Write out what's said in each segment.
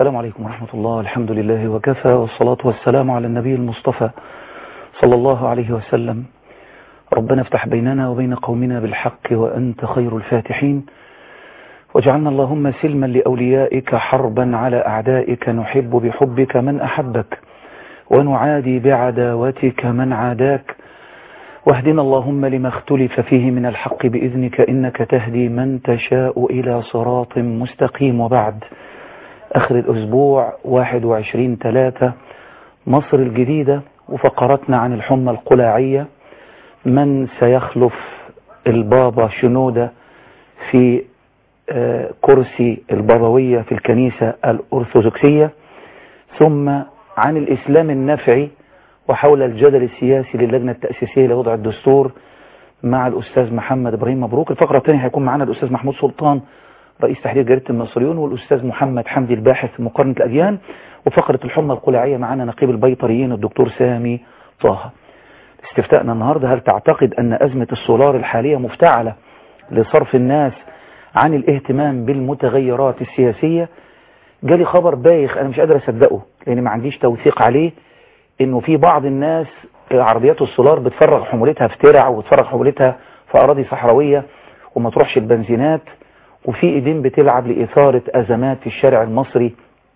السلام عليكم ورحمة الله الحمد لله وكفى والصلاة والسلام على النبي المصطفى صلى الله عليه وسلم ربنا افتح بيننا وبين قومنا بالحق وأنت خير الفاتحين واجعلنا اللهم سلما لأوليائك حربا على أعدائك نحب بحبك من أحبك ونعادي بعداوتك من عاداك واهدنا اللهم لما اختلف فيه من الحق بإذنك إنك تهدي من تشاء إلى صراط مستقيم وبعد آخر الأسبوع 21 ثلاثة مصر الجديدة وفقرتنا عن الحمى القلاعية من سيخلف البابا شنودة في كرسي البابوية في الكنيسة الأرثوذكسية ثم عن الإسلام النفعي وحول الجدل السياسي للجنة التأسيسية لوضع الدستور مع الأستاذ محمد إبراهيم مبروك الفقرة الثانية هيكون معنا الأستاذ محمود سلطان رئيس تحرير جريدة المصريون والأستاذ محمد حمدي الباحث في مقارنة الأديان وفقرة الحمى القلاعية معنا نقيب البيطريين الدكتور سامي طه استفتاءنا النهاردة هل تعتقد أن أزمة السولار الحالية مفتعلة لصرف الناس عن الاهتمام بالمتغيرات السياسية جالي خبر بايخ أنا مش قادر أصدقه لأن ما عنديش توثيق عليه إنه في بعض الناس عربيات السولار بتفرغ حمولتها في ترع وبتفرغ حمولتها في أراضي صحراوية وما تروحش البنزينات وفي ايدين بتلعب لإثارة أزمات في الشارع المصري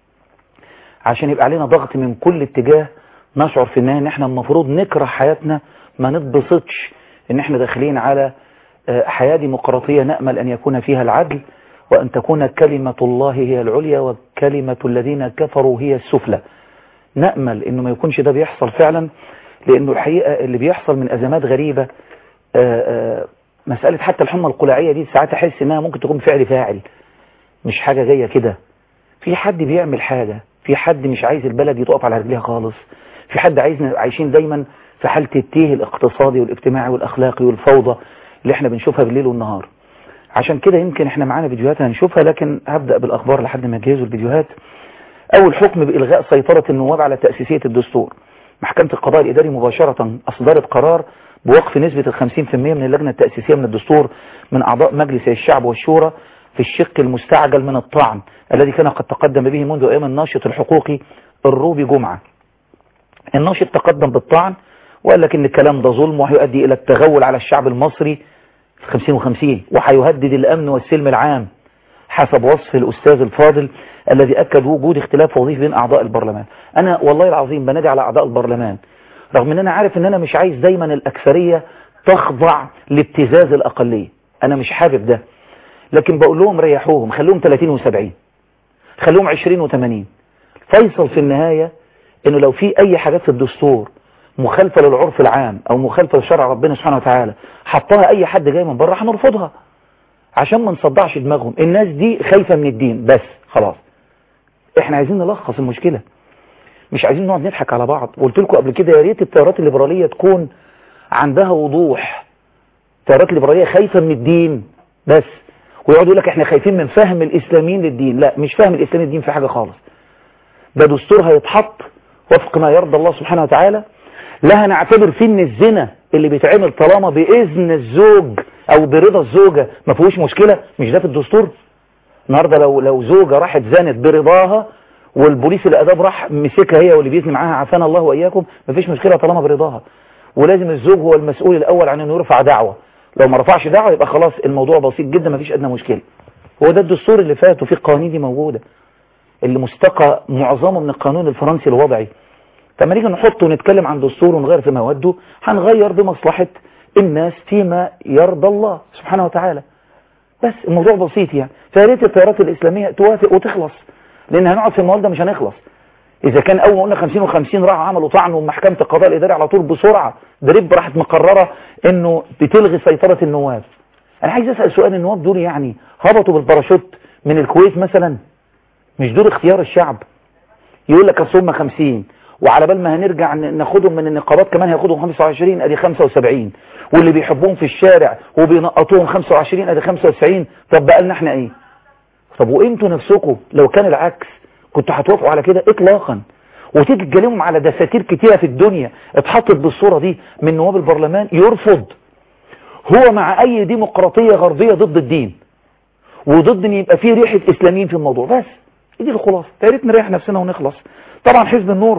عشان يبقى علينا ضغط من كل اتجاه نشعر في النهاية ان احنا المفروض نكره حياتنا ما نتبسطش ان احنا داخلين على حياة ديمقراطية نأمل ان يكون فيها العدل وان تكون كلمة الله هي العليا وكلمة الذين كفروا هي السفلى نأمل انه ما يكونش ده بيحصل فعلا لانه الحقيقة اللي بيحصل من ازمات غريبة آآ آآ مسألة حتى الحمى القلاعية دي ساعات احس انها ممكن تكون فعل فاعل مش حاجة جاية كده في حد بيعمل حاجة في حد مش عايز البلد يتقف على رجليها خالص في حد عايزنا عايشين دايما في حالة التيه الاقتصادي والاجتماعي والاخلاقي والفوضى اللي احنا بنشوفها بالليل والنهار عشان كده يمكن احنا معانا فيديوهات هنشوفها لكن هبدأ بالاخبار لحد ما يجهزوا الفيديوهات اول حكم بإلغاء سيطرة النواب على تأسيسية الدستور محكمة القضاء الإداري مباشرة أصدرت قرار بوقف نسبة الخمسين في المية من اللجنة التأسيسية من الدستور من أعضاء مجلس الشعب والشورى في الشق المستعجل من الطعن الذي كان قد تقدم به منذ أيام الناشط الحقوقي الروبي جمعة الناشط تقدم بالطعن وقال لك ان الكلام ده ظلم وهيؤدي الى التغول على الشعب المصري في 50 و50 وهيهدد الامن والسلم العام حسب وصف الاستاذ الفاضل الذي اكد وجود اختلاف وظيفي بين اعضاء البرلمان انا والله العظيم بنادي على اعضاء البرلمان رغم ان انا عارف ان انا مش عايز دايما الاكثرية تخضع لابتزاز الاقلية انا مش حابب ده لكن بقول لهم ريحوهم خلوهم 30 و70 خلوهم 20 و80 فيصل في النهاية انه لو في اي حاجات في الدستور مخالفة للعرف العام او مخالفة لشرع ربنا سبحانه وتعالى حطها اي حد جاي من بره هنرفضها عشان ما نصدعش دماغهم الناس دي خايفة من الدين بس خلاص احنا عايزين نلخص المشكلة مش عايزين نقعد نضحك على بعض قلت لكم قبل كده يا ريت التيارات الليبرالية تكون عندها وضوح التيارات الليبرالية خايفة من الدين بس ويقعدوا يقول لك احنا خايفين من فهم الاسلاميين للدين لا مش فهم الاسلامي للدين في حاجة خالص ده دستور هيتحط وفق ما يرضى الله سبحانه وتعالى لا هنعتبر فيه ان الزنا اللي بيتعمل طالما باذن الزوج او برضا الزوجة ما فيهوش مشكلة مش ده في الدستور النهاردة لو لو زوجة راحت زانت برضاها والبوليس الاداب راح مسكها هي واللي بيزني معاها عافانا الله واياكم مفيش مشكلة طالما برضاها ولازم الزوج هو المسؤول الاول عن انه يرفع دعوة لو ما رفعش دعوة يبقى خلاص الموضوع بسيط جدا مفيش ادنى مشكلة هو ده الدستور اللي فات وفي القوانين دي موجودة اللي مستقى معظمه من القانون الفرنسي الوضعي فما نيجي نحط ونتكلم عن دستور ونغير في مواده هنغير بمصلحة الناس فيما يرضى الله سبحانه وتعالى بس الموضوع بسيط يعني فياريت التيارات الإسلامية توافق وتخلص لأن هنقعد في الموال ده مش هنخلص إذا كان أول ما قلنا 50 و50 راحوا عملوا طعن ومحكمة القضاء الإداري على طول بسرعة دريب راحت مقررة إنه بتلغي سيطرة النواب أنا عايز أسأل سؤال النواب دول يعني هبطوا بالباراشوت من الكويت مثلا مش دول اختيار الشعب يقول لك اصل هم 50 وعلى بال ما هنرجع ناخدهم من النقابات كمان هياخدهم 25 ادي 75 واللي بيحبوهم في الشارع وبينقطوهم 25 ادي 95 طب بقى لنا احنا ايه طب وانتوا نفسكم لو كان العكس كنتوا هتوافقوا على كده اطلاقا وتيجي تكلمهم على دساتير كتيرة في الدنيا اتحطت بالصورة دي من نواب البرلمان يرفض هو مع اي ديمقراطية غربية ضد الدين وضد ان يبقى فيه ريحة اسلاميين في الموضوع بس دي الخلاصه يا ريت نريح نفسنا ونخلص طبعا حزب النور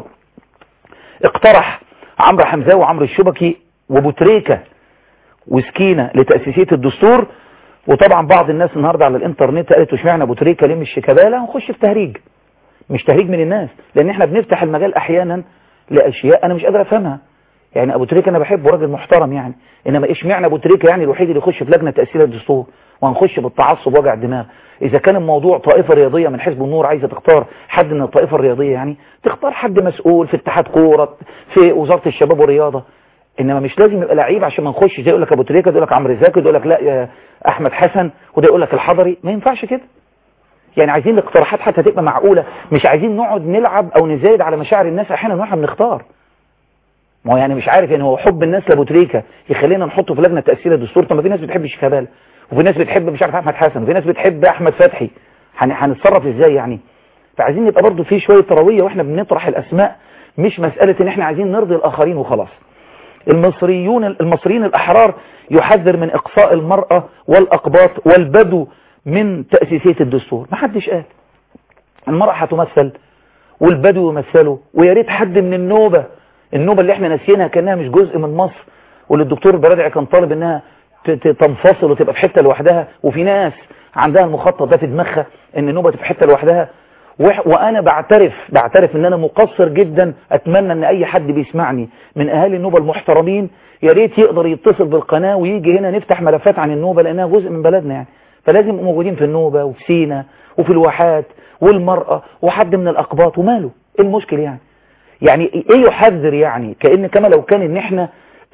اقترح عمرو حمزاوي وعمرو الشبكي وبوتريكه وسكينه لتاسيسيه الدستور وطبعا بعض الناس النهارده على الانترنت قالت اشمعنى ابو تريكه ليه مش شيكابالا ونخش في تهريج مش تهريج من الناس لان احنا بنفتح المجال احيانا لاشياء انا مش قادر افهمها يعني ابو تريكه انا بحبه راجل محترم يعني انما اشمعنى ابو تريكه يعني الوحيد اللي يخش في لجنه تاسيس الدستور وهنخش بالتعصب وجع الدماغ اذا كان الموضوع طائفه رياضيه من حزب النور عايزه تختار حد من الطائفه الرياضيه يعني تختار حد مسؤول في اتحاد كوره في وزاره الشباب والرياضه انما مش لازم يبقى لعيب عشان ما نخش ده يقول لك ابو تريكه ده يقول لك عمرو زكي ده يقول لك لا يا احمد حسن وده يقول لك الحضري ما ينفعش كده يعني عايزين الاقتراحات حتى تبقى معقوله مش عايزين نقعد نلعب او نزايد على مشاعر الناس احيانا واحنا بنختار ما هو يعني مش عارف يعني هو حب الناس لابو تريكه يخلينا نحطه في لجنه تاسيس الدستور طب ما في ناس بتحب شيكابالا وفي ناس بتحب مش عارف احمد حسن وفي ناس بتحب احمد فتحي هنتصرف ازاي يعني فعايزين يبقى برضه في شويه ترويه واحنا بنطرح الاسماء مش مساله ان احنا عايزين نرضي الاخرين وخلاص المصريون المصريين الأحرار يحذر من إقصاء المرأة والأقباط والبدو من تأسيسية الدستور ما حدش قال المرأة هتمثل والبدو يمثلوا ويا ريت حد من النوبة النوبة اللي احنا ناسيينها كأنها مش جزء من مصر واللي الدكتور البرادعي كان طالب انها تنفصل وتبقى في حتة لوحدها وفي ناس عندها المخطط ده في دماغها ان النوبة تبقى في حتة لوحدها وانا بعترف بعترف ان انا مقصر جدا اتمنى ان اي حد بيسمعني من اهالي النوبة المحترمين يا ريت يقدر يتصل بالقناة ويجي هنا نفتح ملفات عن النوبة لانها جزء من بلدنا يعني فلازم يبقوا موجودين في النوبة وفي سينا وفي الواحات والمرأة وحد من الاقباط وماله ايه المشكل يعني يعني ايه يحذر يعني كأن كما لو كان ان احنا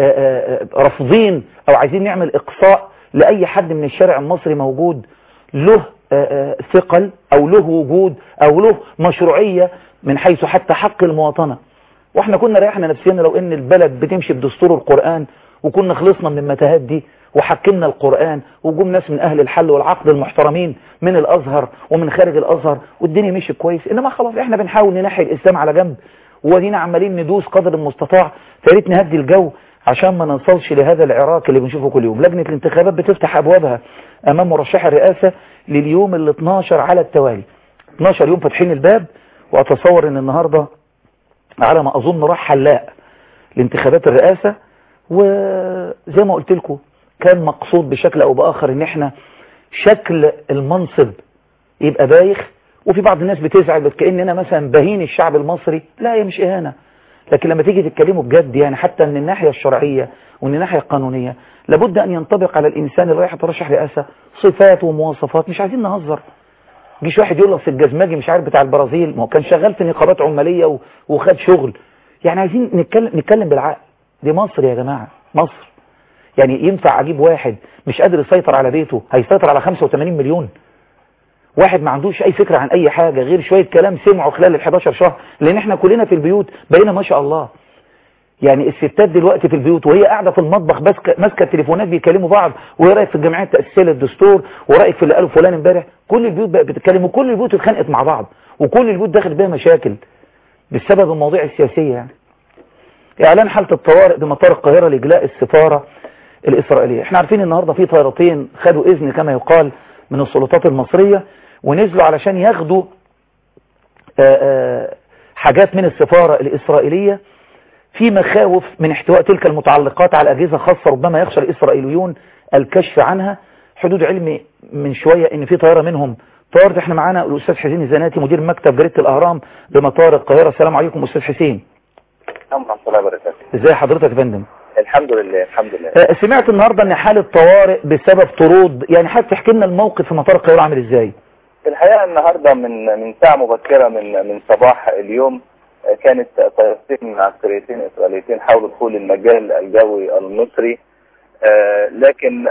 رافضين او عايزين نعمل اقصاء لاي حد من الشارع المصري موجود له ثقل او له وجود او له مشروعية من حيث حتى حق المواطنة واحنا كنا ريحنا نفسنا لو ان البلد بتمشي بدستور القرآن وكنا خلصنا من المتاهات دي وحكمنا القرآن وجم ناس من اهل الحل والعقد المحترمين من الازهر ومن خارج الازهر والدنيا مشي كويس انما خلاص احنا بنحاول ننحي الاسلام على جنب ودينا عمالين ندوس قدر المستطاع فياريت نهدي الجو عشان ما نوصلش لهذا العراك اللي بنشوفه كل يوم لجنة الانتخابات بتفتح ابوابها امام مرشح الرئاسة لليوم ال 12 على التوالي 12 يوم فاتحين الباب واتصور ان النهاردة على ما اظن راح حلاق لانتخابات الرئاسة وزي ما قلت لكم كان مقصود بشكل او باخر ان احنا شكل المنصب يبقى بايخ وفي بعض الناس بتزعل كأننا مثلا بهين الشعب المصري لا هي مش اهانة لكن لما تيجي تتكلموا بجد يعني حتى من الناحية الشرعية ومن الناحية القانونية لابد أن ينطبق على الإنسان اللي رايح يترشح رئاسة صفات ومواصفات مش عايزين نهزر جيش واحد يقول لك الجزماجي مش عارف بتاع البرازيل ما هو كان شغال في نقابات عمالية وخد شغل يعني عايزين نتكلم نتكلم بالعقل دي مصر يا جماعة مصر يعني ينفع أجيب واحد مش قادر يسيطر على بيته هيسيطر على 85 مليون واحد ما عندوش اي فكرة عن اي حاجة غير شوية كلام سمعه خلال ال 11 شهر لان احنا كلنا في البيوت بقينا ما شاء الله يعني الستات دلوقتي في البيوت وهي قاعدة في المطبخ ماسكة التليفونات بيكلموا بعض وايه رايك في الجمعية التأسيسية للدستور ورأيك في اللي قاله فلان امبارح كل البيوت بقت بتتكلم وكل البيوت اتخانقت مع بعض وكل البيوت داخل بيها مشاكل بسبب المواضيع السياسية يعني اعلان حالة الطوارئ بمطار القاهرة لإجلاء السفارة الإسرائيلية احنا عارفين النهاردة في طيارتين خدوا إذن كما يقال من السلطات المصرية ونزلوا علشان ياخدوا آآ آآ حاجات من السفارة الإسرائيلية في مخاوف من احتواء تلك المتعلقات على أجهزة خاصة ربما يخشى الإسرائيليون الكشف عنها حدود علمي من شوية ان في طيارة منهم طارت احنا معانا الأستاذ حسين الزناتي مدير مكتب جريدة الأهرام بمطار القاهرة السلام عليكم أستاذ حسين ورحمة الله وبركاته ازاي حضرتك يا فندم الحمد لله الحمد لله سمعت النهاردة ان حالة طوارئ بسبب طرود يعني حابب تحكي لنا الموقف في مطار القاهرة عامل ازاي الحقيقة النهاردة من من ساعة مبكرة من من صباح اليوم كانت طيارتين عسكريتين إسرائيليتين حاولوا دخول المجال الجوي المصري لكن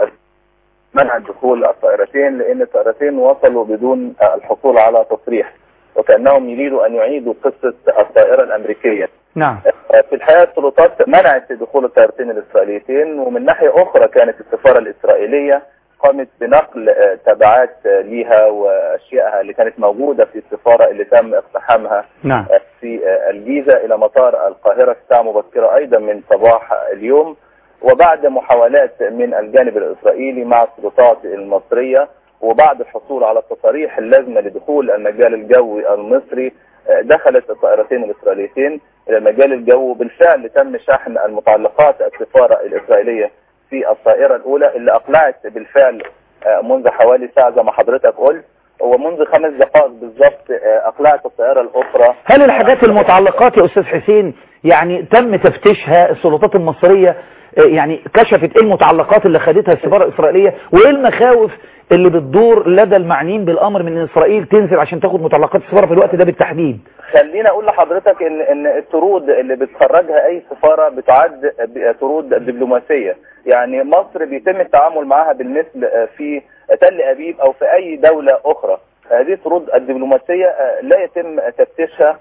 منع دخول الطائرتين لأن الطائرتين وصلوا بدون الحصول على تصريح وكأنهم يريدوا أن يعيدوا قصة الطائرة الأمريكية نعم في الحقيقة السلطات منعت دخول الطائرتين الإسرائيليتين ومن ناحية أخرى كانت السفارة الإسرائيلية قامت بنقل تبعات ليها وأشيائها اللي كانت موجودة في السفارة اللي تم اقتحامها نعم. في الجيزة إلى مطار القاهرة الساعة مبكرة أيضا من صباح اليوم وبعد محاولات من الجانب الإسرائيلي مع السلطات المصرية وبعد الحصول على التصاريح اللازمة لدخول المجال الجوي المصري دخلت الطائرتين الإسرائيليتين إلى المجال الجوي بالفعل تم شحن المتعلقات السفارة الإسرائيلية في الطائرة الأولى اللي أقلعت بالفعل منذ حوالي ساعة زي ما حضرتك قلت ومنذ خمس دقائق بالضبط أقلعت الطائرة الأخرى هل الحاجات المتعلقات يا أستاذ حسين يعني تم تفتيشها السلطات المصرية يعني كشفت ايه المتعلقات اللي خدتها السفارة الإسرائيلية وايه المخاوف اللي بتدور لدى المعنيين بالأمر من إسرائيل تنزل عشان تاخد متعلقات السفارة في الوقت ده بالتحديد خلينا اقول لحضرتك ان ان الطرود اللي بتخرجها اي سفاره بتعد طرود دبلوماسيه يعني مصر بيتم التعامل معها بالمثل في تل ابيب او في اي دوله اخرى هذه الطرود الدبلوماسيه لا يتم تفتيشها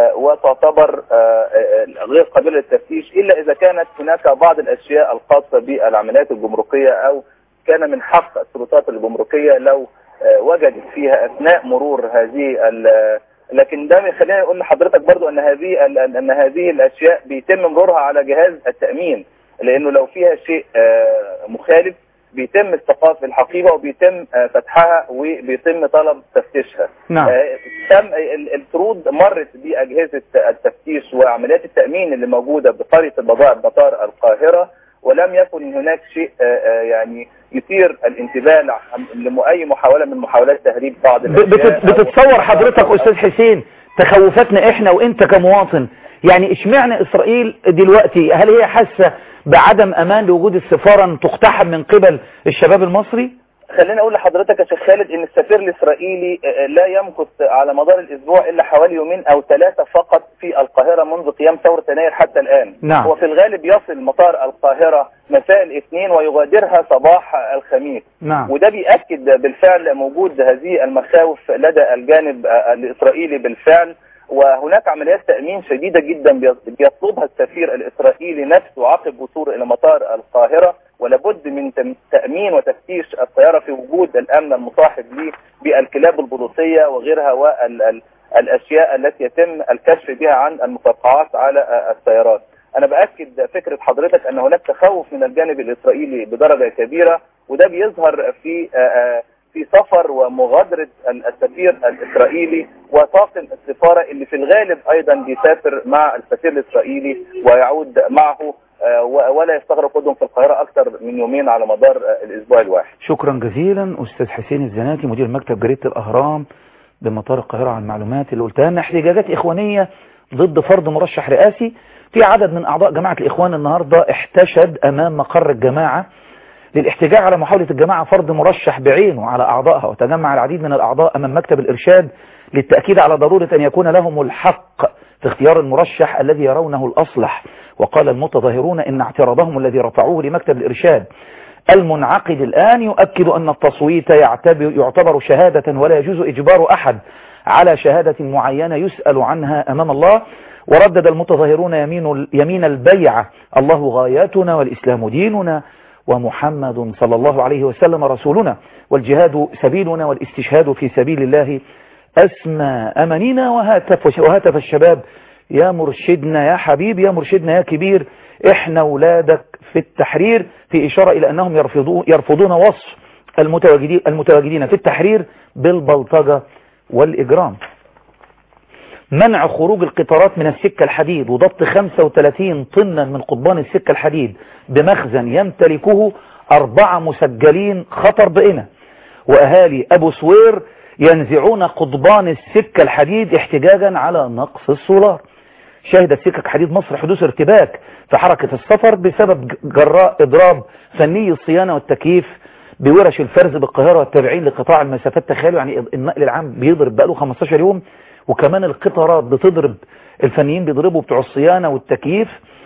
وتعتبر غير قابلة للتفتيش إلا إذا كانت هناك بعض الأشياء الخاصة بالعمليات الجمركية أو كان من حق السلطات الجمركية لو وجدت فيها أثناء مرور هذه لكن ده خلينا اقول لحضرتك برضو ان هذه ان هذه الاشياء بيتم مرورها على جهاز التامين لانه لو فيها شيء مخالف بيتم استيقاف الحقيبه وبيتم فتحها وبيتم طلب تفتيشها نعم تم الطرود مرت باجهزه التفتيش وعمليات التامين اللي موجوده بقريه البضائع بمطار القاهره ولم يكن هناك شيء يعني يثير الانتباه لأي محاولة من محاولات تهريب بعض الأشياء بتتصور حضرتك أستاذ حسين تخوفاتنا إحنا وإنت كمواطن يعني اشمعنى إسرائيل دلوقتي هل هي حاسة بعدم أمان لوجود السفارة أن تقتحم من قبل الشباب المصري خليني اقول لحضرتك يا شيخ خالد ان السفير الاسرائيلي لا يمكث على مدار الاسبوع الا حوالي يومين او ثلاثة فقط في القاهرة منذ قيام ثورة يناير حتى الان نعم. هو في الغالب يصل مطار القاهرة مساء الاثنين ويغادرها صباح الخميس نعم. وده بيأكد بالفعل وجود هذه المخاوف لدى الجانب الاسرائيلي بالفعل وهناك عمليات تأمين شديدة جدا بيطلبها السفير الإسرائيلي نفسه عقب وصوله إلى مطار القاهرة ولابد من تأمين وتفتيش الطيارة في وجود الأمن المصاحب ليه بالكلاب البوليسية وغيرها والأشياء التي يتم الكشف بها عن المفرقعات على السيارات أنا بأكد فكرة حضرتك أن هناك تخوف من الجانب الإسرائيلي بدرجة كبيرة وده بيظهر في في سفر ومغادرة السفير الإسرائيلي وطاقم السفارة اللي في الغالب أيضا بيسافر مع السفير الإسرائيلي ويعود معه ولا يستغرق قدهم في القاهرة أكثر من يومين على مدار الأسبوع الواحد شكرا جزيلا أستاذ حسين الزناتي مدير مكتب جريدة الأهرام بمطار القاهرة على المعلومات اللي قلتها لنا احتجاجات إخوانية ضد فرض مرشح رئاسي في عدد من أعضاء جماعة الإخوان النهاردة احتشد أمام مقر الجماعة للاحتجاج على محاولة الجماعة فرض مرشح بعينه على أعضائها وتجمع العديد من الأعضاء أمام مكتب الإرشاد للتأكيد على ضرورة أن يكون لهم الحق في اختيار المرشح الذي يرونه الأصلح وقال المتظاهرون إن اعتراضهم الذي رفعوه لمكتب الإرشاد المنعقد الآن يؤكد أن التصويت يعتبر, يعتبر شهادة ولا يجوز إجبار أحد على شهادة معينة يسأل عنها أمام الله وردد المتظاهرون يمين, يمين البيعة الله غاياتنا والإسلام ديننا ومحمد صلى الله عليه وسلم رسولنا والجهاد سبيلنا والاستشهاد في سبيل الله أسمى أمننا وهاتف, وهاتف الشباب يا مرشدنا يا حبيب يا مرشدنا يا كبير احنا ولادك في التحرير في إشارة إلى أنهم يرفضون, يرفضون وصف المتواجدين, المتواجدين في التحرير بالبلطجة والإجرام منع خروج القطارات من السكة الحديد وضبط 35 طنا من قضبان السكة الحديد بمخزن يمتلكه أربعة مسجلين خطر بقنا وأهالي أبو سوير ينزعون قضبان السكة الحديد احتجاجا على نقص السولار شهدت سكك حديد مصر حدوث ارتباك في حركة السفر بسبب جراء إضراب فني الصيانة والتكييف بورش الفرز بالقاهرة والتابعين لقطاع المسافات تخيلوا يعني النقل العام بيضرب بقاله 15 يوم وكمان القطارات بتضرب الفنيين بيضربوا بتوع الصيانة والتكييف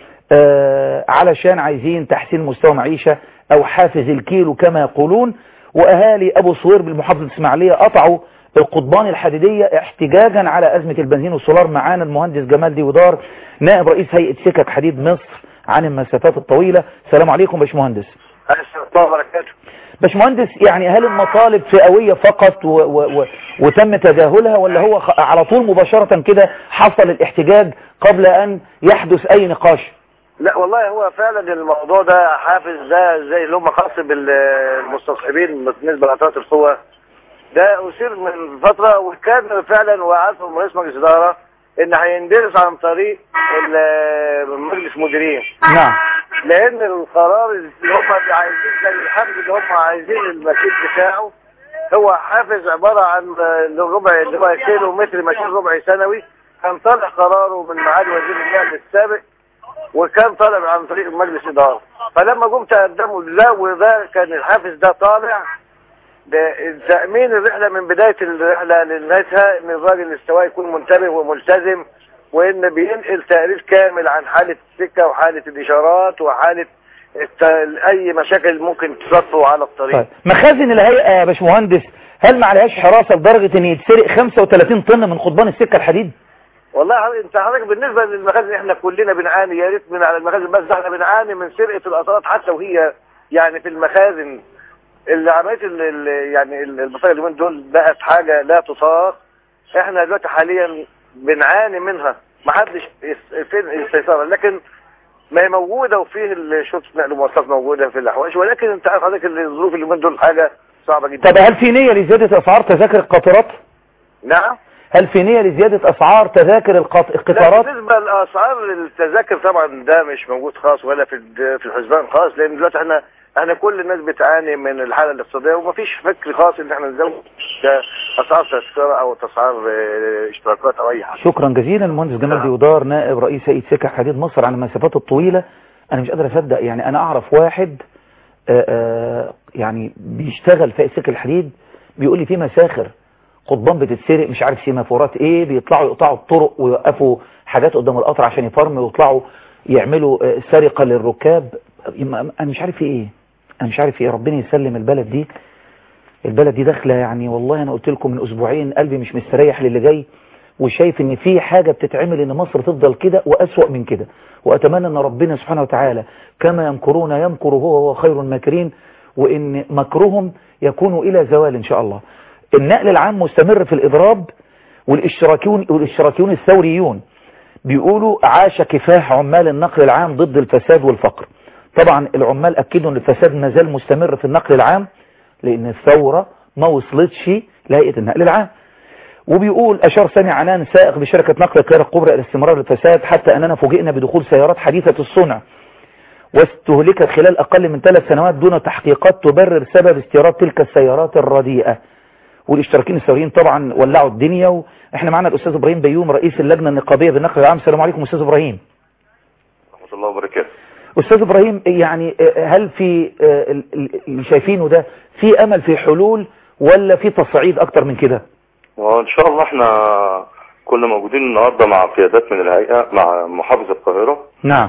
آه علشان عايزين تحسين مستوى معيشة او حافز الكيلو كما يقولون واهالي ابو صوير بالمحافظة الاسماعيلية قطعوا القضبان الحديدية احتجاجا على ازمة البنزين والسولار معانا المهندس جمال ديودار نائب رئيس هيئة سكك حديد مصر عن المسافات الطويلة السلام عليكم باشمهندس السلام الله وبركاته باشمهندس يعني هل المطالب فئوية فقط و و و وتم تجاهلها ولا هو على طول مباشرة كده حصل الاحتجاج قبل ان يحدث اي نقاش لا والله هو فعلا الموضوع ده حافز ده زي اللي هم خاص بالمستصحبين بالنسبه لقطارات القوه ده اثير من فتره وكان فعلا وعدهم رئيس مجلس اداره ان هيندرس عن طريق ال- مجلس مديرين نعم لان القرار اللي هم عايزين زي الحافز اللي هم عايزين المكيت بتاعه هو حافز عباره عن ربع اللي هو كيلو متر ماشين ربع سنوي كان طالع قراره من معالي وزير النقل السابق وكان طالع عن طريق مجلس اداره فلما جم تقدموا لا وده كان الحافز ده طالع تأمين الرحلة من بداية الرحلة لنهايتها ان الراجل السواق يكون منتبه وملتزم وان بينقل تقرير كامل عن حالة السكة وحالة الاشارات وحالة الت... اي مشاكل ممكن تصفوا على الطريق طيب مخازن الهيئة يا باشمهندس هل ما عليهاش حراسة لدرجة ان يتسرق 35 طن من قضبان السكة الحديد والله حضرتك- انت حضرتك بالنسبة للمخازن احنا كلنا بنعاني يا ريت من على المخازن بس ده احنا بنعاني من سرقة القطارات حتى وهي يعني في المخازن اللي عمليه ال- ال- يعني ال- البطاقه اليومين دول بقت حاجه لا تطاق احنا دلوقتي حاليا بنعاني منها ما حدش يس- فين السيطره لكن ما هي موجوده وفيه الشرطه نقل ومواصلات موجوده في الاحواش ولكن انت عارف حضرتك الظروف اليومين دول حاجه صعبه جدا طب هل في نية لزيادة اسعار تذاكر القطارات نعم هل في نية لزيادة اسعار تذاكر القط... لا القطارات بالنسبه لاسعار التذاكر طبعا ده مش موجود خاص ولا في الد- في الحسبان خاص لان دلوقتي احنا احنا كل الناس بتعاني من الحاله الاقتصاديه ومفيش فكر خاص ان احنا نزود اسعار تذكره او اسعار اه، اشتراكات او اي حاجه شكرا جزيلا المهندس جمال ديودار نائب رئيس هيئة سكك حديد مصر عن المسافات الطويلة انا مش قادر اصدق يعني انا اعرف واحد آآ آآ يعني بيشتغل في سكك الحديد بيقول لي في مساخر قضبان بتتسرق مش عارف سيمافورات ايه بيطلعوا يقطعوا الطرق ويوقفوا حاجات قدام القطر عشان يفرموا ويطلعوا يعملوا آه، سرقة للركاب انا مش عارف في ايه انا مش عارف في ايه ربنا يسلم البلد دي البلد دي داخله يعني والله انا قلت لكم من اسبوعين قلبي مش مستريح للي جاي وشايف ان في حاجة بتتعمل ان مصر تفضل كده واسوأ من كده واتمنى ان ربنا سبحانه وتعالى كما يمكرون يمكر هو هو خير الماكرين وان مكرهم يكون الى زوال ان شاء الله النقل العام مستمر في الاضراب والاشتراكيون والاشتراكيون الثوريون بيقولوا عاش كفاح عمال النقل العام ضد الفساد والفقر طبعا العمال اكدوا ان الفساد ما زال مستمر في النقل العام لان الثورة ما وصلتش لهيئة النقل العام وبيقول أشار سامي عنان سائق بشركة نقل القاهرة الكبرى إلى استمرار الفساد حتى أننا فوجئنا بدخول سيارات حديثة الصنع واستهلكت خلال أقل من ثلاث سنوات دون تحقيقات تبرر سبب استيراد تلك السيارات الرديئة والاشتراكيين الثوريين طبعا ولعوا الدنيا واحنا معنا الأستاذ إبراهيم بيوم رئيس اللجنة النقابية بالنقل العام السلام عليكم أستاذ إبراهيم ورحمة الله وبركاته أستاذ إبراهيم يعني هل في اللي شايفينه ده في أمل في حلول ولا في تصعيد أكتر من كده وإن شاء الله احنا كنا موجودين النهاردة مع قيادات من الهيئة مع محافظ القاهرة نعم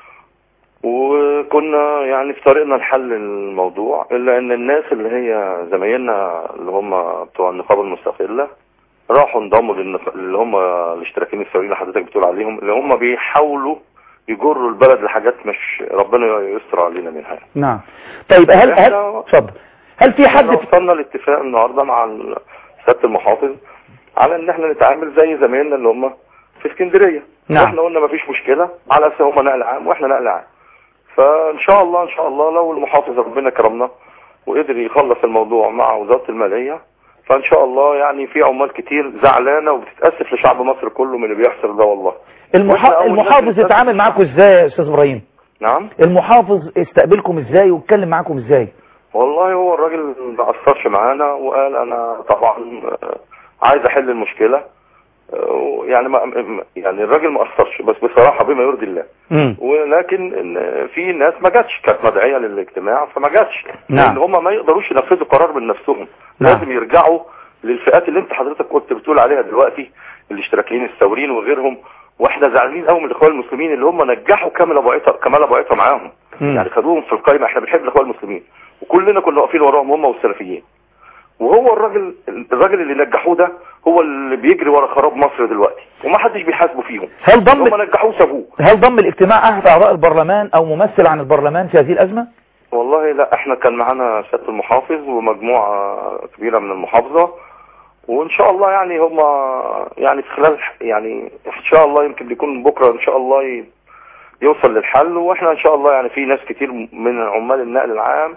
وكنا يعني في طريقنا لحل الموضوع إلا إن الناس اللي هي زمايلنا اللي هم بتوع النقابة المستقلة راحوا انضموا للنق... اللي هم الاشتراكيين الثوريين اللي حضرتك بتقول عليهم اللي هم بيحاولوا يجروا البلد لحاجات مش ربنا يستر علينا منها نعم طيب هل هل إحنا- اتفضل هل في حد احنا وصلنا لاتفاق النهارده مع ال- سياده المحافظ على ان احنا نتعامل زي زمايلنا اللي هم في اسكندريه نعم. واحنا قلنا مفيش مشكله على اساس هم نقل عام واحنا نقل عام فان شاء الله ان شاء الله لو المحافظ ربنا كرمنا وقدر يخلص الموضوع مع وزاره الماليه فان شاء الله يعني في عمال كتير زعلانه وبتتاسف لشعب مصر كله من اللي بيحصل ده والله المح... وإحنا أول ناس المحافظ بنتأسف. اتعامل معاكم ازاي يا استاذ ابراهيم نعم المحافظ استقبلكم ازاي واتكلم معاكم ازاي والله هو الراجل ما قصرش معانا وقال انا طبعا آه، عايز احل المشكله آه، يعني ما م- يعني الراجل ما قصرش بس بصراحه بما يرضي الله امم ولكن إن في ناس ما جاتش كانت مدعيه للاجتماع فما جاتش نعم. لان هم ما يقدروش ينفذوا قرار من نفسهم نعم. لازم يرجعوا للفئات اللي انت حضرتك كنت بتقول عليها دلوقتي الاشتراكيين الثوريين وغيرهم واحنا زعلانين قوي من الاخوان المسلمين اللي هم نجحوا كمال ابو عيطه كمال ابو عيطه معاهم مم. يعني خدوهم في القائمه احنا بنحب الاخوان المسلمين وكلنا كنا واقفين وراهم هم والسلفيين وهو الراجل الراجل اللي نجحوه ده هو اللي بيجري ورا خراب مصر دلوقتي وما حدش بيحاسبه فيهم هل ضم هم نجحوه سابوه هل ضم الاجتماع احد اعضاء البرلمان او ممثل عن البرلمان في هذه الازمه والله لا احنا كان معانا سياده المحافظ ومجموعه كبيره من المحافظه وان شاء الله يعني هم يعني في خلال يعني ان شاء الله يمكن يكون بكره ان شاء الله ي- يوصل للحل واحنا ان شاء الله يعني في ناس كتير من عمال النقل العام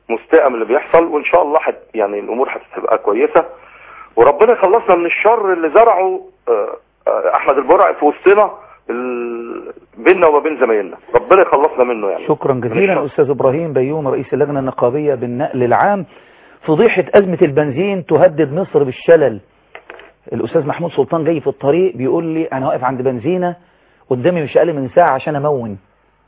مستاء من اللي بيحصل وان شاء الله حت يعني الامور هتبقى كويسه وربنا يخلصنا من الشر اللي زرعه آه، آه، احمد البرع في وسطنا ال- بيننا وما بين زمايلنا ربنا يخلصنا منه يعني شكرا من جزيلا الشر. أستاذ إبراهيم بيوم رئيس اللجنة النقابية بالنقل العام فضيحة أزمة البنزين تهدد مصر بالشلل الأستاذ محمود سلطان جاي في الطريق بيقول لي أنا واقف عند بنزينة قدامي مش أقل من ساعة عشان أمون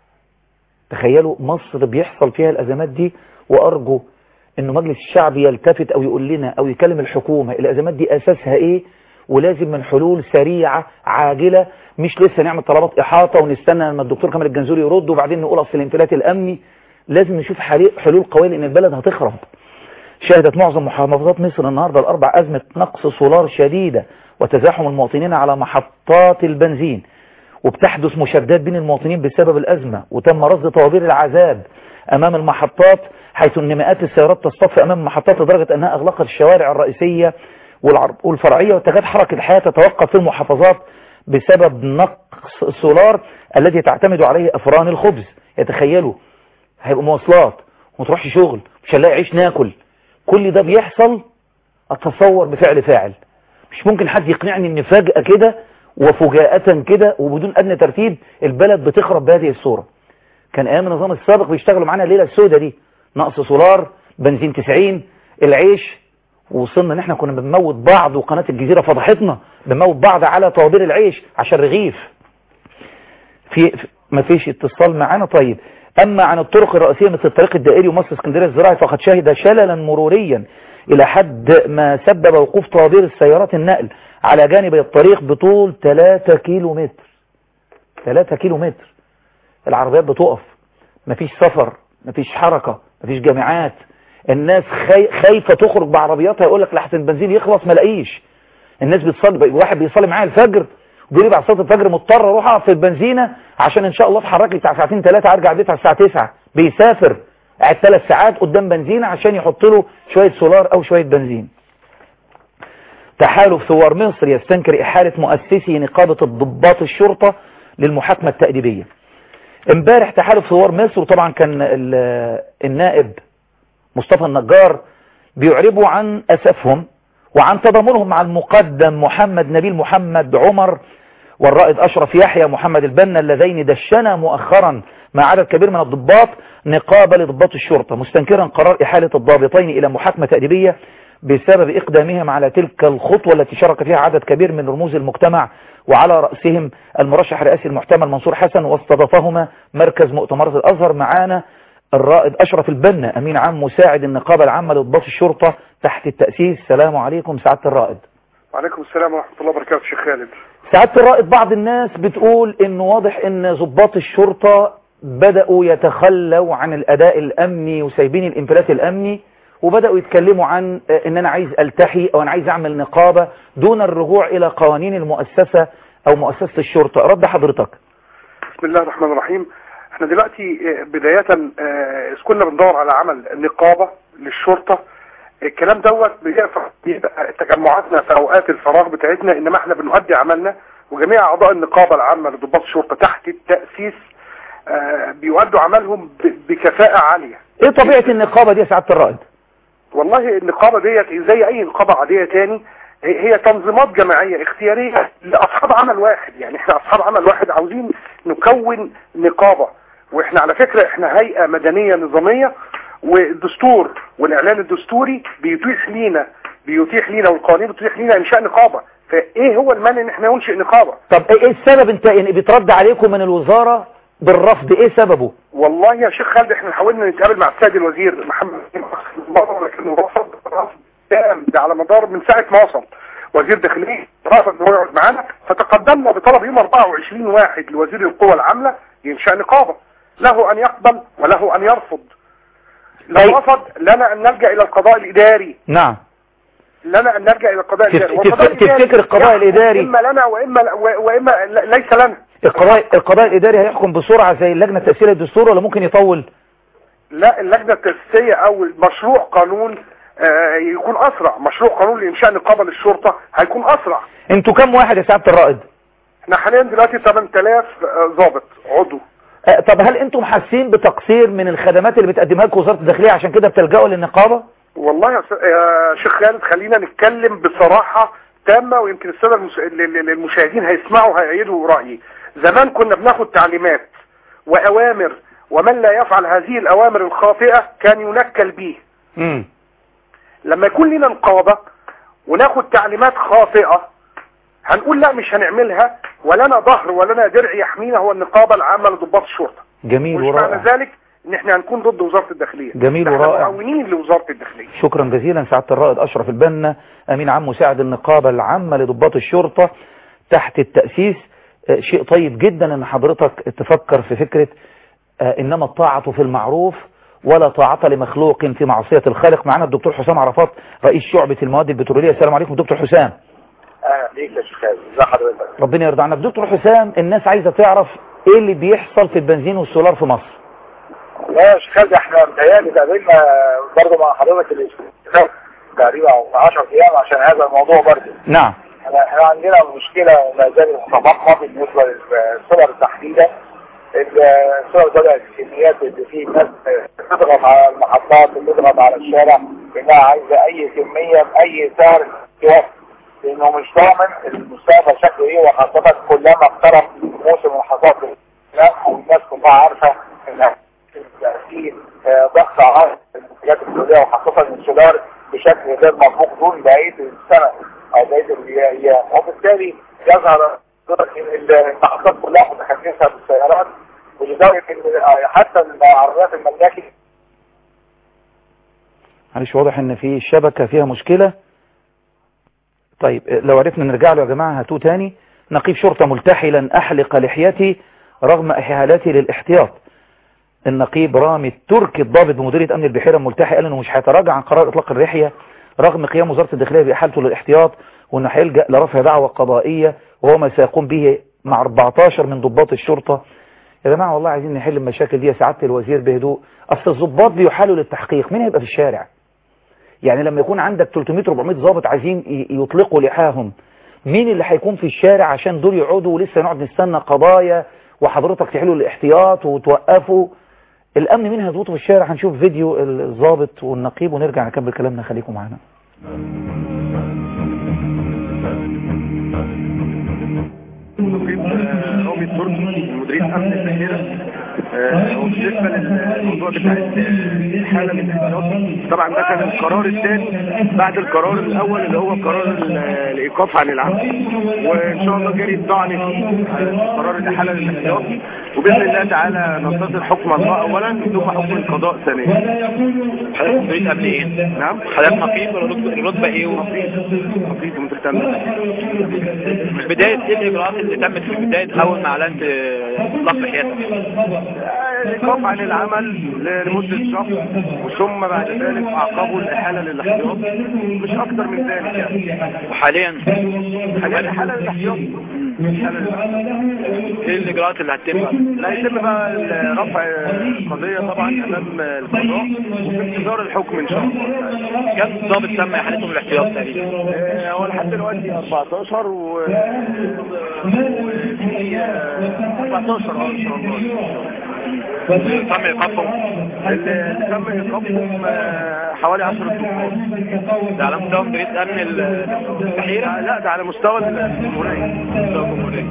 تخيلوا مصر بيحصل فيها الأزمات دي وأرجو إنه مجلس الشعب يلتفت أو يقول لنا أو يكلم الحكومة الأزمات دي أساسها إيه ولازم من حلول سريعة عاجلة مش لسه نعمل طلبات إحاطة ونستنى لما الدكتور كامل الجنزوري يرد وبعدين نقول أصل الانفلات الأمني لازم نشوف حلي- حلول قوية لأن البلد هتخرب شهدت معظم محافظات مصر النهاردة الأربع أزمة نقص سولار شديدة وتزاحم المواطنين على محطات البنزين وبتحدث مشادات بين المواطنين بسبب الأزمة وتم رصد طوابير العذاب أمام المحطات حيث أن مئات السيارات تصطف أمام المحطات لدرجة أنها أغلقت الشوارع الرئيسية والعر- والفرعية وتكاد حركة الحياة تتوقف في المحافظات بسبب نقص السولار الذي تعتمد عليه أفران الخبز يتخيلوا هيبقوا مواصلات وما تروحش شغل مش هنلاقي عيش ناكل كل ده بيحصل اتصور بفعل فاعل مش ممكن حد يقنعني ان فجأة كده وفجاءة كده وبدون ادنى ترتيب البلد بتخرب بهذه الصورة كان ايام النظام السابق بيشتغلوا معانا الليلة السوداء دي نقص سولار بنزين 90 العيش وصلنا ان احنا كنا بنموت بعض وقناة الجزيرة فضحتنا بنموت بعض على طوابير العيش عشان رغيف في في- ما فيش اتصال معانا طيب اما عن الطرق الرئيسية مثل الطريق الدائري ومصر اسكندرية الزراعي فقد شهد شللا مروريا الى حد ما سبب وقوف طوابير السيارات النقل على جانبي الطريق بطول 3 كيلو متر 3 كيلو متر العربيات بتقف مفيش سفر مفيش حركة مفيش جامعات الناس خاي... خايفة تخرج بعربياتها يقول لك لحسن البنزين يخلص ما لاقيش الناس بتصلي واحد بيصلي معايا الفجر بيقول لي بعد صلاه الفجر مضطر اروح اقف في البنزينه عشان ان شاء الله اتحرك لي بتاع ساعتين ثلاثه ارجع البيت على الساعه 9 بيسافر قاعد ثلاث ساعات قدام بنزينه عشان يحط له شويه سولار او شويه بنزين تحالف ثوار مصر يستنكر احاله مؤسسي نقابه الضباط الشرطه للمحاكمه التاديبيه امبارح تحالف ثوار مصر وطبعا كان ال- النائب مصطفى النجار بيعربوا عن أسفهم وعن تضامنهم مع المقدم محمد نبيل محمد عمر والرائد أشرف يحيى محمد البنا اللذين دشنا مؤخرا مع عدد كبير من الضباط نقابة لضباط الشرطة مستنكرا قرار إحالة الضابطين إلى محاكمة تأديبية بسبب إقدامهم على تلك الخطوة التي شارك فيها عدد كبير من رموز المجتمع وعلى رأسهم المرشح الرئاسي المحتمل منصور حسن واستضافهما مركز مؤتمرات الأزهر معانا الرائد أشرف البنا أمين عام مساعد النقابة العامة لضباط الشرطة تحت التأسيس السلام عليكم سعادة الرائد وعليكم السلام ورحمة الله وبركاته شيخ خالد سعادة الرائد بعض الناس بتقول انه واضح ان ضباط الشرطة بدأوا يتخلوا عن الاداء الامني وسايبين الانفلات الامني وبدأوا يتكلموا عن آه، ان انا عايز التحي او انا عايز اعمل نقابة دون الرجوع الى قوانين المؤسسة او مؤسسة الشرطة رد حضرتك بسم الله الرحمن الرحيم احنا دلوقتي آه، بداية آه، إذ كنا بندور على عمل نقابة للشرطة الكلام دوت بيقفع بيبقى تجمعاتنا في اوقات الفراغ بتاعتنا انما احنا بنؤدي عملنا وجميع اعضاء النقابة العامة لضباط الشرطة تحت التأسيس آه، بيؤدوا عملهم ب- بكفاءة عالية ايه طبيعة النقابة دي يا سعادة الرائد والله النقابة ديت زي اي نقابة عادية تاني هي هي تنظيمات جماعية اختيارية لاصحاب عمل واحد يعني احنا اصحاب عمل واحد عاوزين نكون نقابة واحنا على فكرة احنا هيئة مدنية نظامية والدستور والاعلان الدستوري بيتيح لينا بيتيح لينا والقوانين بتتيح لينا انشاء نقابة فايه هو المانع ان احنا ننشئ نقابة طب ايه إيه السبب انت يعني بيترد عليكم من الوزارة بالرفض ايه سببه والله يا شيخ خالد احنا حاولنا نتقابل مع السيد الوزير محمد مرة لكنه رفض رفض تام ده على مدار من ساعة ما وصل وزير داخلية رفض ان هو يقعد معانا فتقدمنا بطلب يوم 24 واحد لوزير القوى العاملة ينشأ نقابة له ان يقبل وله ان يرفض طيب. لو رفض لنا ان نلجأ الى القضاء الاداري نعم لنا ان نلجأ الى القضاء تف- الاداري تف- والقضاء تفتكر الإداري القضاء يحكم الإداري- اما لنا واما واما ليس لنا القضاء القضاء الاداري هيحكم بسرعة زي اللجنة التأثيرية الدستور ولا ممكن يطول لا اللجنة التأسيسية او مشروع قانون آه، يكون اسرع مشروع قانون لانشاء نقابة للشرطة هيكون اسرع انتوا كم واحد يا سعادة الرائد احنا حاليا دلوقتي 8000 ضابط عضو آه، طب هل انتم حاسين بتقصير من الخدمات اللي بتقدمها لكم وزاره الداخليه عشان كده بتلجأوا للنقابه والله يا س- يا شيخ خالد خلينا نتكلم بصراحة تامة ويمكن السادة المس- ال- ال- المشاهدين هيسمعوا هيأيدوا رأيي زمان كنا بناخد تعليمات وأوامر ومن لا يفعل هذه الأوامر الخاطئة كان ينكل به امم لما يكون لنا نقابة وناخد تعليمات خاطئة هنقول لا مش هنعملها ولنا ظهر ولنا درع يحمينا هو النقابة العامة لضباط الشرطة جميل مش معنى ورائع ذلك ان احنا هنكون ضد وزارة الداخلية جميل ده احنا ورائع. معاونين لوزارة الداخلية شكرا جزيلا سعاده الرائد اشرف البنا امين عام مساعد النقابه العامه لضباط الشرطه تحت التاسيس آه، شيء طيب جدا ان حضرتك تفكر في فكره آه، انما الطاعه في المعروف ولا طاعه لمخلوق في معصيه الخالق معنا الدكتور حسام عرفات رئيس شعبه المواد البتروليه السلام عليكم دكتور حسام اهلا بيك يا شيخ خالد ازي حضرتك ربنا يرضى عنك دكتور حسام الناس عايزه تعرف ايه اللي بيحصل في البنزين والسولار في مصر لا يا شيخ خالد احنا متهيألي تقابلنا برضه مع حضرتك الاسبوع تقريبا او 10 ايام عشان هذا الموضوع برضه نعم احنا احنا عندنا مشكله وما زالت متفاقمه بالنسبه للسولر تحديدا السولر بدات كميات اللي فيه ناس تضغط على المحطات وتضغط على الشارع انها عايزه اي كميه باي سعر يوفر لانه مش ضامن المستقبل شكله ايه وخاصه كلما اقترب موسم الحصاد والناس كلها عارفه ان في آه، ضغط على المنتجات السعوديه وخاصه السولار بشكل غير مسبوق دون بقيه السنه او بقيه الايام وبالتالي يظهر ان المحطات كلها متخصصه بالسيارات ولدرجه ان حتى العربيات الملاكي معلش واضح ان في الشبكة فيها مشكلة طيب لو عرفنا نرجع له يا جماعة هاتوه تاني نقيب شرطة ملتحلا احلق لحيتي رغم احالتي للاحتياط النقيب رامي التركي الضابط بمديرية امن البحيرة الملتحي قال انه مش هيتراجع عن قرار اطلاق اللحية رغم قيام وزارة الداخلية باحالته للاحتياط وانه هيلجأ لرفع دعوة قضائية وهو ما سيقوم به مع 14 من ضباط الشرطة يا جماعة والله عايزين نحل المشاكل دي يا سعادة الوزير بهدوء اصل الضباط بيحالوا للتحقيق مين هيبقى في الشارع يعني لما يكون عندك 300 400 ضابط عايزين ي- يطلقوا لحاهم مين اللي هيكون في الشارع عشان دول يقعدوا ولسه نقعد نستنى قضايا وحضرتك تحلوا الاحتياط وتوقفوا الامن مين هيضبطوا في الشارع هنشوف فيديو الضابط والنقيب ونرجع نكمل كلامنا خليكم معانا نقيب آه، رامي التركي مديرية أمن البحيرة آه، وبالنسبة للموضوع بتاع الحالة من الاحتياط طبعا ده كان القرار الثاني بعد القرار الأول اللي هو قرار ال- الإيقاف عن العمل وإن شاء الله جاري الطعن فيه على قرار الحالة للاحتياطي وبإذن الله تعالى ننتظر حكم الله أولا ثم حكم القضاء ثانيا حضرتك مديرية أمن إيه؟ نعم حضرتك نقيب ولا رتبة الرتبة إيه؟ و- نقيب مديرية أمن من بداية إيه الإجراءات اللي تمت في بداية أول ما أعلنت آه، إطلاق لحياتك؟ الإيقاف عن العمل لمدة شهر وثم بعد ذلك أعقبوا الإحالة للاحتياط مش أكتر من ذلك يعني وحاليا حاليا الإحالة للاحتياط الإحالة للاحتياط. إيه الإجراءات اللي هتتم؟ لا يتم بقى رفع القضية طبعا أمام القضاء وفي انتظار الحكم إن شاء الله كم ضابط تم إحالتهم الاحتياط تقريبا؟ آه، هو لحد دلوقتي 14 و وفي آه، 14 اه ان شاء الله تم إيقافهم اللي تم ايقافهم آه، حوالي 10 ضباط ده على مستوى مديرية أمن ال- البحيرة؟ لا ده على مستوى الجمهورية مستوى الجمهورية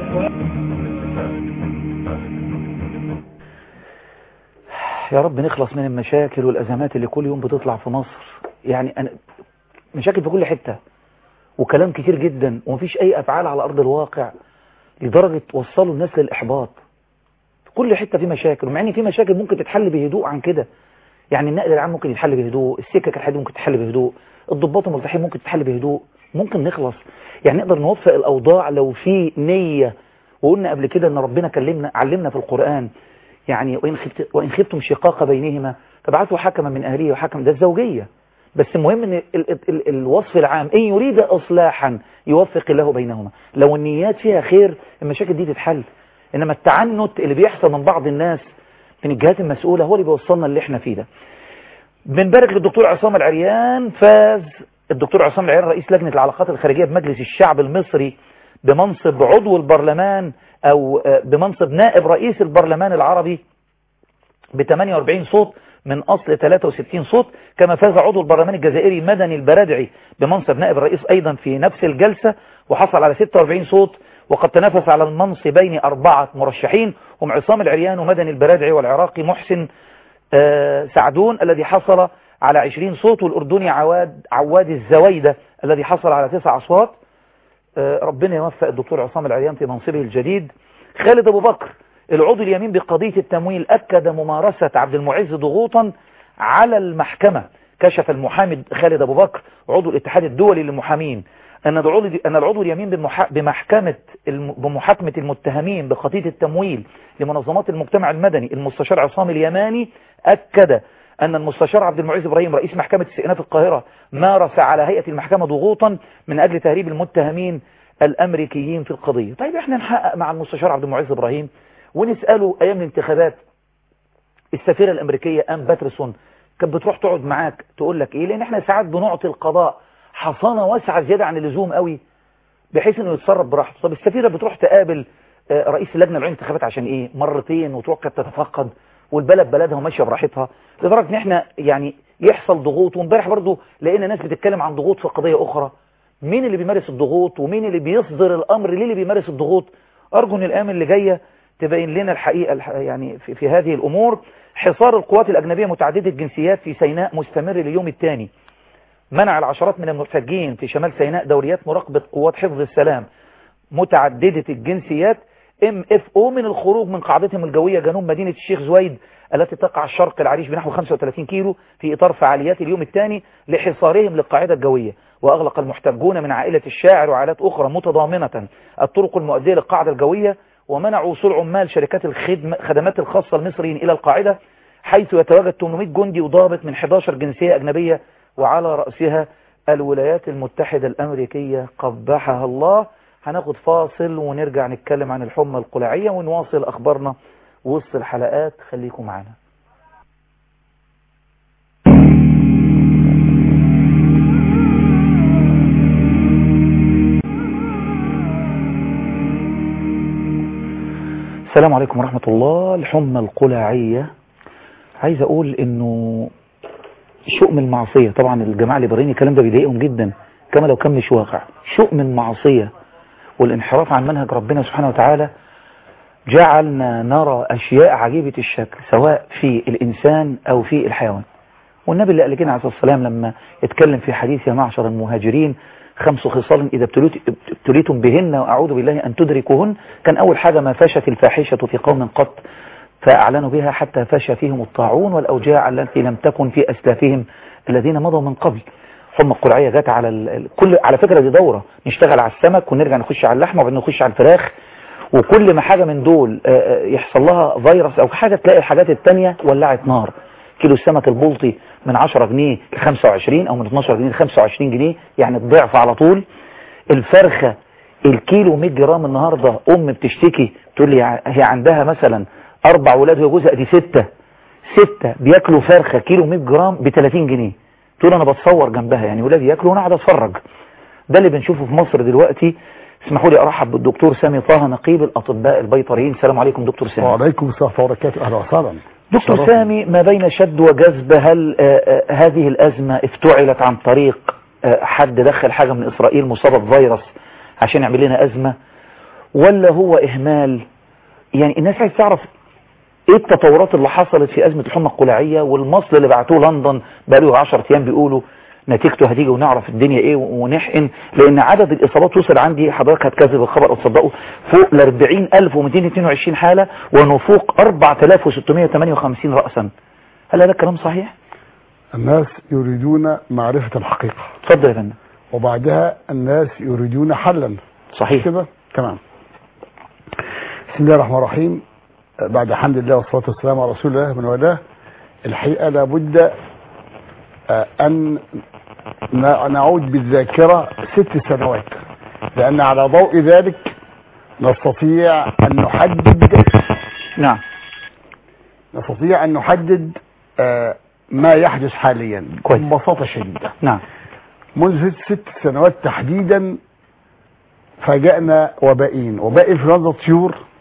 يا رب نخلص من المشاكل والأزمات اللي كل يوم بتطلع في مصر يعني أنا مشاكل في كل حتة وكلام كتير جدا ومفيش أي أفعال على أرض الواقع لدرجة وصلوا الناس للإحباط في كل حتة في مشاكل ومع إن في مشاكل ممكن تتحل بهدوء عن كده يعني النقل العام ممكن يتحل بهدوء السكك الحديد ممكن تتحل بهدوء الضباط الملتحين ممكن تتحل بهدوء ممكن نخلص يعني نقدر نوفق الأوضاع لو في نية وقلنا قبل كده ان ربنا كلمنا علمنا في القرآن يعني وإن, خفت وإن خفتم شقاق بينهما فبعثوا حكما من أهله وحكما ده الزوجية بس المهم ان ال ال ال الوصف العام ان يريد اصلاحا يوفق الله بينهما لو النيات فيها خير المشاكل دي تتحل انما التعنت اللي بيحصل من بعض الناس من الجهات المسؤولة هو اللي بيوصلنا اللي احنا فيه ده بنبارك للدكتور عصام العريان فاز الدكتور عصام العريان رئيس لجنة العلاقات الخارجية بمجلس الشعب المصري بمنصب عضو البرلمان أو آه، بمنصب نائب رئيس البرلمان العربي ب 48 صوت من أصل 63 صوت كما فاز عضو البرلمان الجزائري مدني البرادعي بمنصب نائب الرئيس أيضا في نفس الجلسة وحصل على 46 صوت وقد تنافس على المنصبين أربعة مرشحين هم عصام العريان ومدني البرادعي والعراقي محسن آه، سعدون الذي حصل على 20 صوت والأردني عواد, عواد الزويدة الذي حصل على 9 أصوات آه، ربنا يوفق الدكتور عصام العريان في منصبه الجديد خالد أبو بكر العضو اليمين بقضية التمويل أكد ممارسة عبد المعز ضغوطا على المحكمة كشف المحامي خالد أبو بكر عضو الاتحاد الدولي للمحامين أن العضو أن العضو اليمين بمح- بمحكمة الم- بمحاكمة المتهمين بقضية التمويل لمنظمات المجتمع المدني المستشار عصام اليماني أكد أن المستشار عبد المعز إبراهيم رئيس محكمة استئناف القاهرة مارس على هيئة المحكمة ضغوطا من أجل تهريب المتهمين الأمريكيين في القضية طيب احنا نحقق مع المستشار عبد المعز إبراهيم ونسأله أيام الانتخابات السفيرة الأمريكية أم باترسون كانت بتروح تقعد معاك تقول لك إيه لأن احنا ساعات بنعطي القضاء حصانة واسعة زيادة عن اللزوم قوي بحيث انه يتصرف براحته طب السفيرة بتروح تقابل آه، رئيس اللجنة العليا للانتخابات عشان ايه مرتين وتروح كانت تتفقد والبلد بلدها وماشيه براحتها لدرجة ان احنا يعني يحصل ضغوط وامبارح برضو لقينا ناس بتتكلم عن ضغوط في قضية اخرى مين اللي بيمارس الضغوط ومين اللي بيصدر الامر ليه اللي بيمارس الضغوط ارجو ان الايام اللي جايه تبين لنا الحقيقة الح- يعني في, في هذه الامور حصار القوات الاجنبية متعددة الجنسيات في سيناء مستمر لليوم الثاني منع العشرات من المحتجين في شمال سيناء دوريات مراقبة قوات حفظ السلام متعددة الجنسيات ام اف او من الخروج من قاعدتهم الجوية جنوب مدينة الشيخ زويد التي تقع شرق العريش بنحو 35 كيلو في إطار فعاليات اليوم الثاني لحصارهم للقاعدة الجوية وأغلق المحتجون من عائلة الشاعر وعائلات أخرى متضامنة الطرق المؤدية للقاعدة الجوية ومنعوا وصول عمال شركات الخدمات الخاصة المصريين إلى القاعدة حيث يتواجد 800 جندي وضابط من 11 جنسية أجنبية وعلى رأسها الولايات المتحدة الأمريكية قبحها الله هناخد فاصل ونرجع نتكلم عن الحمى القلعية ونواصل أخبارنا وسط الحلقات خليكم معنا السلام عليكم ورحمة الله الحمى القلعية عايز أقول إنه شؤم المعصية طبعا الجماعة الليبراليين الكلام ده بيضايقهم جدا كما لو كان مش واقع شؤم المعصية والانحراف عن منهج ربنا سبحانه وتعالى جعلنا نرى أشياء عجيبة الشكل سواء في الإنسان أو في الحيوان والنبي اللي قال لنا عليه الصلاة والسلام لما اتكلم في حديث يا معشر المهاجرين خمس خصال إذا ابتليتم بهن وأعوذ بالله أن تدركوهن كان أول حاجة ما فشت الفاحشة في قوم قط فأعلنوا بها حتى فشى فيهم الطاعون والأوجاع التي لم تكن في أسلافهم الذين مضوا من قبل حمى القرعية جت على ال... كل على فكرة دي دورة نشتغل على السمك ونرجع نخش على اللحمة وبعدين نخش على الفراخ وكل ما حاجة من دول يحصل لها فيروس أو حاجة تلاقي الحاجات التانية ولعت نار كيلو السمك البلطي من 10 جنيه ل 25 أو من 12 جنيه ل 25 جنيه يعني الضعف على طول الفرخة الكيلو 100 جرام النهاردة أم بتشتكي تقول لي هي عندها مثلا أربع ولاد وجوزها دي ستة ستة بياكلوا فرخة كيلو 100 جرام ب 30 جنيه تقول أنا بتصور جنبها يعني ولادي ياكلوا وأنا قاعد أتفرج ده اللي بنشوفه في مصر دلوقتي اسمحوا لي أرحب بالدكتور سامي طه نقيب الأطباء البيطريين السلام عليكم دكتور سامي وعليكم السلام ورحمة الله وبركاته أهلا وسهلا دكتور شرف. سامي ما بين شد وجذب هل آآ آآ هذه الأزمة افتعلت عن طريق حد دخل حاجة من إسرائيل مصابة بفيروس عشان يعمل لنا أزمة ولا هو إهمال يعني الناس عايز تعرف ايه التطورات اللي حصلت في أزمة الحمى القلاعية والمصل اللي بعتوه لندن بقاله 10 ايام بيقولوا نتيجته هتيجي ونعرف الدنيا ايه ونحقن لان عدد الاصابات وصل عندي حضرتك هتكذب الخبر او تصدقوا فوق ل 40222 حالة ونفوق 4658 رأسا هل هذا الكلام صحيح؟ الناس يريدون معرفة الحقيقة اتفضل يا فندم وبعدها الناس يريدون حلا صحيح كده تمام بسم الله الرحمن الرحيم بعد حمد الله والصلاة والسلام على رسول الله من والاه الحقيقة لابد أن نعود بالذاكرة ست سنوات لأن على ضوء ذلك نستطيع أن نحدد نعم نستطيع أن نحدد ما يحدث حاليا كويس. ببساطة شديدة نعم منذ ست سنوات تحديدا فاجأنا وبائين وباء انفلونزا الطيور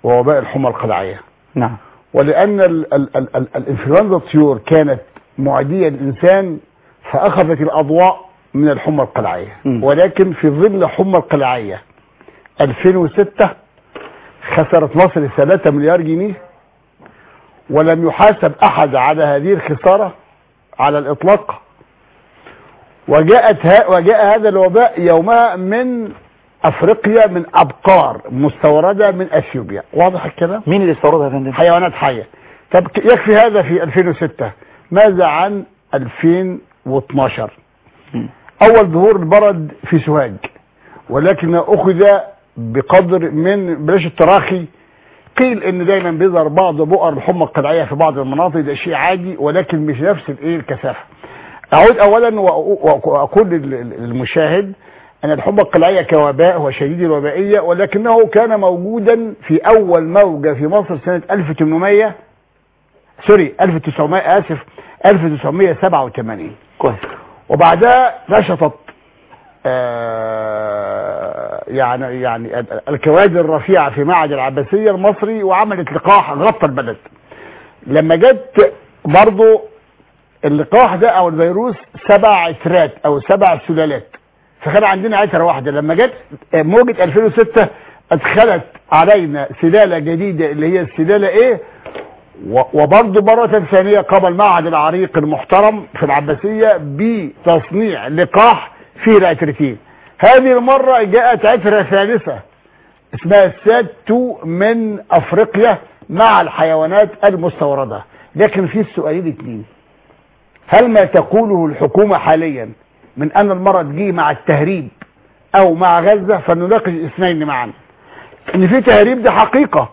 ووباء الحمى القلعيه نعم ولان ال ال ال ال الانفلونزا الطيور كانت معديه للانسان فاخذت الاضواء من الحمى القلعيه مم. ولكن في ظل حمى القلعيه 2006 خسرت مصر 3 مليار جنيه ولم يحاسب احد على هذه الخساره على الاطلاق وجاءت ها وجاء هذا الوباء يومها من افريقيا من ابقار مستورده من اثيوبيا واضح الكلام مين اللي استوردها يا فندم حيوانات حيه طب ك- يكفي هذا في 2006 ماذا عن 2012 مم. اول ظهور البرد في سوهاج ولكن اخذ بقدر من بلاش التراخي قيل ان دايما بيظهر بعض بؤر الحمى القلعيه في بعض المناطق ده شيء عادي ولكن مش نفس الايه الكثافه اعود اولا وأ- وأ- واقول لل- لل- للمشاهد ان الحمى القلعيه كوباء هو شديد الوبائيه ولكنه كان موجودا في اول موجه في مصر سنه 1800 سوري 1900 اسف 1987 كويس وبعدها نشطت آه، يعني يعني ال- الكوادر الرفيعه في معهد العباسيه المصري وعملت لقاح غطى البلد لما جت برضو اللقاح ده او الفيروس سبع عترات او سبع سلالات فكان عندنا عتره واحده لما جت موجه 2006 ادخلت علينا سلاله جديده اللي هي السلاله ايه و- وبرضه مرة ثانية قام المعهد العريق المحترم في العباسية بتصنيع لقاح فيه العترتين هذه المرة جاءت عترة ثالثة اسمها الساد 2 من افريقيا مع الحيوانات المستوردة لكن في السؤالين اتنين هل ما تقوله الحكومة حاليا من ان المرض جه مع التهريب او مع غزة فلنناقش الاثنين معا ان في تهريب ده حقيقة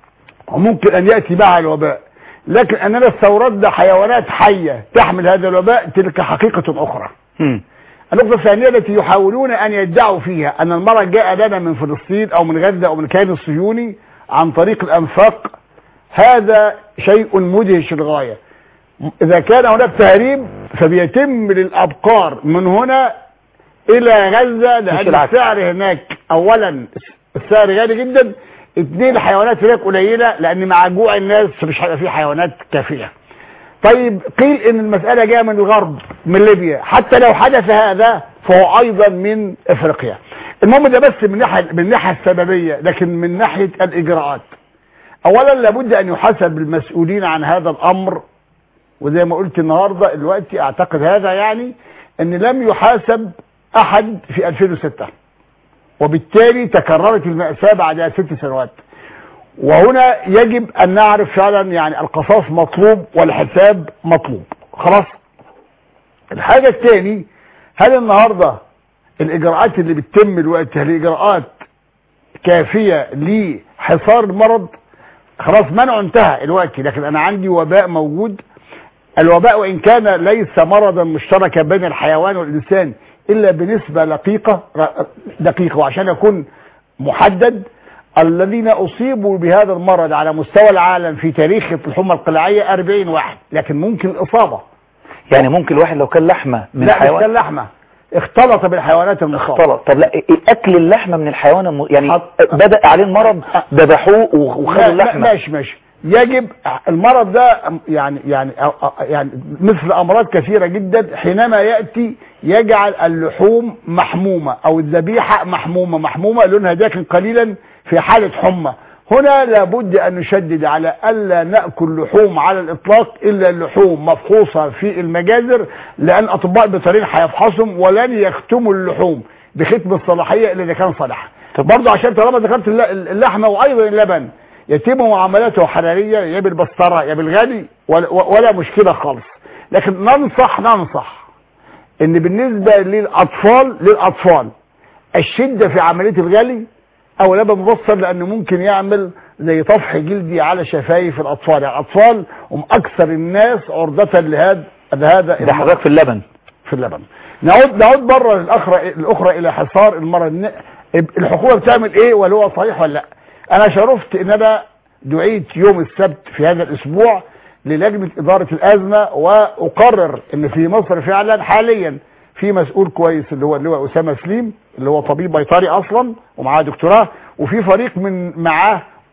وممكن ان يأتي معها الوباء لكن اننا استوردنا حيوانات حية تحمل هذا الوباء تلك حقيقة اخرى مم. النقطة الثانية التي يحاولون أن يدعوا فيها أن المرض جاء لنا من فلسطين أو من غزة أو من الكيان الصهيوني عن طريق الأنفاق هذا شيء مدهش للغاية إذا كان هناك تهريب فبيتم للأبقار من هنا إلى غزة لأن العكس. السعر هناك أولا السعر غالي جدا اثنين الحيوانات هناك قليلة لأن مع جوع الناس مش هيبقى في حيوانات كافية طيب قيل ان المسألة جاية من الغرب من ليبيا حتى لو حدث هذا فهو ايضا من افريقيا المهم ده بس من ناحية من الناحية السببية لكن من ناحية الاجراءات اولا لابد ان يحاسب المسؤولين عن هذا الامر وزي ما قلت النهاردة دلوقتي اعتقد هذا يعني ان لم يحاسب احد في 2006 وبالتالي تكررت المأساة بعد ست سنوات وهنا يجب ان نعرف فعلا يعني القصاص مطلوب والحساب مطلوب خلاص الحاجة الثاني هل النهاردة الاجراءات اللي بتتم دلوقتي هل اجراءات كافية لحصار المرض خلاص منعه انتهى دلوقتي لكن انا عندي وباء موجود الوباء وان كان ليس مرضا مشتركا بين الحيوان والانسان الا بنسبة دقيقة دقيقة وعشان يكون محدد الذين اصيبوا بهذا المرض على مستوى العالم في تاريخ الحمى القلعية 40 واحد لكن ممكن الاصابة يعني ممكن الواحد لو كان لحمة من لا مش حيوان كان لحمة اختلط بالحيوانات المصابة اختلط طب لا اكل اللحمة من الحيوان الم... يعني حط- بدأ عليه المرض ذبحوه وخ- وخدوا لا- لا، اللحمة ماشي ماشي يجب المرض ده يعني يعني أو- أو- يعني مثل امراض كثيره جدا حينما ياتي يجعل اللحوم محمومه او الذبيحه محمومه محمومه لونها داكن قليلا في حاله حمى هنا لابد ان نشدد على الا ناكل لحوم على الاطلاق الا اللحوم مفحوصه في المجازر لان اطباء البيطريين هيفحصهم ولن يختموا اللحوم بختم الصلاحيه الا اذا كان صالحا طب- برضه عشان طالما ذكرت الل- اللحمه وايضا اللبن يتم معاملاته حراريه يا بالبسطره يا بالغالي ولا, ولا مشكله خالص لكن ننصح ننصح ان بالنسبه للاطفال للاطفال الشده في عمليه الغلي او لبن مبصر لانه ممكن يعمل زي طفح جلدي على شفايف الاطفال يعني الاطفال هم اكثر الناس عرضه لهذا لهذا ده حضرتك في اللبن في اللبن نعود نعود بره الاخرى الاخرى الى حصار المرض ن- الحكومه بتعمل ايه ولا هو صحيح ولا لا انا شرفت ان انا دعيت يوم السبت في هذا الاسبوع للجنه اداره الازمه واقرر ان في مصر فعلا حاليا في مسؤول كويس اللي هو اللي هو اسامه سليم اللي هو طبيب بيطري اصلا ومعاه دكتوراه وفي فريق من معاه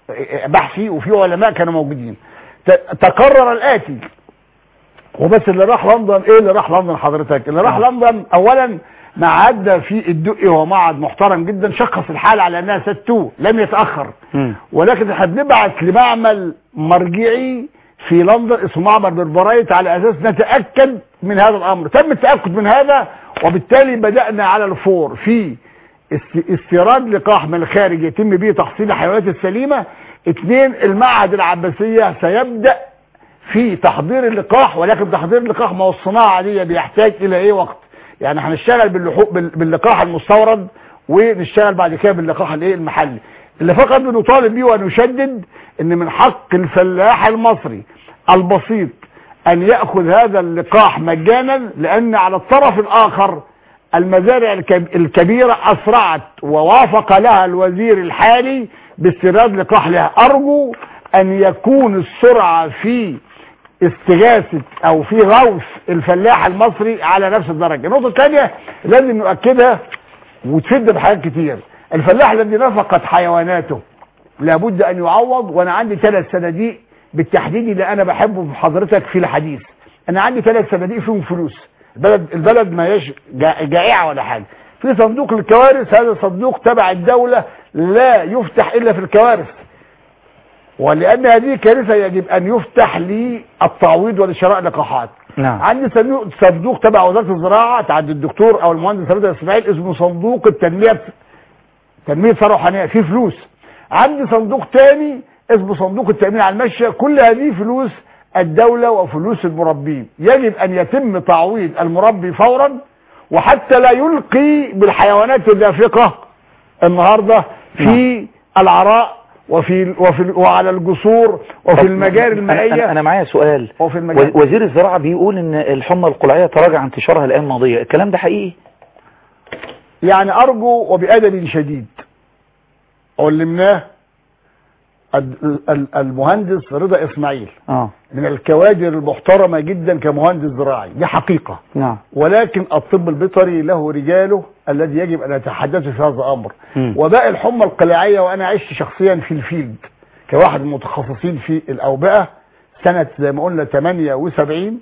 بحثي وفي علماء كانوا موجودين ت- تقرر الاتي وبس اللي راح لندن ايه اللي راح لندن حضرتك اللي راح آه. لندن اولا معد في الدقي هو معهد محترم جدا شخص الحالة على انها ستو لم يتأخر مم. ولكن احنا بنبعت لمعمل مرجعي في لندن اسمه معمل بربرايت على اساس نتاكد من هذا الامر تم التاكد من هذا وبالتالي بدانا على الفور في است- استيراد لقاح من الخارج يتم به تحصيل الحيوانات السليمه اثنين المعهد العباسيه سيبدا في تحضير اللقاح ولكن تحضير اللقاح ما هو الصناعه دي بيحتاج الى ايه وقت يعني هنشتغل باللحوق بال- باللقاح المستورد ونشتغل بعد كده باللقاح الايه المحلي اللي فقط بنطالب بيه ونشدد ان من حق الفلاح المصري البسيط ان ياخذ هذا اللقاح مجانا لان على الطرف الاخر المزارع الكب- الكبيره اسرعت ووافق لها الوزير الحالي باستيراد لقاح لها ارجو ان يكون السرعه في استغاثة او في غوث الفلاح المصري على نفس الدرجة النقطة الثانية لازم نؤكدها وتفيد بحاجات كتير الفلاح الذي نفقت حيواناته لابد ان يعوض وانا عندي ثلاث صناديق بالتحديد اللي انا بحبه في حضرتك في الحديث انا عندي ثلاث صناديق فيهم فلوس البلد البلد ما هيش جا- جائعه ولا حاجه في صندوق الكوارث هذا صندوق تبع الدوله لا يفتح الا في الكوارث ولان هذه كارثه يجب ان يفتح للتعويض ولشراء لقاحات نعم عندي صندوق صندوق تبع وزاره الزراعه عند الدكتور او المهندس رضا اسماعيل اسمه صندوق التنميه تنميه ثروه حنيه فيه فلوس عندي صندوق تاني اسمه صندوق التامين على المشيه كل هذه فلوس الدوله وفلوس المربين يجب ان يتم تعويض المربي فورا وحتى لا يلقي بالحيوانات الدافقه النهارده في العراء وفي وفي وعلى الجسور وفي طب المجاري أنا- المائيه أنا, أنا معايا سؤال وفي المجال و- وزير الزراعة بيقول ان الحمى القلعية تراجع انتشارها الأيام الماضية الكلام ده حقيقي يعني ارجو وبادب شديد علمناه ال- ال- المهندس رضا اسماعيل اه من الكوادر المحترمه جدا كمهندس زراعي دي حقيقه نعم ولكن الطب البيطري له رجاله الذي يجب ان يتحدثوا في هذا الامر مم. وباء الحمى القلاعيه وانا عشت شخصيا في الفيلد كواحد من المتخصصين في الاوبئه سنه زي ما قلنا 78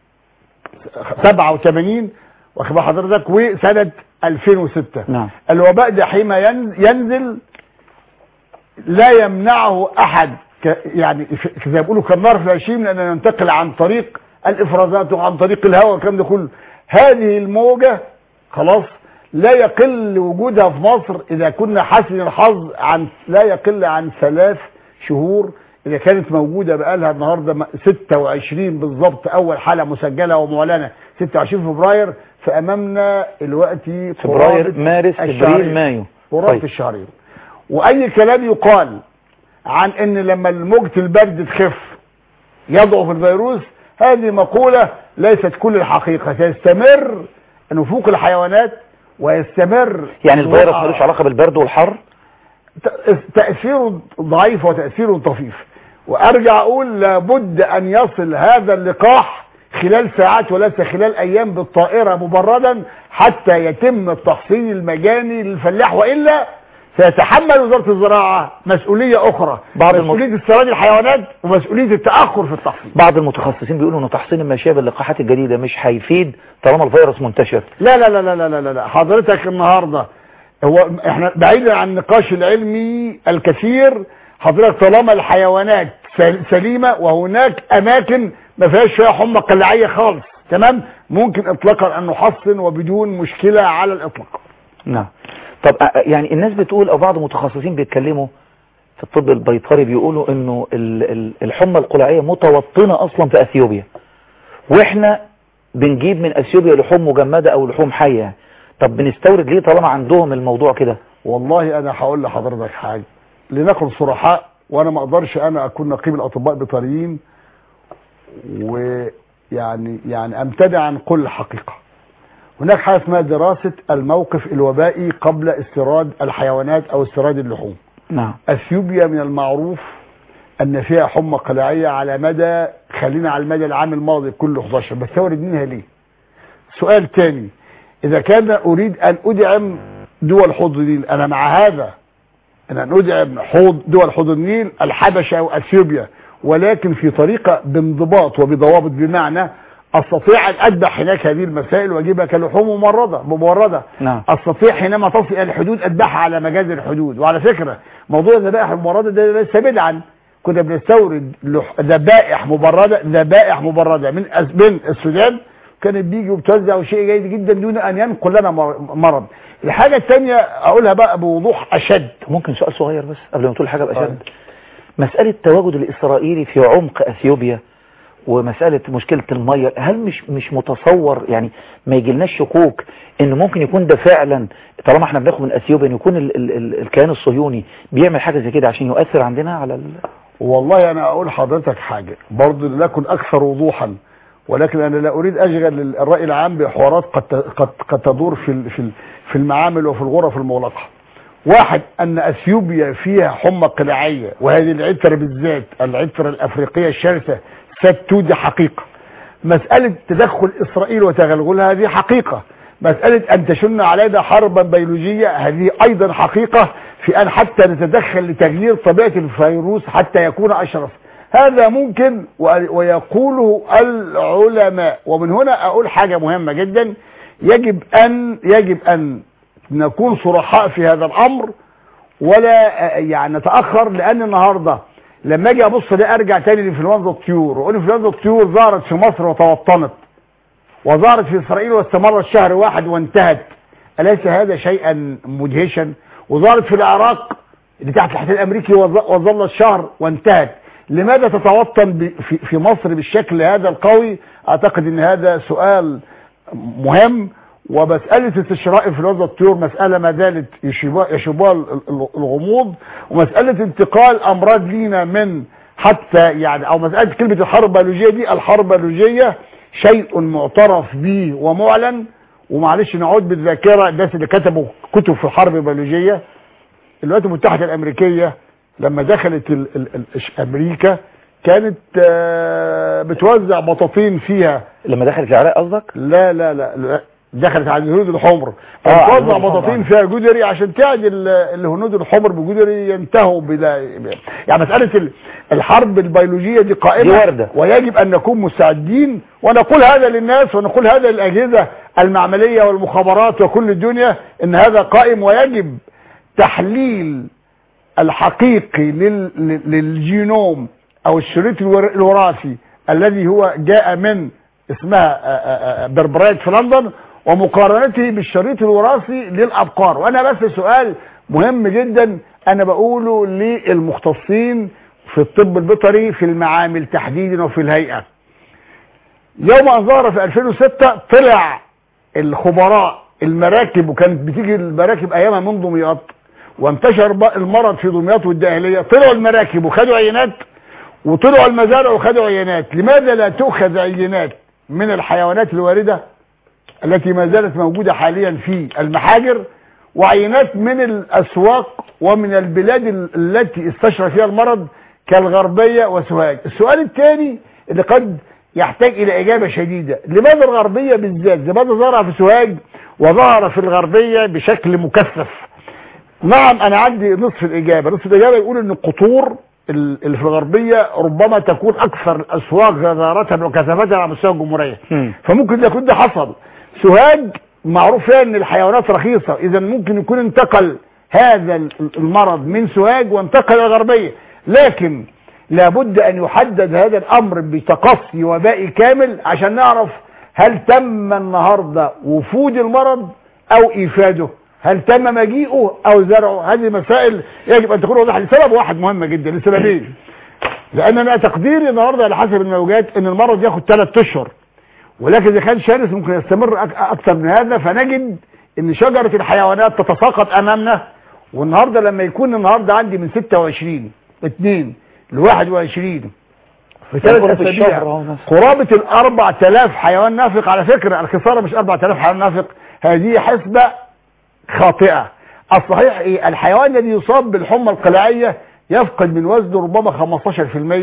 87 واخد بال حضرتك وسنه 2006 نعم الوباء ده حين ين- ينزل لا يمنعه احد ك يعني ف- زي ما بيقولوا كالنار في الهشيم لانه ينتقل عن طريق الافرازات وعن طريق الهواء والكلام ده كله هذه الموجه خلاص لا يقل وجودها في مصر اذا كنا حسن الحظ عن لا يقل عن ثلاث شهور اذا كانت موجوده بقالها النهارده م- 26 بالظبط اول حاله مسجله ومعلنه 26 فبراير فامامنا الوقت فبراير قرابة مارس الشهرين. ابريل مايو قرابة طيب. الشهرين واي كلام يقال عن ان لما موجة البرد تخف يضعف الفيروس هذه مقولة ليست كل الحقيقة سيستمر نفوق الحيوانات ويستمر يعني الفيروس ظهور- ملوش علاقة بالبرد والحر ت- تأثيره ضعيف وتأثيره طفيف وارجع اقول لابد ان يصل هذا اللقاح خلال ساعات وليس خلال ايام بالطائرة مبردا حتى يتم التحصيل المجاني للفلاح والا سيتحمل وزارة الزراعة مسؤولية اخرى بعض الم- مسؤولية استيراد الحيوانات ومسؤولية التأخر في التحصيل بعض المتخصصين بيقولوا ان تحصين الماشية باللقاحات الجديدة مش هيفيد طالما الفيروس منتشر لا لا لا لا لا لا لا حضرتك النهارده هو احنا بعيدا عن النقاش العلمي الكثير حضرتك طالما الحيوانات سل- سليمه وهناك اماكن ما فيهاش فيها حمى قلعيه خالص تمام ممكن اطلاقا ان نحصن وبدون مشكله على الاطلاق نعم طب أ- يعني الناس بتقول او بعض المتخصصين بيتكلموا في الطب البيطري بيقولوا انه ال- ال- الحمى القلعية متوطنة اصلا في اثيوبيا واحنا بنجيب من اثيوبيا لحوم مجمدة او لحوم حية طب بنستورد ليه طالما عندهم الموضوع كده والله انا هقول لحضرتك حاجه لنكن صرحاء وانا ما اقدرش انا اكون نقيب الاطباء البيطريين ويعني يعني امتنع عن كل حقيقه هناك حاجه اسمها دراسه الموقف الوبائي قبل استيراد الحيوانات او استيراد اللحوم نعم اثيوبيا من المعروف ان فيها حمى قلاعيه على مدى خلينا على المدى العام الماضي كله 11 بستورد منها ليه سؤال تاني اذا كان اريد ان ادعم دول حوض النيل انا مع هذا ان ندعم حوض دول حوض النيل الحبشه واثيوبيا ولكن في طريقه بانضباط وبضوابط بمعنى استطيع ان اذبح هناك هذه المسائل واجيبها كلحوم ممرضه ممرضه نعم استطيع حينما تصل الى الحدود اذبحها على مجازر الحدود وعلى فكره موضوع الذبائح الممرضه ده ليس بدعا كنا بنستورد لح- ذبائح مبرده ذبائح مبرده من أس- من السودان كانت بيجي وبتوزع وشيء جيد جدا دون ان ينقل لنا مر- مرض الحاجه الثانيه اقولها بقى بوضوح اشد ممكن سؤال صغير بس قبل ما تقول حاجة بأشد مسألة التواجد الإسرائيلي في عمق أثيوبيا ومسألة مشكلة المية هل مش مش متصور يعني ما يجيلناش شكوك إنه ممكن يكون ده فعلا طالما احنا بناخد من أثيوبيا إن يكون ال ال ال الكيان الصهيوني بيعمل حاجة زي كده عشان يؤثر عندنا على ال... والله انا اقول حضرتك حاجة برضه لنكن اكثر وضوحا ولكن انا لا اريد اشغل الراي العام بحوارات قد ت- قد قد تدور في ال- في ال- في المعامل وفي الغرف المغلقه واحد ان اثيوبيا فيها حمى قلاعيه وهذه العتره بالذات العتره الافريقيه الشرسه ستود حقيقه مساله تدخل اسرائيل وتغلغلها هذه حقيقه مسألة أن تشن علينا حربا بيولوجية هذه أيضا حقيقة في أن حتى نتدخل لتغيير طبيعة الفيروس حتى يكون أشرف هذا ممكن و- ويقوله العلماء ومن هنا أقول حاجة مهمة جدا يجب أن يجب أن نكون صرحاء في هذا الأمر ولا آه، يعني نتأخر لأن النهاردة لما أجي أبص ده أرجع تاني لإنفلونزا الطيور وأقول إنفلونزا الطيور ظهرت في مصر وتوطنت وظهرت في إسرائيل واستمرت شهر واحد وانتهت أليس هذا شيئا مدهشا وظهرت في العراق اللي تحت الاحتلال الأمريكي وظ- وظلت شهر وانتهت لماذا تتوطن ب- في- في مصر بالشكل هذا القوي أعتقد أن هذا سؤال مهم ومسألة استشراء انفلونزا الطيور مسألة ما زالت يشبها يشبها ال- ال- الغموض ومسألة انتقال أمراض لينا من حتى يعني أو مسألة كلمة الحرب البيولوجية دي الحرب البيولوجية شيء معترف به ومعلن ومعلش نعود بالذاكرة الناس اللي كتبوا كتب في الحرب البيولوجية الولايات المتحدة الأمريكية لما دخلت ال ال ال أمريكا كانت آه، بتوزع بطاطين فيها لما دخلت العراق قصدك؟ لا لا لا, لا دخلت على الهنود الحمر آه، على فتوزع الهنود الحمر. بطاطين فيها جدري عشان تعدل الهنود الحمر بجدري ينتهوا بلا يعني مسألة ال- الحرب البيولوجية دي قائمة دي واردة. ويجب أن نكون مستعدين ونقول هذا للناس ونقول هذا للأجهزة المعملية والمخابرات وكل الدنيا إن هذا قائم ويجب تحليل الحقيقي لل- لل- للجينوم او الشريط الور- الوراثي الذي هو جاء من اسمها آه، آه، آه، بربرايت في لندن ومقارنته بالشريط الوراثي للابقار وانا بس سؤال مهم جدا انا بقوله للمختصين في الطب البيطري في المعامل تحديدا وفي الهيئه يوم ان ظهر في 2006 طلع الخبراء المراكب وكانت بتيجي المراكب ايامها من دمياط وانتشر بقى المرض في دمياط والداهليه طلعوا المراكب وخدوا عينات وطلعوا المزارع وخدوا عينات لماذا لا تؤخذ عينات من الحيوانات الوارده التي ما زالت موجوده حاليا في المحاجر وعينات من الاسواق ومن البلاد ال- التي استشرى فيها المرض كالغربيه وسوهاج السؤال الثاني اللي قد يحتاج الى اجابه شديده لماذا الغربيه بالذات لماذا ظهر في سوهاج وظهر في الغربيه بشكل مكثف نعم انا عندي نصف الاجابه نصف الاجابه يقول ان القطور ال- اللي في الغربيه ربما تكون اكثر الاسواق غزاره وكثافه على مستوى الجمهوريه مم. فممكن ده يكون ده حصل سوهاج معروف فيها ان الحيوانات رخيصه اذا ممكن يكون انتقل هذا ال- المرض من سوهاج وانتقل الى الغربيه لكن لابد ان يحدد هذا الامر بتقصي وبائي كامل عشان نعرف هل تم النهارده وفود المرض او ايفاده هل تم مجيئه او زرعه هذه مسائل يجب ان تكون واضحه لسبب واحد مهم جدا لسببين لان انا تقديري النهارده على حسب الموجات ان المرض ياخد ثلاث اشهر ولكن اذا كان شرس ممكن يستمر أك- اكثر من هذا فنجد ان شجره الحيوانات تتساقط امامنا والنهارده لما يكون النهارده عندي من 26 2 ل 21 في ثلاث قرابة الشهر اسابيع أهو مثلا. قرابه ال 4000 حيوان نافق على فكره الخساره مش 4000 حيوان نافق هذه حسبه خاطئه الصحيح ايه الحيوان الذي يصاب بالحمى القلاعيه يفقد من وزنه ربما 15%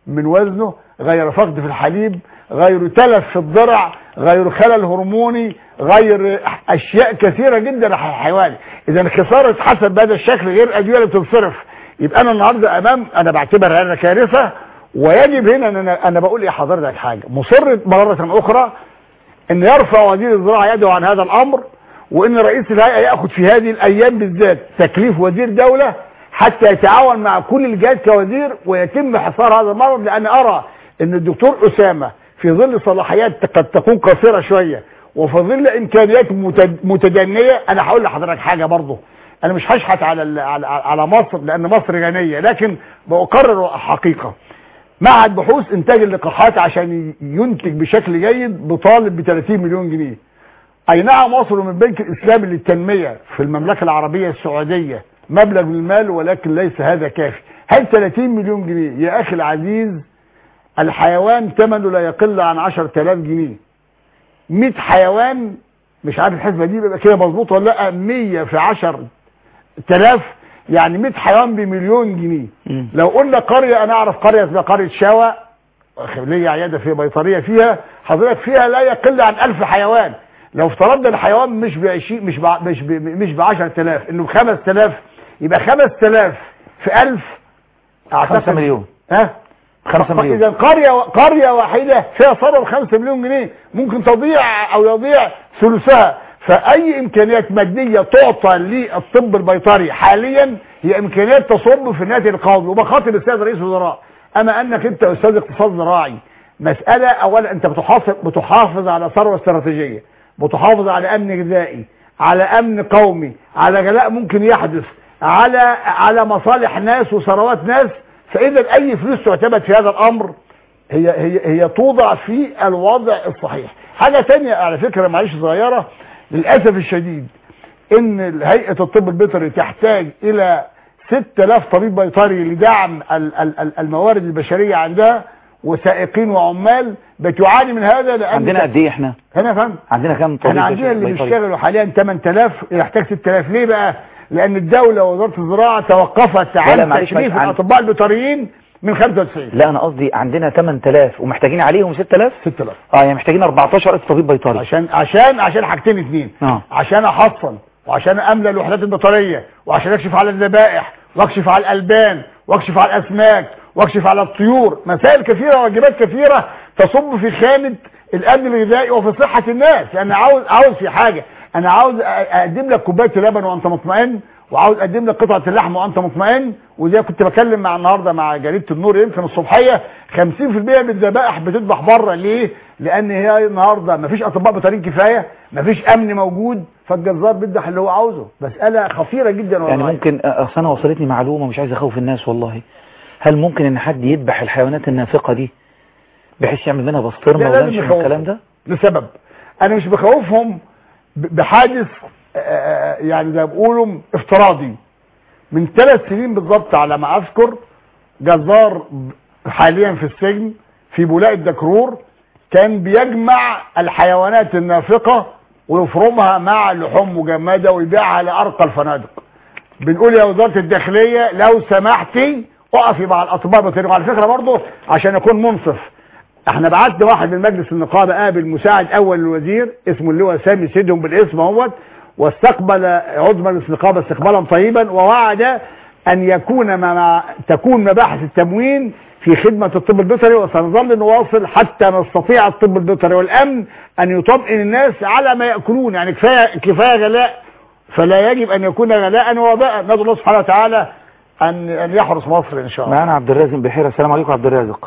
من وزنه غير فقد في الحليب غير تلف في الضرع غير خلل هرموني غير اشياء كثيره جدا على الحيوان اذا الخساره اتحسب بهذا الشكل غير الادويه اللي بتتصرف يبقى انا النهارده امام انا بعتبر هذا كارثه ويجب هنا ان انا انا بقول لحضرتك حاجه مصر مره اخرى ان يرفع وزير الزراعه يده عن هذا الامر وان رئيس الهيئه ياخذ في هذه الايام بالذات تكليف وزير دوله حتى يتعاون مع كل الجهات كوزير ويتم حصار هذا المرض لان ارى ان الدكتور اسامه في ظل صلاحيات قد تكون قصيره شويه وفي ظل امكانيات متد- متدنيه انا هقول لحضرتك حاجه برضه انا مش هشحت على ال- على على مصر لان مصر غنيه لكن بقرر حقيقه معهد بحوث انتاج اللقاحات عشان ينتج بشكل جيد بطالب ب 30 مليون جنيه اي نعم وصلوا من البنك الاسلامي للتنميه في المملكه العربيه السعوديه مبلغ من المال ولكن ليس هذا كافي هل 30 مليون جنيه يا اخي العزيز الحيوان ثمنه لا يقل عن 10000 جنيه 100 حيوان مش عارف الحسبه دي بيبقى كده مظبوط ولا لا 100 في 10000 يعني 100 حيوان بمليون جنيه مم. لو قلنا قريه انا اعرف قريه اسمها قريه شاوى ليا عياده في بيطريه فيها حضرتك فيها لا يقل عن 1000 حيوان لو افترضنا الحيوان مش ب 20 مش ب مش ب مش ب 10000 انه ب 5000 يبقى 5000 في 1000 5 مليون ها 5 مليون اذا قريه قريه واحده فيها ثروه 5 مليون جنيه ممكن تضيع او يضيع ثلثها فاي امكانيات ماديه تعطى للطب البيطري حاليا هي امكانيات تصب في الناتج القومي وبخاطب السيد رئيس الوزراء اما انك انت استاذ اقتصاد زراعي مساله اولا انت بتحافظ بتحافظ على ثروه استراتيجيه بتحافظ على امن غذائي على امن قومي على غلاء ممكن يحدث على على مصالح ناس وثروات ناس فاذا اي فلوس تعتمد في هذا الامر هي هي هي توضع في الوضع الصحيح حاجه تانية على فكره معلش صغيره للاسف الشديد ان هيئه الطب البيطري تحتاج الى 6000 طبيب بيطري لدعم ال- ال- ال- الموارد البشريه عندها وسائقين وعمال بتعاني من هذا لان عندنا قد ايه احنا هنا يا فندم عندنا كام طبيب احنا عندنا اللي بيطري؟ بيشتغلوا حاليا 8000 يحتاج 6000 ليه بقى لان الدوله ووزاره الزراعه توقفت لا، عن معلش، تكليف معلش، عن- الاطباء البيطريين من 95 لا انا قصدي عندنا 8000 ومحتاجين عليهم 6000 6000 اه يعني محتاجين 14000 طبيب بيطري عشان عشان عشان حاجتين اتنين اه عشان احصن وعشان املى الوحدات البيطريه وعشان اكشف على الذبائح واكشف على الالبان واكشف على الاسماك واكشف على الطيور مسائل كثيره وواجبات كثيره تصب في خانه الامن الغذائي وفي صحه الناس لان عاوز عاوز في حاجه انا عاوز أ- اقدم لك كوبايه لبن وانت مطمئن وعاوز اقدم لك قطعه اللحم وانت مطمئن وزي كنت بكلم مع النهارده مع جريده النور يمكن الصبحيه 50% من الذبائح بتذبح بره ليه؟ لان هي النهارده مفيش اطباء بيطريين كفايه مفيش امن موجود فالجزار بيذبح اللي هو عاوزه مساله خطيره جدا والله يعني ممكن اصل انا وصلتني معلومه مش عايز اخوف الناس والله هل ممكن ان حد يذبح الحيوانات النافقه دي بحيث يعمل منها بسطرمه لا، لازم ولانشون يخوف. والكلام ده لسبب انا مش بخوفهم ب- بحادث آه، يعني زي ما بيقولوا افتراضي من ثلاث سنين بالظبط على ما اذكر جزار حاليا في السجن في بولاق الدكرور كان بيجمع الحيوانات النافقه ويفرمها مع لحوم مجمده ويبيعها لارقى الفنادق بنقول يا وزاره الداخليه لو سمحتي اقفي مع الاطباء البيطريين وعلى فكره برضه عشان اكون منصف احنا بعتنا واحد من مجلس النقابه قابل مساعد اول الوزير اسمه اللواء سامي سيدهم بالاسم اهوت واستقبل عضو مجلس النقابه استقبالا طيبا ووعد ان يكون مع تكون مباحث التموين في خدمة الطب البيطري وسنظل نواصل حتى نستطيع الطب البيطري والأمن أن يطمئن الناس على ما يأكلون يعني كفاية, كفاية غلاء فلا يجب أن يكون غلاء وباء ندعو الله سبحانه وتعالى أن أن يحرس مصر إن شاء الله معانا عبد الرازق بحيرة السلام عليكم عبد الرازق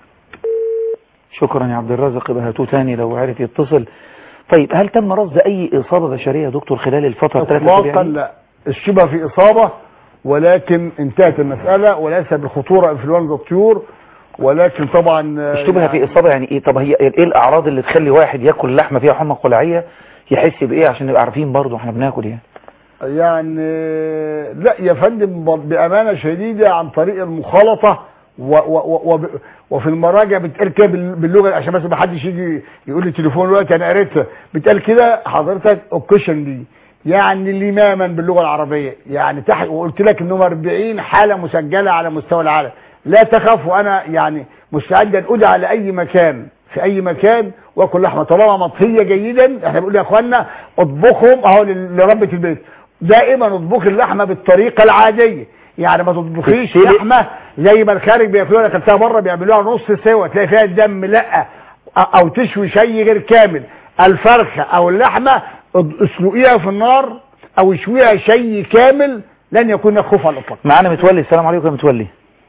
شكرا يا عبد الرازق يبقى هاتوه تاني لو عرف يتصل طيب هل تم رصد اي اصابة بشرية يا دكتور خلال الفترة الثلاثة اطلاقا أسابيع دي؟ لا الشبه في اصابه ولكن انتهت المساله وليس بالخطوره انفلونزا الطيور ولكن طبعا آه، اشتبه يعني في اصابة يعني ايه طب هي ايه الاعراض اللي تخلي واحد ياكل لحمة فيها حمى قلعية يحس بايه عشان نبقى عارفين برضه احنا بناكل يعني يعني لا يا فندم ب- بامانه شديده عن طريق المخالطه و و و و وفي المراجع بتقال كده بال- باللغه عشان بس ما حدش يجي يقول لي تليفون دلوقتي انا قريتها بتقال كده حضرتك اوكيشن دي يعني لماما باللغه العربيه يعني تحت وقلت لك انهم 40 حاله مسجله على مستوى العالم لا تخافوا انا يعني مستعد ان ادعى لاي مكان في اي مكان واكل لحمه طالما مطهيه جيدا احنا بنقول يا اخوانا اطبخهم اهو لل- لربة البيت دائما اطبخ اللحمه بالطريقه العاديه يعني ما تطبخيش تتسلق. لحمه زي ما الخارج بياكلوها انا اكلتها بره بيعملوها نص سوا تلاقي فيها الدم لا او تشوي شيء غير كامل الفرخه او اللحمه اسلقيها في النار او اشويها شيء كامل لن يكون هناك خوف على الاطلاق معانا متولي السلام عليكم يا متولي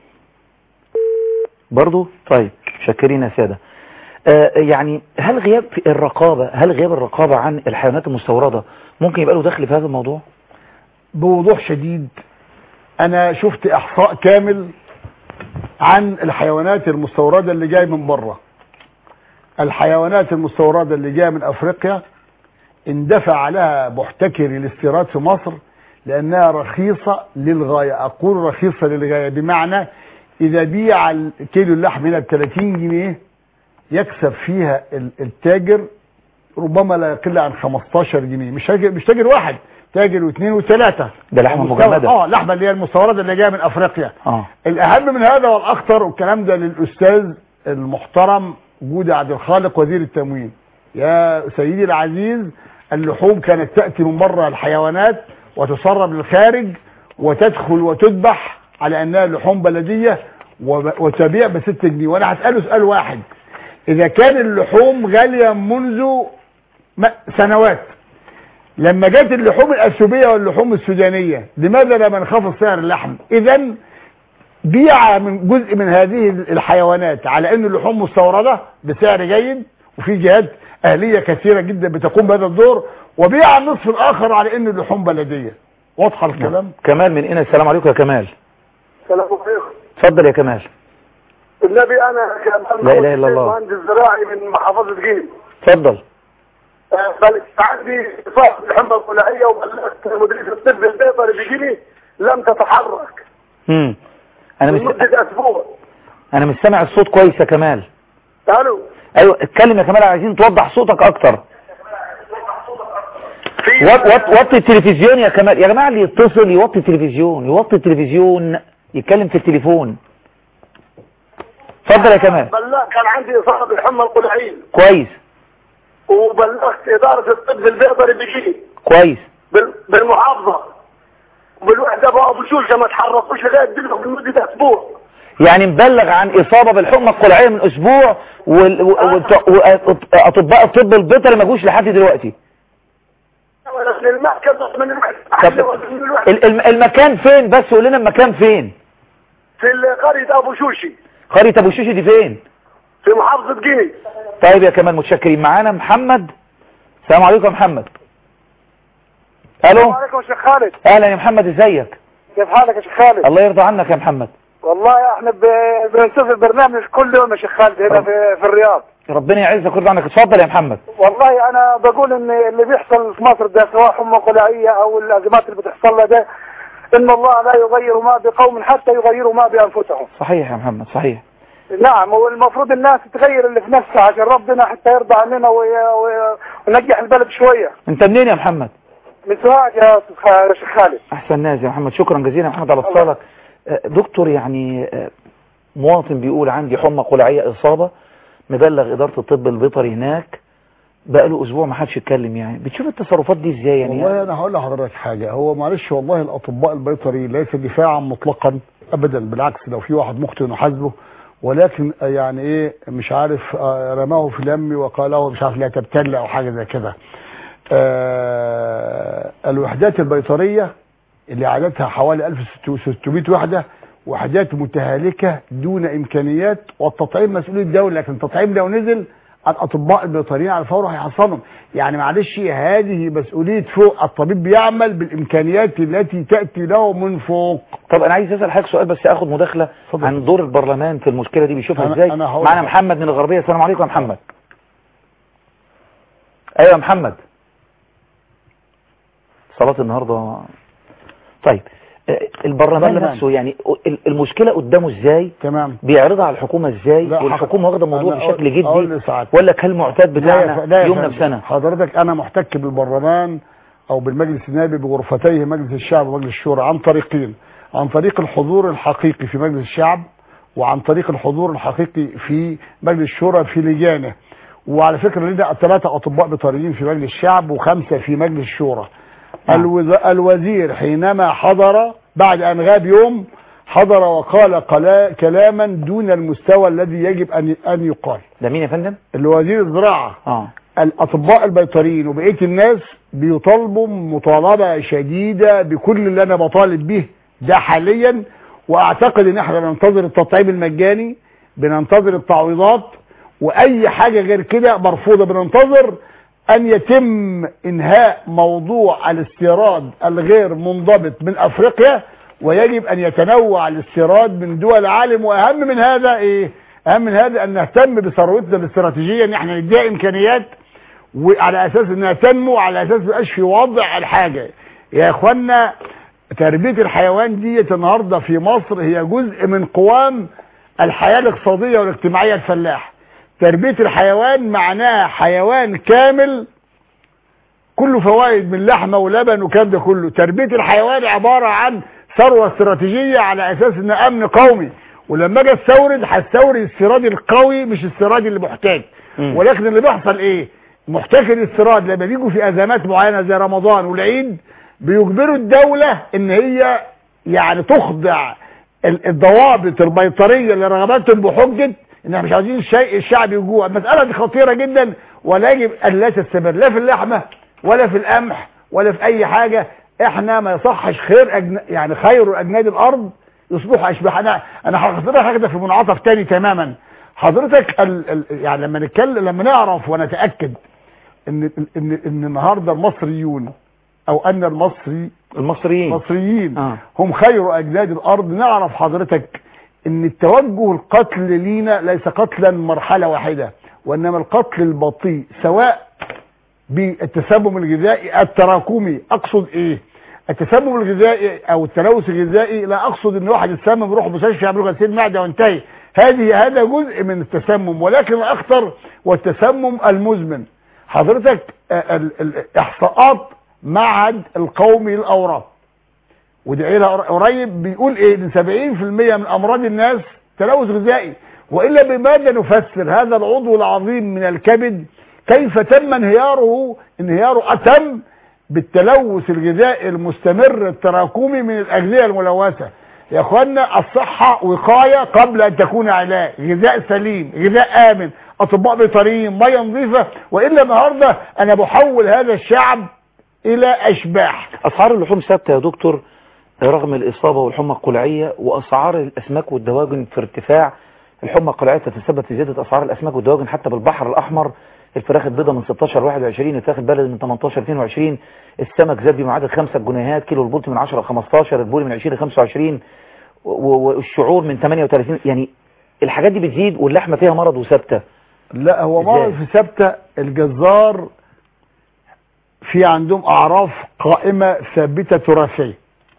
برضو طيب شاكرين يا سادة آه يعني هل غياب في الرقابة هل غياب الرقابة عن الحيوانات المستوردة ممكن يبقى له دخل في هذا الموضوع بوضوح شديد انا شفت احصاء كامل عن الحيوانات المستوردة اللي جاي من بره الحيوانات المستوردة اللي جاية من افريقيا اندفع عليها محتكر الاستيراد في مصر لانها رخيصة للغاية اقول رخيصة للغاية بمعنى اذا بيع كيلو اللحم هنا ب 30 جنيه يكسب فيها ال- التاجر ربما لا يقل عن 15 جنيه مش تاجر مش تاجر واحد تاجر واثنين وثلاثة ده لحمة المستورد- مجمدة. اه لحمة اللي هي المستوردة اللي جاية من افريقيا اه الاهم من هذا والاخطر والكلام ده للاستاذ المحترم جودة عبد الخالق وزير التموين يا سيدي العزيز اللحوم كانت تأتي من بره الحيوانات وتسرب للخارج وتدخل وتذبح على انها لحوم بلدية وب- وتبيع بست جنيه وانا هسأله سؤال واحد اذا كان اللحوم غالية منذ م- سنوات لما جت اللحوم الاثيوبيه واللحوم السودانيه لماذا لم ينخفض سعر اللحم اذا بيع من جزء من هذه الحيوانات على ان اللحوم مستورده بسعر جيد وفي جهات اهليه كثيره جدا بتقوم بهذا الدور وبيع النصف الاخر على ان اللحوم بلديه واضحه الكلام كمال من هنا السلام عليكم يا كمال السلام عليكم اتفضل يا كمال النبي انا كان لا إله إلا الله. مهندس زراعي من محافظه جيل اتفضل بل عندي صاحب الحمى الفلاحيه وبلغت مديريه الطب البيطري بيجيني لم تتحرك امم انا مش لمده اسبوع انا مش سامع الصوت كويس يا كمال الو ايوه اتكلم يا كمال عايزين توضح صوتك اكتر في وط- وط- وطي التلفزيون يا كمال يا جماعه اللي يتصل يوطي التلفزيون يوطي التلفزيون يتكلم في التليفون اتفضل يا كمال بلغ كان عندي اصابه بالحمى الفلاحيه كويس وبلغت اداره الطب البيطري بيجيني كويس بال- بالمحافظه وبالوحده بقى ابو شوشه ما تحركوش لغايه دلوقتي لمده اسبوع يعني مبلغ عن اصابه بالحمى القلعيه من اسبوع وال- و- والت- واطباء الطب البيطري ما جوش لحد دلوقتي من المحكمة من طب المحكمة ال- الم- المكان فين بس قول لنا المكان فين في قرية ابو شوشي قريه ابو شيشي دي فين في محافظة جيني طيب يا كمال متشكرين معانا محمد السلام عليكم يا محمد الو عليكم يا شيخ خالد اهلا يا محمد ازيك كيف حالك يا شيخ خالد الله يرضى عنك يا محمد والله احنا ب- بنشوف البرنامج كل يوم يا شيخ خالد هنا في, في الرياض ربنا يعزك ويرضى عنك اتفضل يا محمد والله انا بقول ان اللي بيحصل في مصر ده سواء حمى قلعية او الازمات اللي بتحصل لها ده ان الله لا يغير ما بقوم حتى يغيروا ما بانفسهم صحيح يا محمد صحيح نعم والمفروض الناس تغير اللي في نفسها عشان ربنا حتى يرضى عننا وي- وي- ونجح البلد شوية انت منين يا محمد من سواء يا أستاذ خ- يا شيخ خالد احسن ناس يا محمد شكرا جزيلا يا محمد على اتصالك آه، دكتور يعني آه، مواطن بيقول عندي حمى قلعيه اصابه مبلغ اداره الطب البيطري هناك بقى له اسبوع ما حدش يتكلم يعني بتشوف التصرفات دي ازاي يعني والله انا هقول لحضرتك حاجه هو معلش والله الاطباء البيطري ليس دفاعا مطلقا ابدا بالعكس لو في واحد مخطئ نحاسبه ولكن يعني ايه مش عارف آه، رماه في اليم وقاله مش عارف لا تبتل او حاجه زي كده آه، الوحدات البيطريه اللي عددها حوالي 1600 وحده وحدات متهالكه دون امكانيات والتطعيم مسؤوليه الدوله لكن التطعيم لو نزل الاطباء البيطريين على الفور هيحصلهم يعني معلش هذه مسؤوليه فوق الطبيب بيعمل بالامكانيات التي تاتي له من فوق طب انا عايز اسال حضرتك سؤال بس اخد مداخله اتفضل. عن دور البرلمان في المشكله دي بيشوفها أنا- ازاي أنا هقول معانا لك. محمد من الغربيه السلام عليكم يا محمد ايوه يا محمد صلاه النهارده طيب آه، البرلمان برلمان. نفسه يعني ال- المشكله قدامه ازاي تمام بيعرضها على الحكومه ازاي لا، والحكومه واخده الموضوع أنا بشكل أقول- أقول جدي لسعادتك. ولا كالمعتاد لا يا ف- بتاعنا لا يا يومنا فندم. بسنه حضرتك انا محتك بالبرلمان او بالمجلس النيابي بغرفتيه مجلس الشعب ومجلس الشورى عن طريقين عن طريق الحضور الحقيقي في مجلس الشعب وعن طريق الحضور الحقيقي في مجلس الشورى في لجانه وعلى فكرة لنا ثلاثة أطباء بيطريين في مجلس الشعب وخمسة في مجلس الشورى نعم. الوز... الوزير حينما حضر بعد أن غاب يوم حضر وقال قلا... كلاما دون المستوى الذي يجب أن أن يقال ده مين يا فندم الوزير الزراعة اه الاطباء البيطريين وبقيه الناس بيطالبوا مطالبه شديده بكل اللي انا بطالب به ده حاليا واعتقد ان احنا بننتظر التطعيم المجاني بننتظر التعويضات واي حاجه غير كده مرفوضه بننتظر ان يتم انهاء موضوع الاستيراد الغير منضبط من افريقيا ويجب ان يتنوع الاستيراد من دول العالم واهم من هذا ايه اهم من هذا ان نهتم بثروتنا الاستراتيجيه ان احنا نديها امكانيات وعلى اساس انها تنمو على اساس ميبقاش في وضع الحاجه يا اخوانا تربيه الحيوان ديت النهارده في مصر هي جزء من قوام الحياه الاقتصاديه والاجتماعيه الفلاح تربيه الحيوان معناها حيوان كامل كله فوائد من لحمه ولبن وكام ده كله تربيه الحيوان عباره عن ثروه استراتيجيه على اساس انها امن قومي ولما اجي استورد هستورد الاستيراد القوي مش الاستيراد اللي محتاج مم. ولكن اللي بيحصل ايه محتاج الاستيراد لما بيجوا في ازمات معينه زي رمضان والعيد بيجبروا الدوله ان هي يعني تخضع ال- الضوابط البيطريه لرغباتهم بحجه ان احنا مش عايزين الشيء الشعب يجوع المساله دي خطيره جدا ولا يجب ان لا تستمر لا في اللحمه ولا في القمح ولا في اي حاجه احنا ما يصحش خير أجن... يعني خير اجناد الارض يصبح اشباح انا انا حضرتك حاجه في منعطف تاني تماما حضرتك ال... ال... يعني لما نتكلم لما نعرف ونتاكد ان ان ان النهارده المصريون او ان المصري المصريين المصريين آه. هم خير اجناد الارض نعرف حضرتك ان التوجه القتل لينا ليس قتلا مرحله واحده وانما القتل البطيء سواء بالتسمم الغذائي التراكمي اقصد ايه التسمم الغذائي او التلوث الغذائي لا اقصد ان واحد يتسمم يروح مستشفى يعمل له غسيل معده وانتهي هذه هذا جزء من التسمم ولكن الاخطر والتسمم المزمن حضرتك آه، ال- ال- احصاءات معهد القومي للاورام ودي لها قريب بيقول ايه ان 70% من امراض الناس تلوث غذائي والا بماذا نفسر هذا العضو العظيم من الكبد كيف تم انهياره انهياره اتم بالتلوث الغذائي المستمر التراكمي من الاغذيه الملوثه يا اخوانا الصحه وقايه قبل ان تكون علاج غذاء سليم غذاء امن اطباء بيطريين ميه نظيفه والا النهارده انا بحول هذا الشعب الى اشباح اسعار اللحوم ثابته يا دكتور رغم الاصابه والحمى القلعيه واسعار الاسماك والدواجن في ارتفاع الحمى القلعيه تتسبب في زياده اسعار الاسماك والدواجن حتى بالبحر الاحمر الفراخ البيضاء من 16 21 الفراخ البلد من 18 22 السمك زاد بمعدل 5 جنيهات كيلو البلطي من 10 ل 15 البوري من 20 ل 25 و- و- والشعور من 38 يعني الحاجات دي بتزيد واللحمه فيها مرض وثابته لا هو إزاي؟ مرض في ثابته الجزار في عندهم اعراف قائمه ثابته تراثيه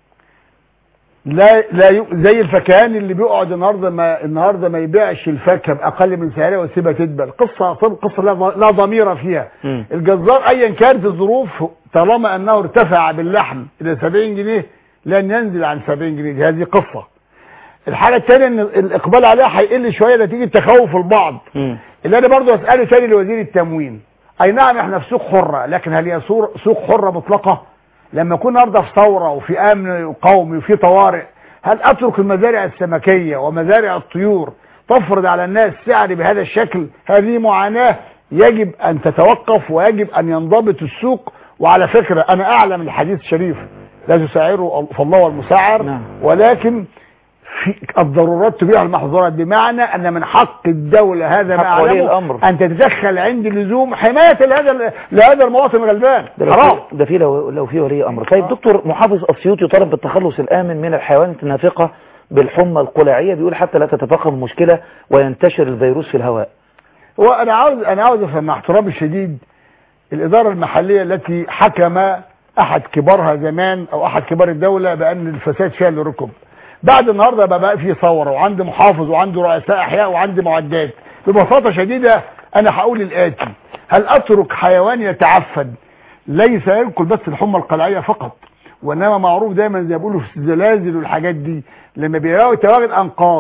لا لا ي... زي الفكهاني اللي بيقعد النهارده ما النهارده ما يبيعش الفاكهه باقل من سعرها ويسيبها تدبل قصه قصه لا, ض- لا ضمير فيها مم. الجزار ايا كانت الظروف طالما انه ارتفع باللحم الى 70 جنيه لن ينزل عن 70 جنيه دي هذه قصه الحاجه الثانيه ان الاقبال عليها هيقل شويه نتيجه تخوف البعض مم. اللي انا برضو اساله تاني لوزير التموين اي نعم احنا في سوق حره لكن هل هي سور- سوق حره مطلقه لما يكون النهارده في ثوره وفي امن قومي وفي طوارئ هل اترك المزارع السمكيه ومزارع الطيور تفرض على الناس سعر بهذا الشكل هذه معاناه يجب ان تتوقف ويجب ان ينضبط السوق وعلى فكره انا اعلم الحديث الشريف لا تسعره فالله والمسعر نعم. ولكن في الضرورات تبيع المحظورات بمعنى ان من حق الدولة هذا ما حق ولي أعلمه الأمر. ان تتدخل عند اللزوم حماية لهذا لهذا المواطن الغلبان ده لو حرام في- ده في لو, لو في ولي امر طيب دكتور محافظ اسيوط يطالب بالتخلص الامن من الحيوانات النافقه بالحمى القلعيه بيقول حتى لا تتفاقم المشكله وينتشر الفيروس في الهواء وانا عاوز انا عاوز افهم مع احترامي الشديد الاداره المحليه التي حكم احد كبارها زمان او احد كبار الدوله بان الفساد فيها اللي ركب بعد النهارده بقى, بقى في ثوره وعندي محافظ وعندي رؤساء احياء وعندي معدات ببساطه شديده انا هقول الاتي هل اترك حيوان يتعفن ليس ياكل بس الحمى القلعيه فقط وانما معروف دايما زي ما بيقولوا في الزلازل والحاجات دي لما بيلاقوا تواجد انقاض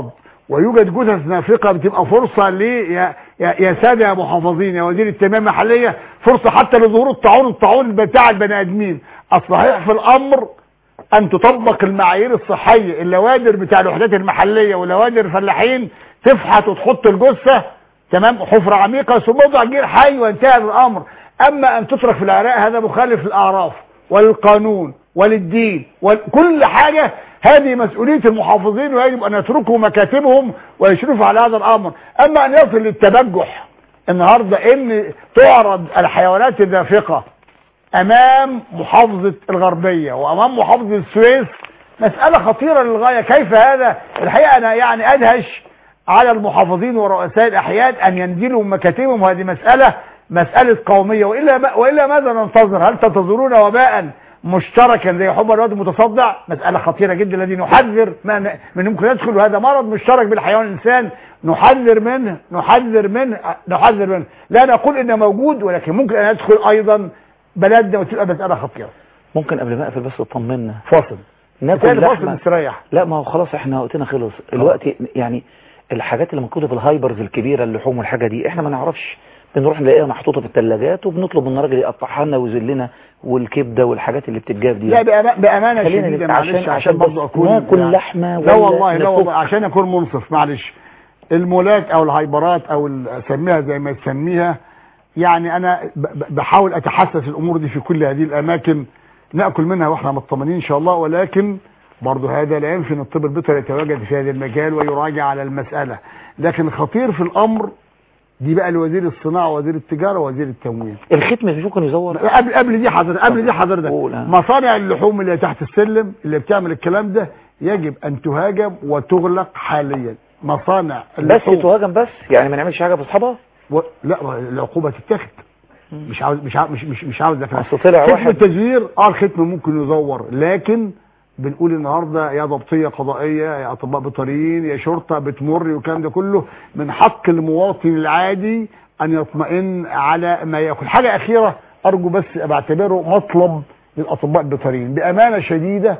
ويوجد جثث نافقه بتبقى فرصه ل يا, يا, يا ساده يا محافظين يا وزير التنميه المحليه فرصه حتى لظهور الطاعون الطاعون بتاع البني ادمين الصحيح في الامر ان تطبق المعايير الصحيه اللوادر بتاع الوحدات المحليه ولوادر الفلاحين تفحت وتحط الجثه تمام حفره عميقه ثم وضع جير حي وانتهى الامر اما ان تترك في العراق هذا مخالف للاعراف وللقانون وللدين وكل حاجه هذه مسؤوليه المحافظين ويجب ان يتركوا مكاتبهم ويشرفوا على هذا الامر اما ان يصل للتبجح النهارده ان تعرض الحيوانات الدافقه امام محافظه الغربيه وامام محافظه السويس مساله خطيره للغايه كيف هذا الحقيقه انا يعني ادهش على المحافظين ورؤساء الاحياء ان ينزلوا من مكاتبهم وهذه مساله مساله قوميه والا والا ماذا ننتظر هل تنتظرون وباء مشتركا زي حب الواد المتصدع مسألة خطيرة جدا الذي نحذر ما- من يمكن يدخل وهذا مرض مشترك بالحيوان الإنسان نحذر منه نحذر منه نحذر منه لا نقول إنه موجود ولكن ممكن أن يدخل أيضا بلدنا وتبقى مسألة خطيرة ممكن قبل ما اقفل بس تطمنا فاصل ناكل بالتالي فاصل لحمه مستريح لا ما هو خلاص احنا وقتنا خلص الوقت يعني الحاجات اللي موجوده في الهايبرز الكبيره اللحوم والحاجه دي احنا ما نعرفش بنروح نلاقيها محطوطه في الثلاجات وبنطلب من الراجل يقطعها لنا ويوزن لنا والكبده والحاجات اللي بتتجاب دي لا بأما- بأمانة خلينا شديدة نبقى معلش عشان- عشان, عشان برضه بس أكون ناكل يعني- لحمة لا ولا والله لا نفك؟ والله عشان أكون منصف معلش المولات أو الهايبرات أو ال- أسميها زي ما تسميها يعني أنا ب- ب- بحاول أتحسس الأمور دي في كل هذه الأماكن نأكل منها وإحنا مطمئنين إن شاء الله ولكن برضه هذا لا ينفي أن الطب البيطري يتواجد في هذا المجال ويراجع على المسألة لكن خطير في الأمر دي بقى لوزير الصناعة ووزير التجارة ووزير التموين الختم مش ممكن يزور قبل قبل دي حضرتك قبل دي حضرتك قول، ها. مصانع اللحوم اللي تحت السلم اللي بتعمل الكلام ده يجب ان تهاجم وتغلق حاليا مصانع بس اللحوم تهاجم بس يعني ما نعملش حاجه في اصحابها و... لا ما العقوبه تتاخد مش عاوز مش عاوز مش مش, مش عاوز لكن اصل طلع ختم واحد التزوير اه الختم ممكن يزور لكن بنقول النهارده يا ضبطيه قضائيه يا اطباء بيطريين يا شرطه بتمر والكلام ده كله من حق المواطن العادي ان يطمئن على ما ياكل حاجه اخيره ارجو بس بعتبره مطلب للاطباء البيطريين بامانه شديده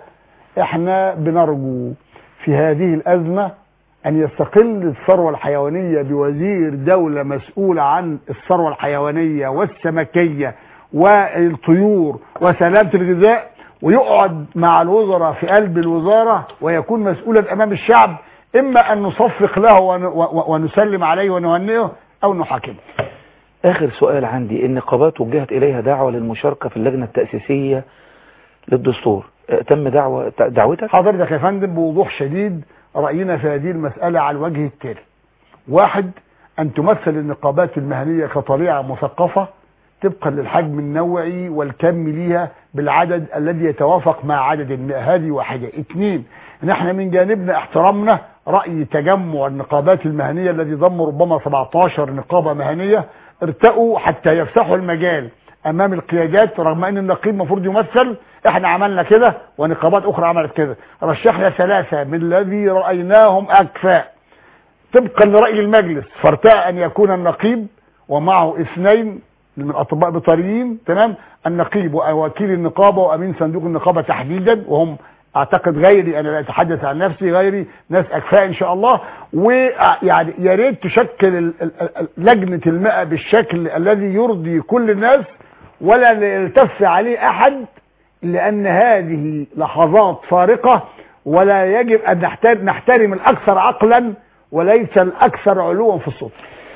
احنا بنرجو في هذه الازمه ان يستقل الثروه الحيوانيه بوزير دوله مسؤول عن الثروه الحيوانيه والسمكيه والطيور وسلامه الغذاء ويقعد مع الوزراء في قلب الوزاره ويكون مسؤولا امام الشعب اما ان نصفق له ون- و- ونسلم عليه ونهنئه او نحاكمه اخر سؤال عندي النقابات وجهت اليها دعوه للمشاركه في اللجنه التاسيسيه للدستور اه، تم دعوه دعوتك حضرتك يا فندم بوضوح شديد رأينا في هذه المسألة على الوجه التالي واحد أن تمثل النقابات المهنية كطليعة مثقفة طبقا للحجم النوعي والكم ليها بالعدد الذي يتوافق مع عدد المئة هذه واحدة اثنين ان احنا من جانبنا احترمنا رأي تجمع النقابات المهنية الذي ضم ربما 17 نقابة مهنية ارتقوا حتى يفسحوا المجال امام القيادات رغم ان النقيب المفروض يمثل احنا عملنا كده ونقابات اخرى عملت كده رشحنا ثلاثة من الذي رأيناهم اكفاء طبقا لرأي المجلس فارتأى ان يكون النقيب ومعه اثنين من اطباء بيطريين تمام النقيب ووكيل النقابة وامين صندوق النقابة تحديدا وهم اعتقد غيري انا لا اتحدث عن نفسي غيري ناس اكفاء ان شاء الله ويعني يا ريت تشكل ال- ال- ال- لجنة المئة بالشكل الذي يرضي كل الناس ولا يلتف عليه احد لان هذه لحظات فارقة ولا يجب ان نحترم, نحترم الاكثر عقلا وليس الاكثر علوا في الصوت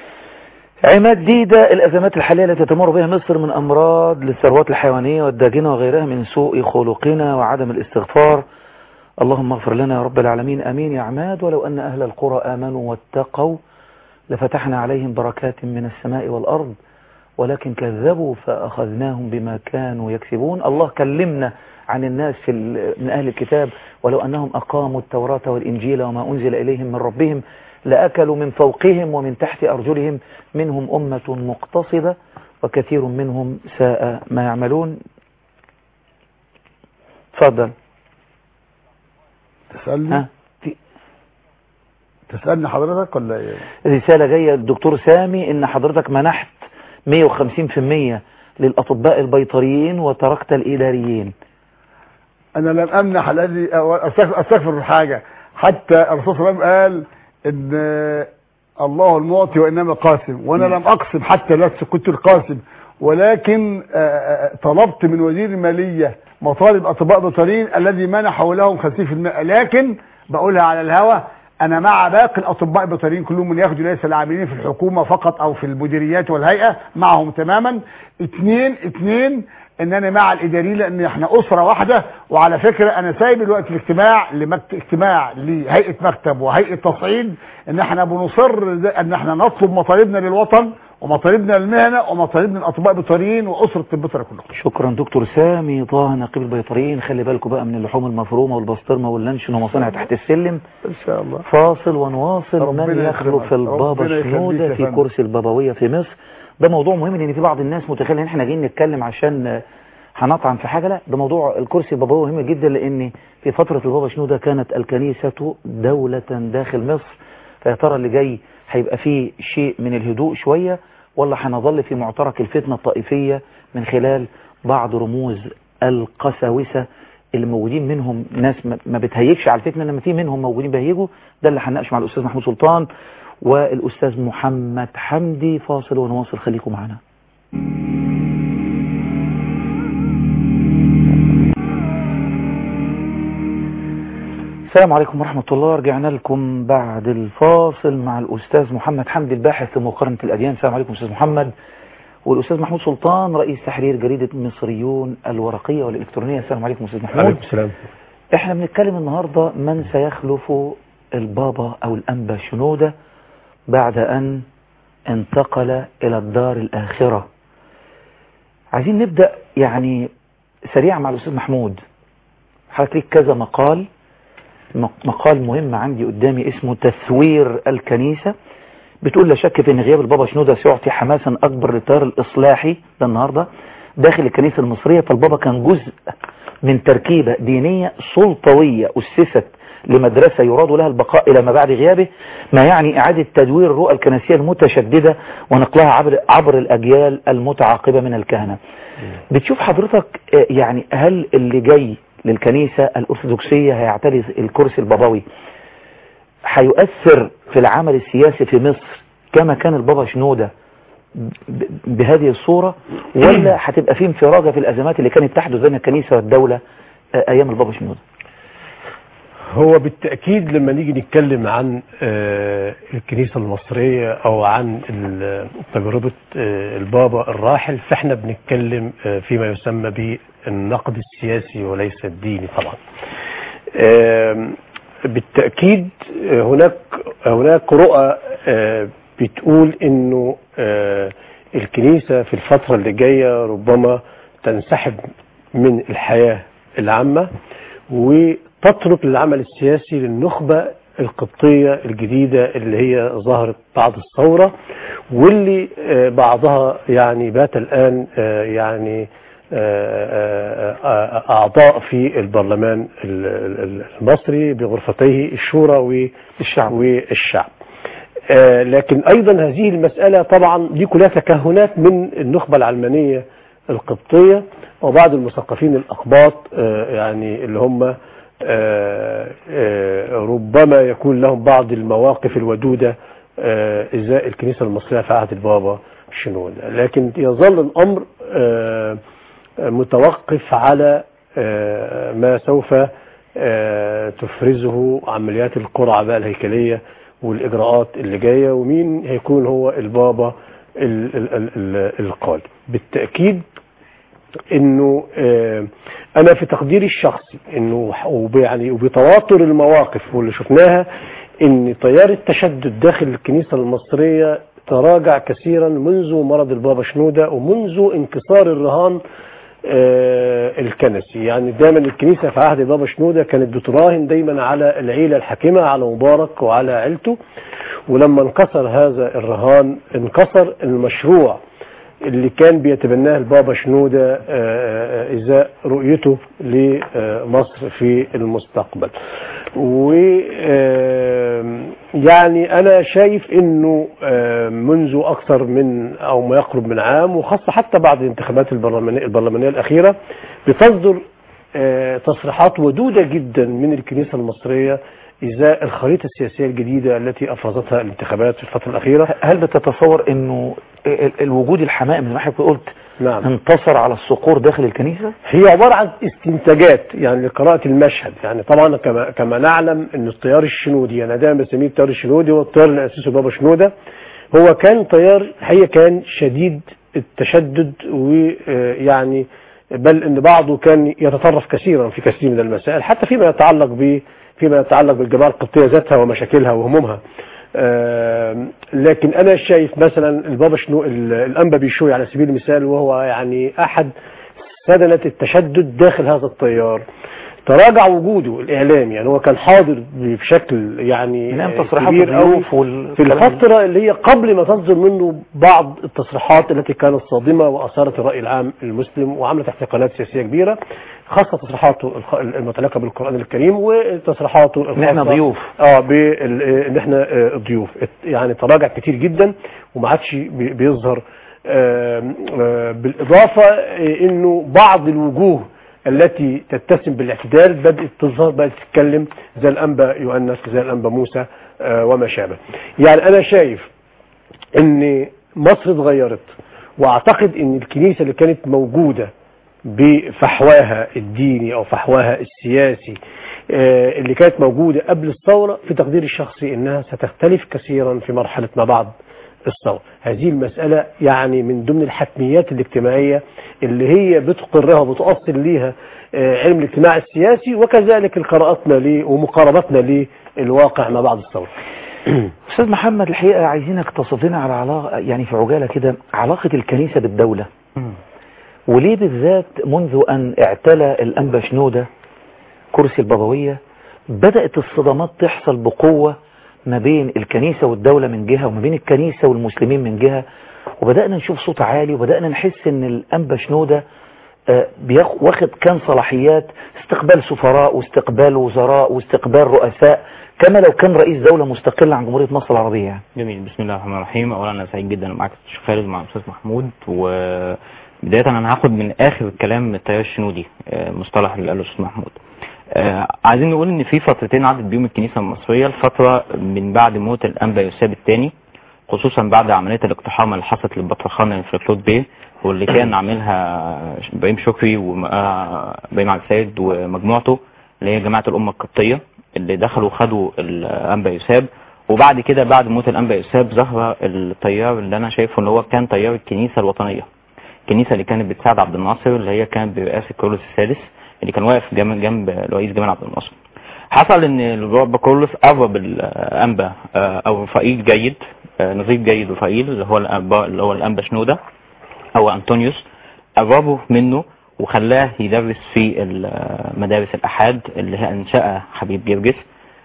عماد ديدة الأزمات الحالية التي تمر بها مصر من أمراض للثروات الحيوانية والداجنة وغيرها من سوء خلقنا وعدم الاستغفار اللهم اغفر لنا يا رب العالمين أمين يا عماد ولو أن أهل القرى آمنوا واتقوا لفتحنا عليهم بركات من السماء والأرض ولكن كذبوا فأخذناهم بما كانوا يكسبون الله كلمنا عن الناس في ال- من أهل الكتاب ولو أنهم أقاموا التوراة والإنجيل وما أنزل إليهم من ربهم لأكلوا من فوقهم ومن تحت أرجلهم منهم أمة مقتصدة وكثير منهم ساء ما يعملون تفضل تسألني ها في تسألني حضرتك ولا ايه رسالة جاية للدكتور سامي ان حضرتك منحت 150% للأطباء البيطريين وتركت الإداريين انا لم امنح الذي أو- استغفر استغفر في حاجه حتى الرسول صلى الله عليه وسلم قال ان الله المعطي وانما قاسم وانا لم اقسم حتى لست كنت القاسم ولكن آه، آه، طلبت من وزير الماليه مطالب اطباء بيطريين الذي منحوا لهم 50% لكن بقولها على الهوا انا مع باقي الاطباء البيطريين كلهم من ياخدوا ليس العاملين في الحكومه فقط او في المديريات والهيئه معهم تماما اثنين اثنين ان انا مع الاداريين لان احنا اسره واحده وعلى فكره انا سايب الوقت الاجتماع لمكت... اجتماع لهيئه مكتب وهيئه تصعيد ان احنا بنصر ز- ان احنا نطلب مطالبنا للوطن ومطالبنا للمهنه ومطالبنا للاطباء البيطريين واسره الطب البيطري كلهم شكرا دكتور سامي طه نقيب البيطريين خلي بالكم بقى من اللحوم المفرومه والبسطرمه واللانشون ومصانع تحت السلم ان شاء الله فاصل ونواصل ربنا من يخلف يكرمك. البابا ربنا يخليك شنودة يا في فندم. كرسي البابوية في مصر ده موضوع مهم لان في بعض الناس متخيل ان احنا جايين نتكلم عشان آه، هنطعن في حاجة لا ده موضوع الكرسي البابوي مهم جدا لان في فترة البابا شنودة كانت الكنيسة دولة داخل مصر فيا ترى اللي جاي هيبقى فيه شيء من الهدوء شوية ولا هنظل في معترك الفتنة الطائفية من خلال بعض رموز القساوسة اللي موجودين منهم ناس ما- ما بتهيجش على الفتنة انما في منهم موجودين بيهيجوا ده اللي هنناقش مع الاستاذ محمود سلطان والاستاذ محمد حمدي فاصل ونواصل خليكم معنا السلام عليكم ورحمة الله رجعنا لكم بعد الفاصل مع الأستاذ محمد حمدي الباحث في مقارنة الأديان السلام عليكم أستاذ محمد والأستاذ محمود سلطان رئيس تحرير جريدة مصريون الورقية والإلكترونية السلام عليكم أستاذ محمود عليكم السلام احنا بنتكلم النهاردة من سيخلف البابا او الانبا شنودة بعد ان انتقل الى الدار الاخرة عايزين نبدأ يعني سريعا مع الاستاذ محمود حضرتك ليك كذا مقال مق- مقال مهم عندي قدامي اسمه تثوير الكنيسة بتقول لا شك في ان غياب البابا شنودة سيعطي حماسا اكبر للتيار الاصلاحي ده النهاردة داخل الكنيسة المصرية فالبابا كان جزء من تركيبة دينية سلطوية أسست لمدرسة يراد لها البقاء إلى ما بعد غيابه ما يعني إعادة تدوير الرؤى الكنسية المتشددة ونقلها عبر, عبر الأجيال المتعاقبة من الكهنة بتشوف حضرتك آه، يعني هل اللي جاي للكنيسة الأرثوذكسية هيعتري الكرسي البابوي هيؤثر في العمل السياسي في مصر كما كان البابا شنودة ب- بهذه الصورة ولا هتبقى في انفراجة في الأزمات اللي كانت تحدث بين الكنيسة والدولة آه، أيام البابا شنودة هو بالتأكيد لما نيجي نتكلم عن آه، الكنيسة المصرية أو عن ال- تجربة آه، البابا الراحل فإحنا بنتكلم آه، فيما يسمى بالنقد السياسي وليس الديني طبعا آم، بالتأكيد آه، هناك هناك رؤى آه، بتقول إنه آه، الكنيسة في الفترة اللي جاية ربما تنسحب من الحياة العامة وتترك للعمل السياسي للنخبة القبطية الجديدة اللي هي ظهرت بعد الثورة واللي آه، بعضها يعني بات الآن آه، يعني آه، آه، آه، أعضاء في البرلمان ال- ال- المصري بغرفتيه الشورى والشعب والشعب آه، لكن أيضا هذه المسألة طبعا دي كلها تكهنات من النخبة العلمانية القبطية وبعض المثقفين الأقباط آه، يعني اللي هم آه، آه، ربما يكون لهم بعض المواقف الودودة آه، إزاء الكنيسة المصرية في عهد البابا شنودة لكن يظل الأمر آه، متوقف على آه، ما سوف آه، تفرزه عمليات القرعة بقى الهيكلية والإجراءات اللي جاية ومين هيكون هو البابا ال- ال- ال- ال- القادم بالتأكيد انه آه، انا في تقديري الشخصي انه ح- وب- يعني وبتواتر المواقف واللي شفناها ان تيار التشدد داخل الكنيسة المصرية تراجع كثيرا منذ مرض البابا شنودة ومنذ انكسار الرهان آه، الكنسي يعني دايما الكنيسة في عهد بابا شنودة كانت بتراهن دايما على العيلة الحاكمة على مبارك وعلى عيلته ولما انكسر هذا الرهان انكسر المشروع اللي كان بيتبناه البابا شنودة آه، آه، إزاء رؤيته لمصر في المستقبل و آه، يعني أنا شايف إنه آه، منذ أكثر من أو ما يقرب من عام وخاصة حتى بعد الانتخابات البرلمانية, البرلمانية الأخيرة بتصدر آه، تصريحات ودودة جدا من الكنيسة المصرية ازاء الخريطه السياسيه الجديده التي افرزتها الانتخابات في الفتره الاخيره هل بتتصور انه ال- الوجود الحمائم زي ما حضرتك قلت نعم انتصر على الصقور داخل الكنيسة هي عبارة عن استنتاجات يعني لقراءة المشهد يعني طبعا كما, كما نعلم ان التيار الشنودي انا دايما بسميه التيار الشنودي هو التيار اللي اسسه بابا شنودة هو كان تيار هي كان شديد التشدد ويعني بل ان بعضه كان يتطرف كثيرا في كثير من المسائل حتى فيما يتعلق ب فيما يتعلق بالجماعة القبطية ذاتها ومشاكلها وهمومها آم، لكن انا شايف مثلا البابا شنو ال- الانبا بيشوي على سبيل المثال وهو يعني احد سدنة التشدد داخل هذا التيار تراجع وجوده الاعلامي يعني هو كان حاضر بشكل يعني من أيام آه، تصريحات كبير قوي الضيوف وال- في الفترة اللي هي قبل ما تصدر منه بعض التصريحات التي كانت صادمة وأثارت الرأي العام المسلم وعملت احتقانات سياسية كبيرة خاصة تصريحاته الخ- المتعلقة بالقرآن الكريم وتصريحاته الخاصة إن إحنا ضيوف. اه بال- آه، ان احنا آه، ضيوف ات- يعني تراجع كتير جدا وما عادش بي- بيظهر آم، آه، بالإضافة آه، انه بعض الوجوه التي تتسم بالاعتدال بدأت تظهر بدأت تتكلم زي الأنبا يؤنس زي الأنبا موسى آه، وما شابه يعني أنا شايف ان مصر اتغيرت واعتقد ان الكنيسة اللي كانت موجودة بفحواها الديني او فحواها السياسي آه، اللي كانت موجودة قبل الثورة في تقديري الشخصي انها ستختلف كثيرا في مرحلة ما بعد الثورة هذه المسألة يعني من ضمن الحتميات الاجتماعية اللي هي بتقرها وبتؤصل ليها آه، علم الاجتماع السياسي وكذلك قراءتنا ليه ومقاربتنا للواقع ما بعد الثورة أستاذ محمد الحقيقة عايزينك تصف لنا على علاقة يعني في عجالة كده علاقة الكنيسة بالدولة وليه بالذات منذ أن اعتلى الأنبا شنودة كرسي البابوية بدأت الصدامات تحصل بقوة ما بين الكنيسة والدولة من جهة وما بين الكنيسة والمسلمين من جهة وبدأنا نشوف صوت عالي وبدأنا نحس ان الأنبا شنودة آه، بياخ- واخد كان صلاحيات استقبال سفراء واستقبال وزراء واستقبال رؤساء كما لو كان رئيس دولة مستقلة عن جمهورية مصر العربية يعني. جميل بسم الله الرحمن الرحيم اولا انا سعيد جدا معاك استاذ خالد ومع الاستاذ محمود وبدايه انا هاخد من اخر الكلام من التيار الشنودي آه، مصطلح اللي قاله الاستاذ محمود آه، عايزين نقول ان في فترتين عدت بيهم الكنيسه المصريه الفتره من بعد موت الانبا يوساب الثاني خصوصا بعد عمليه الاقتحام اللي حصلت للبطرخانه في كلود بيه واللي كان عاملها ابراهيم شكري وابراهيم عبد السيد ومجموعته اللي هي جماعه الامه القبطيه اللي دخلوا خدوا الانبا يوساب وبعد كده بعد موت الانبا يوساب ظهر التيار اللي انا شايفه اللي هو كان تيار الكنيسه الوطنيه الكنيسه اللي كانت بتساعد عبد الناصر اللي هي كانت برئاسه كارلوس السادس اللي كان واقف جنب جنب الرئيس جمال عبد الناصر حصل ان البابا كارلوس قرب الانبا آه، او رفائيل جيد آه، نظيف جيد رفائيل اللي هو الانبا اللي هو الانبا شنوده او انطونيوس قربه منه وخلاه يدرس في ال- مدارس الأحاد اللي هي أنشأها حبيب جرجس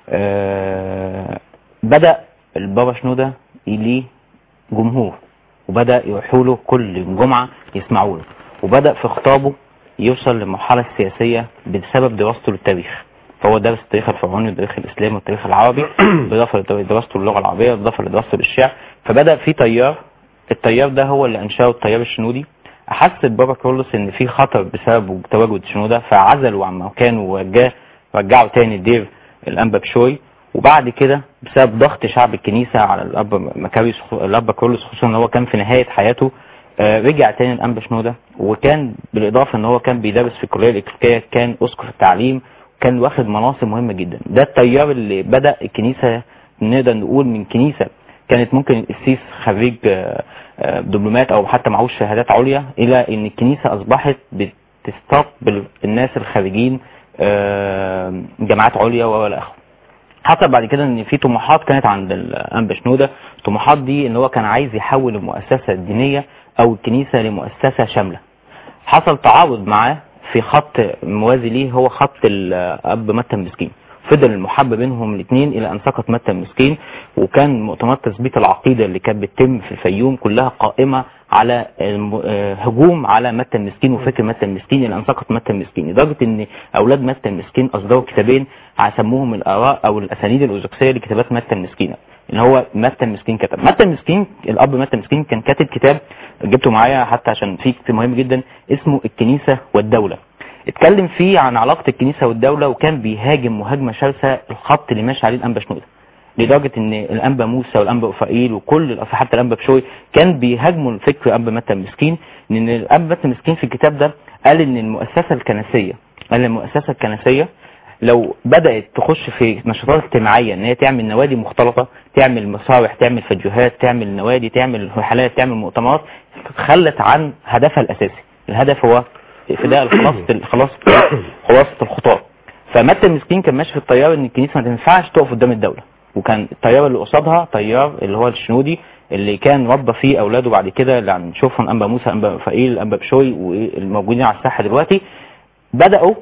آه، بدأ البابا شنودة ليه جمهور وبدأ يروحوا له كل جمعة يسمعوا له وبدأ في خطابه يوصل للمرحلة السياسية بسبب دراسته للتاريخ فهو درس التاريخ الفرعوني والتاريخ الإسلامي والتاريخ العربي بالإضافة لدراسته للغة العربية بالإضافة لدراسته للشعر فبدأ في تيار التيار ده هو اللي أنشأه التيار الشنودي أحس بابا كارلوس إن في خطر بسبب تواجد شنودة فعزله عن مكانه ورجاه رجعه تاني دير الأنبا بشوي وبعد كده بسبب ضغط شعب الكنيسة على الأب مكاريوس الأب كارلوس خصوصا إن هو كان في نهاية حياته آه، رجع تاني الأنبا شنودة وكان بالإضافة إن هو كان بيدرس في الكلية الإكليريكية كان أسقف التعليم كان واخد مناصب مهمة جدا ده التيار اللي بدأ الكنيسة نقدر نقول من كنيسة كانت ممكن القسيس خريج آه، آه، دبلومات او حتى معهوش شهادات عليا الى ان الكنيسة اصبحت بتستقبل الناس الخارجين آه، جامعات عليا والى اخره حصل بعد كده ان في طموحات كانت عند الانبا شنوده الطموحات دي ان هو كان عايز يحول المؤسسه الدينيه او الكنيسه لمؤسسه شامله حصل تعارض معاه في خط موازي ليه هو خط الاب متى المسكين فضل المحبة بينهم الاثنين الى ان سقط متى المسكين وكان مؤتمرات تثبيت العقيدة اللي كانت بتتم في الفيوم كلها قائمة على الم- آه، هجوم على متى المسكين وفكر متى المسكين الى ان سقط متى المسكين لدرجة ان اولاد متى المسكين اصدروا كتابين سموهم الاراء او الاسانيد الازوكسية لكتابات متى المسكين اللي هو متى المسكين كتب متى المسكين الاب متى المسكين كان كاتب كتاب جبته معايا حتى عشان فيه كتاب مهم جدا اسمه الكنيسة والدولة اتكلم فيه عن علاقة الكنيسة والدولة وكان بيهاجم مهاجمة شرسة الخط اللي ماشي عليه الأنبا شنودة لدرجة ان الأنبا موسى والأنبا أفائيل وكل الأص- حتى الأنبا بشوي كان بيهاجموا الفكر أنبا متى المسكين لأن الأنبا متى المسكين في الكتاب ده قال ان المؤسسة الكنسية قال المؤسسة الكنسية لو بدأت تخش في نشاطات اجتماعية ان هي تعمل نوادي مختلطة تعمل مسارح تعمل فيديوهات تعمل نوادي تعمل رحلات تعمل مؤتمرات تخلت عن هدفها الأساسي الهدف هو فداء خلاصة خلاصة خلاصة الخطاب فمتى المسكين كان ماشي في التيار ان الكنيسة ما تنفعش تقف قدام الدولة وكان التيار اللي قصادها تيار اللي هو الشنودي اللي كان ربى فيه اولاده بعد كده اللي هنشوفهم انبا موسى انبا فقيل انبا بشوي والموجودين على الساحه دلوقتي بداوا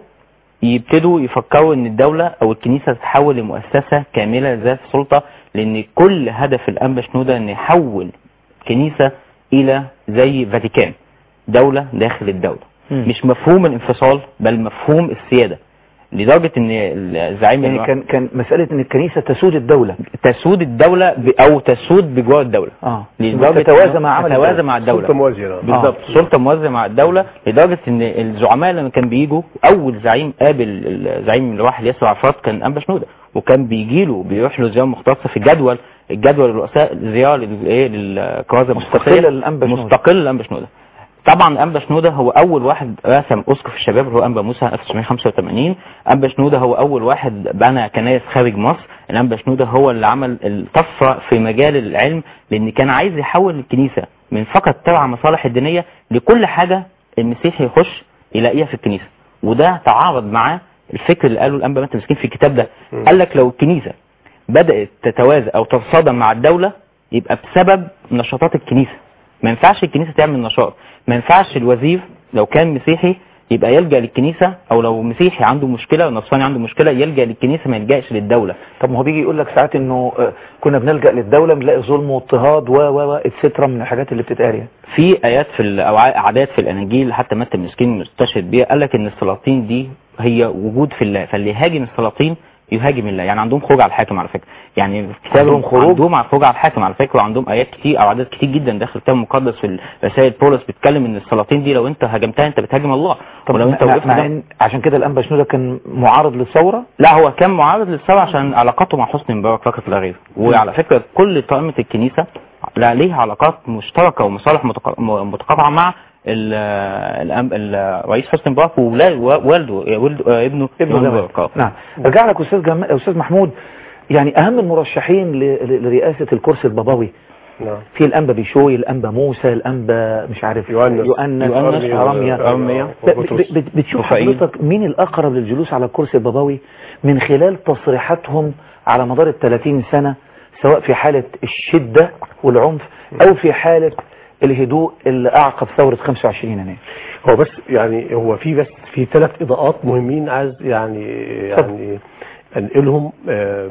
يبتدوا يفكروا ان الدولة او الكنيسة تتحول لمؤسسة كاملة ذات سلطة لان كل هدف الانبا شنودة ان يحول كنيسة الى زي فاتيكان دولة داخل الدولة مش مفهوم الانفصال بل مفهوم السيادة لدرجة ان الزعيم يعني كان كان مسألة ان الكنيسة تسود الدولة تسود الدولة ب- او تسود بجوار الدولة اه لدرجة تتوازى إنه مع عمل تتوازى الدولة. مع الدولة سلطة موازية بالظبط سلطة موازية مع الدولة لدرجة ان الزعماء لما كان بيجوا اول زعيم قابل الزعيم اللي راح ياسر عرفات كان انبا شنودة وكان بيجي له بيروح له زيارة مختصة في جدول الجدول الرؤساء زيارة للايه للكرازة مستقلة للأنبا شنودة. مستقل للانبا شنودة طبعا انبا شنودة هو اول واحد رسم اسقف الشباب اللي هو انبا موسى 1985 انبا شنودة هو اول واحد بنى كنائس خارج مصر الانبا شنودة هو اللي عمل الطفرة في مجال العلم لان كان عايز يحول الكنيسة من فقط تبع مصالح الدينية لكل حاجة المسيحي يخش يلاقيها في الكنيسة وده تعارض مع الفكر اللي قاله الانبا متى مسكين في الكتاب ده قال لك لو الكنيسة بدأت تتوازى او تتصادم مع الدولة يبقى بسبب نشاطات الكنيسة ما ينفعش الكنيسة تعمل نشاط ما ينفعش الوزير لو كان مسيحي يبقى يلجأ للكنيسة او لو مسيحي عنده مشكلة نصراني عنده مشكلة يلجأ للكنيسة ما يلجأش للدولة طب ما هو بيجي يقول لك ساعات انه آه، كنا بنلجأ للدولة بنلاقي ظلم واضطهاد و و و اتسترا من الحاجات اللي بتتقال يعني في ايات في ال- او اعداد في الاناجيل حتى متى المسكين مستشهد بيها قال لك ان السلاطين دي هي وجود في الله فاللي يهاجم السلاطين يهاجم الله يعني عندهم خروج على الحاكم على فكره يعني في كتاب عندهم خروج؟ عندهم على خروج على الحاكم على فكره وعندهم ايات كتير او اعداد كتير جدا داخل الكتاب المقدس في رسائل بولس بتتكلم ان السلاطين دي لو انت هاجمتها انت بتهاجم الله طب ولو انت مع, وقفت مع ده- إن عشان كده الانبا شنودة كان معارض للثورة لا هو كان معارض للثوره عشان علاقاته مع حسني مبارك فقط لا غير وعلى فكره كل طائمه الكنيسه لا ليها علاقات مشتركه ومصالح متق- م- متقاطعه مع ال- الأم- الرئيس حسني مبارك وولا- والده ولد ابنه ابنه إمام جمال مبارك آه. نعم ارجع لك استاذ جم... استاذ محمود يعني اهم المرشحين ل... ل- لرئاسة الكرسي البابوي نعم في الانبا بيشوي الانبا موسى الانبا مش عارف يؤنس. يؤنس يؤنس، ارميا أرميا. ب- ب- ب- بتشوف وفائيل. حضرتك مين الاقرب للجلوس على الكرسي البابوي من خلال تصريحاتهم على مدار ال 30 سنة سواء في حالة الشدة والعنف او في حالة الهدوء اللي اعقب ثورة 25 يناير هو بس يعني هو في بس في ثلاث اضاءات مهمين عايز يعني يعني انقلهم آه،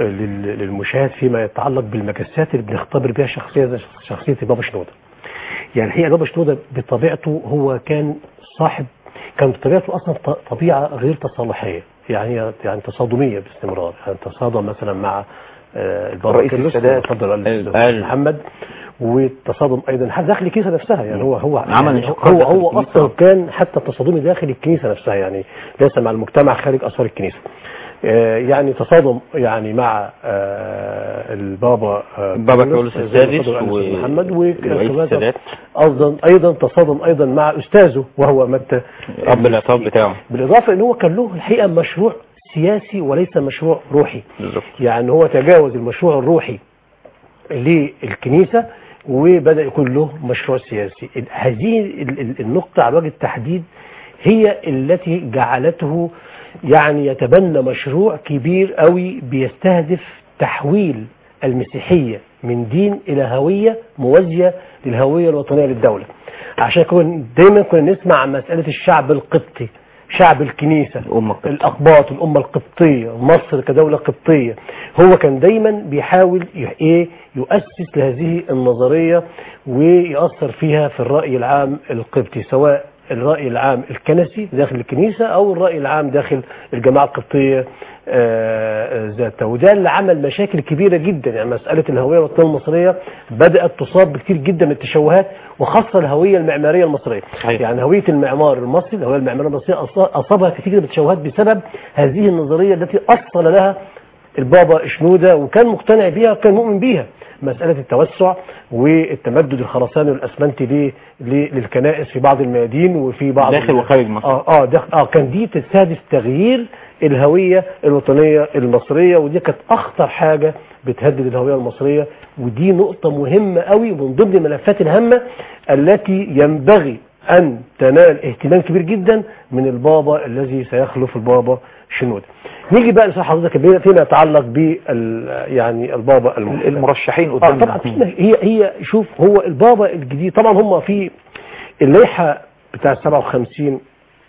لل- للمشاهد فيما يتعلق بالمجسات اللي بنختبر بها شخصيه زي شخصيه بابا شنوده. يعني الحقيقه بابا شنوده بطبيعته هو كان صاحب كان بطبيعته اصلا ط- طبيعه غير تصالحيه يعني يعني تصادميه باستمرار يعني تصادم مثلا مع آه، البابا الرئيس كيرلس السادات. اتفضل ال- قال محمد وتصادم ايضا حتى داخل الكنيسه نفسها يعني هو هو عمل يعني انشقاق هو داخل هو الكنيسة. اصلا كان حتى تصادمي داخل الكنيسه نفسها يعني ليس مع المجتمع خارج اسوار الكنيسه آه، يعني تصادم يعني مع آه، البابا آه، بابا كيرلس، كيرلس زي ما السادس اتفضل و- الأستاذ محمد الرئيس وكمان السادات. ايضا ايضا تصادم ايضا مع استاذه وهو متى اب العقاب بتاعه بالاضافه ان هو كان له الحقيقه مشروع سياسي وليس مشروع روحي بالظبط يعني هو تجاوز المشروع الروحي للكنيسة وبدأ يكون له مشروع سياسي هذه ال- ال- النقطة على وجه التحديد هي التي جعلته يعني يتبنى مشروع كبير قوي بيستهدف تحويل المسيحية من دين إلى هوية موازية للهوية الوطنية للدولة عشان كون دايما كنا نسمع عن مسألة الشعب القبطي شعب الكنيسة الأمة القبطية. الأقباط الأمة القبطية مصر كدولة قبطية هو كان دايما بيحاول ي- إيه يؤسس لهذه النظرية ويأثر فيها في الرأي العام القبطي سواء الرأي العام الكنسي داخل الكنيسة أو الرأي العام داخل الجماعة القبطية آه، ذاتها وده اللي عمل مشاكل كبيرة جدا يعني مسألة الهوية الوطنية المصرية بدأت تصاب بكثير جدا من التشوهات وخاصة الهوية المعمارية المصرية صحيح. يعني هوية المعمار المصري الهوية المعمارية المصرية أص- أصابها كثير من التشوهات بسبب هذه النظرية التي أصل لها البابا شنودة وكان مقتنع بيها وكان مؤمن بيها مسألة التوسع والتمدد الخرساني والأسمنتي ليه- ليه- للكنائس في بعض الميادين وفي بعض داخل وخارج مصر. اه اه داخل اه كان دي تستهدف تغيير الهوية الوطنية المصرية ودي كانت أخطر حاجة بتهدد الهوية المصرية ودي نقطة مهمة قوي من ضمن الملفات الهامة التي ينبغي أن تنال اهتمام كبير جدا من البابا الذي سيخلف البابا شنودة نيجي بقى لسؤال حضرتك بي- فيما يتعلق بال يعني البابا المحتل. المرشحين آه قدامنا طبعا في- هي هي شوف هو البابا الجديد طبعا هم في اللائحه بتاع 57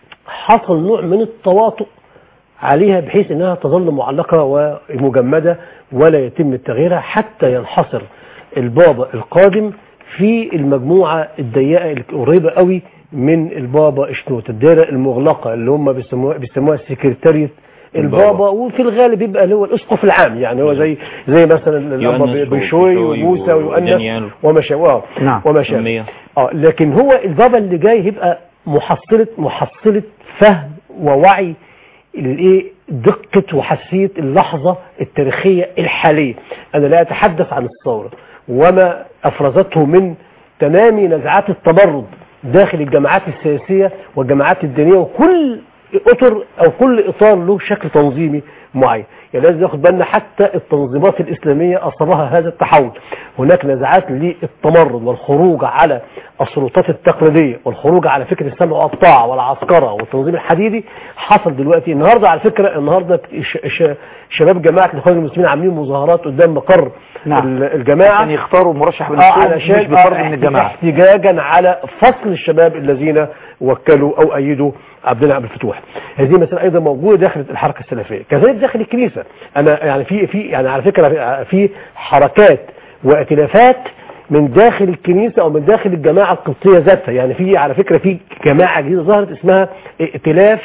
حصل نوع من التواطؤ عليها بحيث انها تظل معلقه ومجمده ولا يتم تغييرها حتى ينحصر البابا القادم في المجموعه الضيقه القريبه قوي من البابا اشنوت الدائره المغلقه اللي هم بيسموها بيسموها سكرتاريه البابا البابا. وفي الغالب يبقى اللي هو الاسقف العام يعني هو زي زي مثلا الابا يؤنس بيشوي وبيشوي وموسى ويؤنس ودانيال. وما شابه نعم. وما شابه أمية. اه لكن هو البابا اللي جاي هيبقى محصلة محصلة فهم ووعي الايه دقة وحساسية اللحظة التاريخية الحالية انا لا اتحدث عن الثورة وما افرزته من تنامي نزعات التمرد داخل الجماعات السياسية والجماعات الدينية وكل اطر او كل اطار له شكل تنظيمي معين يعني لازم ناخد بالنا حتى التنظيمات الاسلاميه اصابها هذا التحول هناك نزعات للتمرد والخروج على السلطات التقليديه والخروج على فكره السمع والطاعه والعسكره والتنظيم الحديدي حصل دلوقتي النهارده على فكره النهارده ش- ش- شباب جماعه الاخوان المسلمين عاملين مظاهرات قدام مقر نعم. ال- الجماعه عشان يختاروا مرشح اه بنفسهم علشان مش بفرض آه من الجماعة احتجاجا على فصل الشباب الذين وكلوا او ايدوا عبد الله عبد الفتوح هذه مسألة ايضا موجودة داخل الحركة السلفية كذلك داخل الكنيسة انا يعني في في يعني على فكرة في حركات وائتلافات من داخل الكنيسة او من داخل الجماعة القبطية ذاتها يعني في على فكرة في جماعة جديدة ظهرت اسمها ائتلاف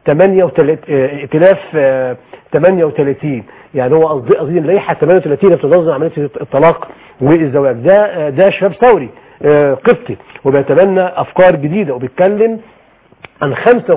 38 آه، ائتلاف آه، 38 يعني هو قصدي قصدي اللائحه 38 بتنظم عمليه الطلاق والزواج ده آه، ده شباب ثوري آه، قبطي وبيتبنى افكار جديده وبيتكلم عن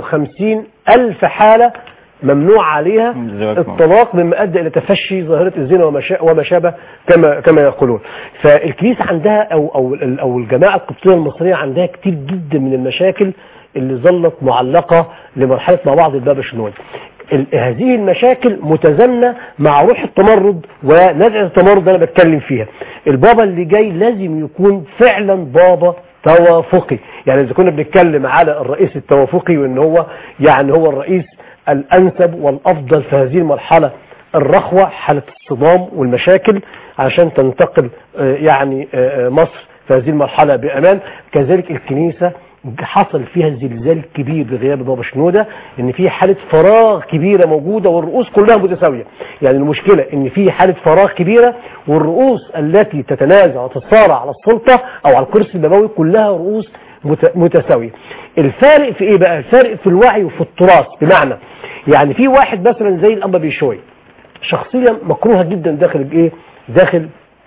55 ألف حالة ممنوع عليها الزواج الطلاق مما أدى إلى تفشي ظاهرة الزنا وما شا- وما شابه كما كما يقولون فالكنيسة عندها أو أو أو الجماعة القبطية المصرية عندها كتير جدا من المشاكل اللي ظلت معلقة لمرحلة مع بعض البابا شنود ال- هذه المشاكل متزامنة مع روح التمرد ونزع التمرد اللي انا بتكلم فيها البابا اللي جاي لازم يكون فعلا بابا توافقي يعني اذا كنا بنتكلم على الرئيس التوافقي وان هو يعني هو الرئيس الانسب والافضل في هذه المرحله الرخوه حاله الصدام والمشاكل عشان تنتقل آه، يعني آه، آه، مصر في هذه المرحله بامان كذلك الكنيسه حصل فيها زلزال كبير بغياب بابا شنودة ان في حالة فراغ كبيرة موجودة والرؤوس كلها متساوية يعني المشكلة ان في حالة فراغ كبيرة والرؤوس التي تتنازع وتتصارع على السلطة او على الكرسي النبوي كلها رؤوس مت- متساوية الفارق في ايه بقى الفارق في الوعي وفي التراث بمعنى يعني في واحد مثلا زي الانبا بيشوي شخصية مكروهة جدا داخل الايه داخل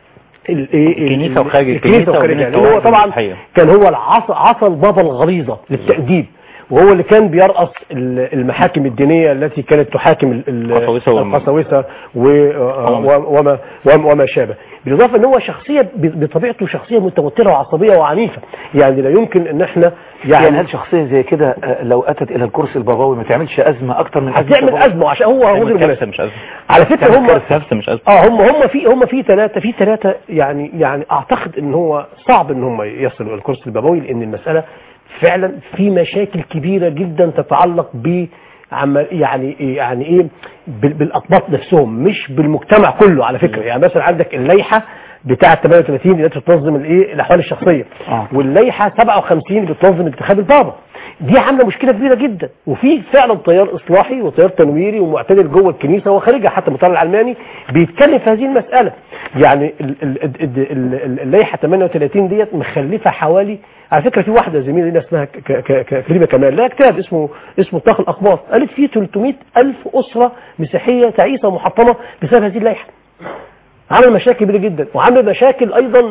الايه الكنيسة وخارج الكنيسة وخارج وبين يعني هو التوازن طبعا الصحيح. كان هو العصا عصا البابا الغليظة للتأديب وهو اللي كان بيرأس ال- المحاكم الدينية التي كانت تحاكم ال- ال- القساوسة والم- القساوسة و- و- وما وما وما شابه بالإضافة ان هو شخصية ب- بطبيعته شخصية متوترة وعصبية وعنيفة يعني لا يمكن ان احنا يعني يعني هل شخصية زي كده آه، لو أتت إلى الكرسي البابوي ما تعملش أزمة أكتر من أزمة هتعمل البابوي؟ أزمة عشان هو هو غير كارثة مناسب مش أزمة على فكرة هم كارثة مش أزمة اه هم هم في هم في ثلاثه في ثلاثه يعني يعني اعتقد ان هو صعب ان هم يصلوا الى الكرسي البابوي لان المساله فعلا في مشاكل كبيره جدا تتعلق ب عمل يعني يعني ايه بال- بالاقباط نفسهم مش بالمجتمع كله على فكره يعني مثلا عندك اللائحه بتاعه 38 اللي بتنظم الايه الاحوال الشخصيه آه. واللائحه 57 اللي بتنظم انتخاب البابا دي عامله مشكله كبيره جدا وفي فعلا تيار اصلاحي وتيار تنويري ومعتدل جوه الكنيسه وخارجها حتى المطار العلماني بيتكلم في هذه المساله يعني ال- ال- ال- ال- ال- اللائحه 38 ديت مخلفه حوالي على فكره في واحده زميله لنا اسمها ك- ك- ك- كريمه كمال لها كتاب اسمه اسمه طاق الاقباط قالت فيه 300 الف اسره مسيحيه تعيسه ومحطمه بسبب هذه اللائحه عمل مشاكل كبيره جدا وعمل مشاكل ايضا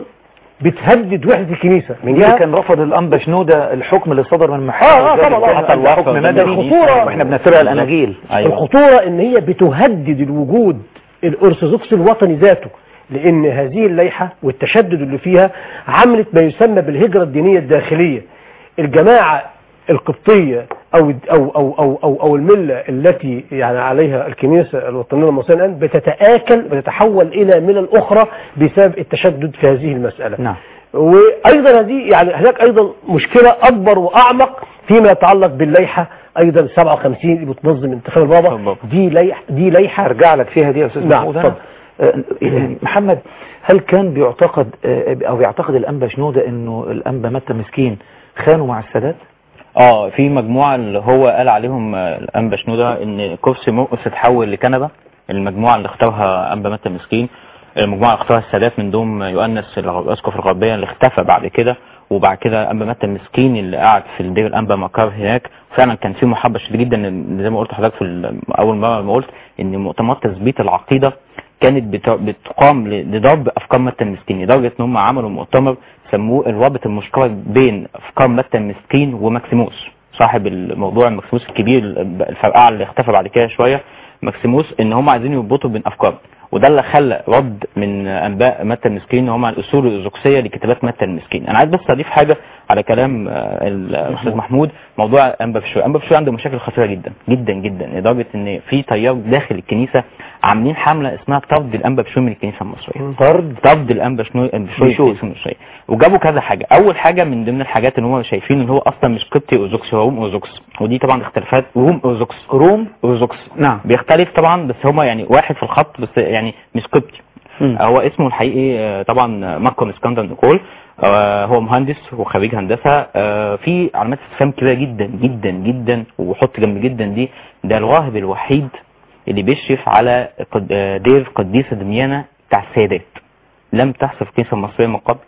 بتهدد وحده الكنيسه من دي جهه كان رفض الانبا شنودة الحكم اللي صدر من المحكمة آه، آه، الجاهل. طبعاً، كان حتى الوقف حكم قدام مدني الخطورة. واحنا بنسرق الاناجيل ايوه الخطورة ان هي بتهدد الوجود الارثوذكسي الوطني ذاته لان هذه اللائحة والتشدد اللي فيها عملت ما يسمى بالهجرة الدينية الداخلية الجماعة القبطية او او او او او, أو الملة التي يعني عليها الكنيسة الوطنية المصرية الان بتتآكل بتتحول الى ملل اخرى بسبب التشدد في هذه المسألة نعم وايضا هذه يعني هناك ايضا مشكله اكبر واعمق فيما يتعلق باللائحه ايضا 57 اللي بتنظم انتخاب البابا البابا. دي لائحه دي لائحه ارجع لك فيها دي يا استاذ نعم، محمود أنا. آه، يعني محمد هل كان بيعتقد آه، او بيعتقد الانبا شنودة انه الانبا متى مسكين خانوا مع السادات اه في مجموعة اللي هو قال عليهم آه، الانبا شنودة ان كرسي مرقس اتحول لكنبة المجموعة اللي اختارها انبا متى مسكين المجموعة اللي اختارها السادات من دوم يؤنس الاسقف الغربية اللي اختفى بعد كده وبعد كده انبا متى مسكين اللي قعد في الدير الانبا مكار هناك فعلا كان في محبة شديد جدا إن زي ما قلت لحضرتك في ال- اول مرة ما قلت ان مؤتمرات تثبيت العقيدة كانت بت- بتقام ل- لضرب افكار متى المسكين لدرجه ان هم عملوا مؤتمر سموه الرابط المشترك بين افكار متى المسكين وماكسيموس صاحب الموضوع ماكسيموس الكبير الفرقعه اللي اختفى بعد كده شويه ماكسيموس ان هم عايزين يربطوا بين افكار وده اللي خلى رد من انباء متى المسكين هم الاصول الارثوذكسيه لكتابات متى المسكين انا عايز بس اضيف حاجه على كلام آه، الاستاذ محمود موضوع انبا بشوي انبا بشوي عنده مشاكل خطيره جدا جدا جدا لدرجه ان في تيار داخل الكنيسه عاملين حمله اسمها طرد الانبا بشوي من الكنيسه المصريه طرد طرد الانبا بشوي بشوي من بشوي. الكنيسه المصريه وجابوا كذا حاجه اول حاجه من ضمن الحاجات ان هم شايفين ان هو اصلا مش قبطي ارثوذكسي هو روم ارثوذكس ودي طبعا اختلافات روم ارثوذكس روم ارثوذكس نعم بيختلف طبعا بس هما يعني واحد في الخط بس يعني مش قبطي مم. هو اسمه الحقيقي آه، طبعا ماركو اسكندر نيكول آه، هو مهندس وخريج هندسه آه، في علامات استفهام كبيره جدا جدا جدا وحط جنب جدا دي ده الراهب الوحيد اللي بيشرف على قد- آه، دير قديسه دميانه بتاع السادات لم تحصل في الكنيسه المصريه من قبل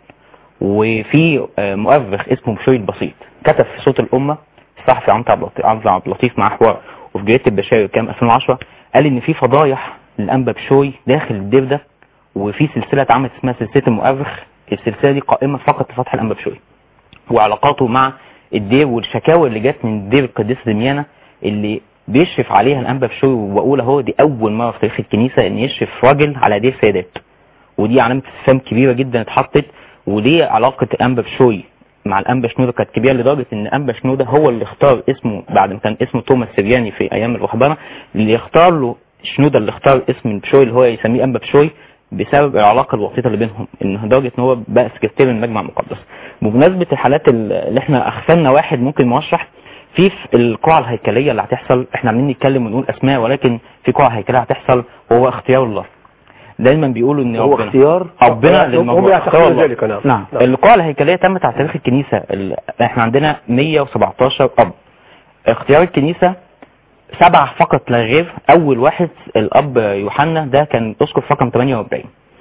وفي آه، مؤرخ اسمه بشوي البسيط كتب في صوت الامه الصحفي عمرو عبد اللطيف عمرو عبد اللطيف مع حوار وفي جريده البشاير كام 2010 قال ان في فضايح للانبا بشوي داخل الدير ده وفي سلسله اتعملت اسمها سلسله المؤرخ السلسله دي قائمه فقط لفتح الانبا بشوي وعلاقاته مع الدير والشكاوى اللي جت من دير القديسه دميانه اللي بيشرف عليها الانبا بشوي وبقول اهو دي اول مره في تاريخ الكنيسه ان يشرف راجل على دير سادات ودي علامه استفهام كبيره جدا اتحطت وليه علاقه الانبا بشوي مع الانبا شنوده كانت كبيره لدرجه ان الانبا شنوده هو اللي اختار اسمه بعد ما كان اسمه توماس سرياني في ايام الرهبنه اللي يختار له شنوده اللي اختار اسم بشوي اللي هو يسميه انبا بشوي بسبب العلاقه الوسيطه اللي بينهم ان لدرجه ان هو بقى سكرتير المجمع المقدس بمناسبه الحالات اللي احنا اغفلنا واحد ممكن موشح في في القاعة الهيكلية اللي هتحصل احنا عاملين نتكلم ونقول اسماء ولكن في قاعة هيكلية هتحصل وهو اختيار الله دايما بيقولوا ان هو ربنا اختيار ربنا هم للموضوع يعتقدون اختيار الله. ذلك نعم نعم القاعة الهيكلية تمت على تاريخ الكنيسة ال- احنا عندنا 117 اب اختيار الكنيسة سبع فقط لا غير اول واحد الاب يوحنا ده كان اسقف رقم 48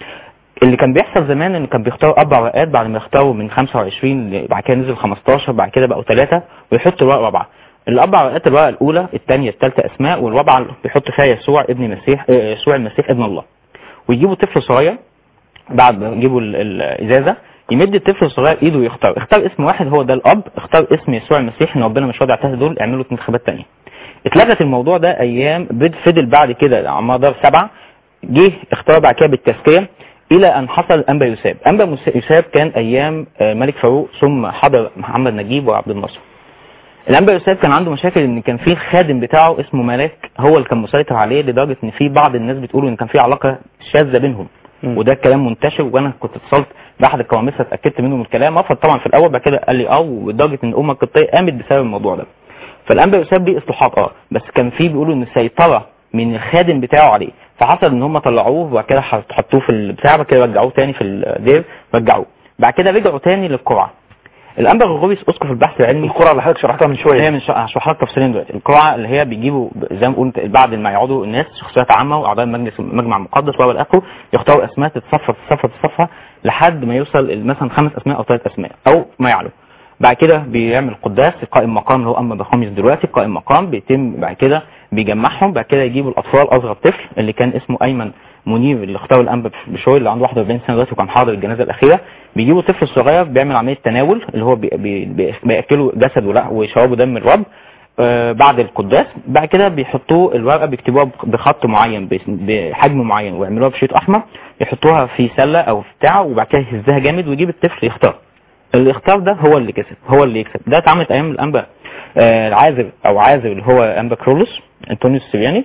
اللي كان بيحصل زمان ان كان بيختاروا اربع ورقات بعد ما يختاروا من 25 ل- بعد كده نزل 15 بعد كده بقوا ثلاثه ويحطوا ورقه رابعه الاربع ورقات الورقه الاولى الثانيه الثالثه اسماء والرابعه اللي بيحط فيها يسوع ابن مسيح آه، يسوع المسيح ابن الله ويجيبوا طفل صغير بعد ما يجيبوا ال- الازازه يمد الطفل الصغير ايده ويختار اختار اسم واحد هو ده الاب اختار اسم يسوع المسيح ان ربنا مش راضي على الثلاثه دول اعملوا انتخابات ثانيه اتلغت الموضوع ده ايام بد فضل بعد كده على مدار سبعه جه اختار بعد كده بالتزكيه الى ان حصل انبا يوساب انبا مس- يوساب كان ايام آه، ملك فاروق ثم حضر محمد نجيب وعبد الناصر الانبا يوساب كان عنده مشاكل ان كان في الخادم بتاعه اسمه ملاك هو اللي كان مسيطر عليه لدرجه ان في بعض الناس بتقول ان كان في علاقه شاذه بينهم مم. وده كلام منتشر وانا كنت اتصلت باحد القواميس اتاكدت منه من الكلام رفض طبعا في الاول بعد كده قال لي اه ولدرجه ان الامه القبطيه قامت بسبب الموضوع ده فالانبا يوساب دي اصلاحات اه بس كان في بيقولوا ان سيطره من الخادم بتاعه عليه فحصل ان هم طلعوه وبعد كده حطوه في البتاع بعد كده رجعوه تاني في الدير رجعوه بعد كده رجعوا تاني للقرعه الانبا غرغوريوس اسقف البحث العلمي القرعه اللي حضرتك شرحتها من شويه هي من هشرح لك تفصيلين دلوقتي القرعه اللي هي بيجيبوا زي ما قلت بعد ما يقعدوا الناس شخصيات عامه واعضاء مجلس مجمع مقدس والى اخره يختاروا اسماء تتصفى تتصفى تتصفى لحد ما يوصل مثلا خمس اسماء او ثلاث اسماء او ما يعلو بعد كده بيعمل قداس قائم مقام اللي هو اما بخامس دلوقتي قائم مقام بيتم بعد كده بيجمعهم بعد كده يجيبوا الاطفال اصغر طفل اللي كان اسمه ايمن منير اللي اختاروا الانبا بشوي اللي عنده 41 سنه دلوقتي وكان حاضر الجنازه الاخيره بيجيبوا طفل صغير بيعمل عمليه تناول اللي هو بي بي بياكلوا جسد ولا ويشربوا دم الرب آه بعد القداس بعد كده بيحطوه الورقه بيكتبوها بخط معين بحجم معين ويعملوها بشريط احمر يحطوها في سله او في بتاع وبعد كده يهزها جامد ويجيب الطفل يختار اللي يختار ده هو اللي كسب هو اللي يكسب ده اتعملت ايام الانبا آه العازر او عازر اللي هو انبا كرولوس انطونيوس السرياني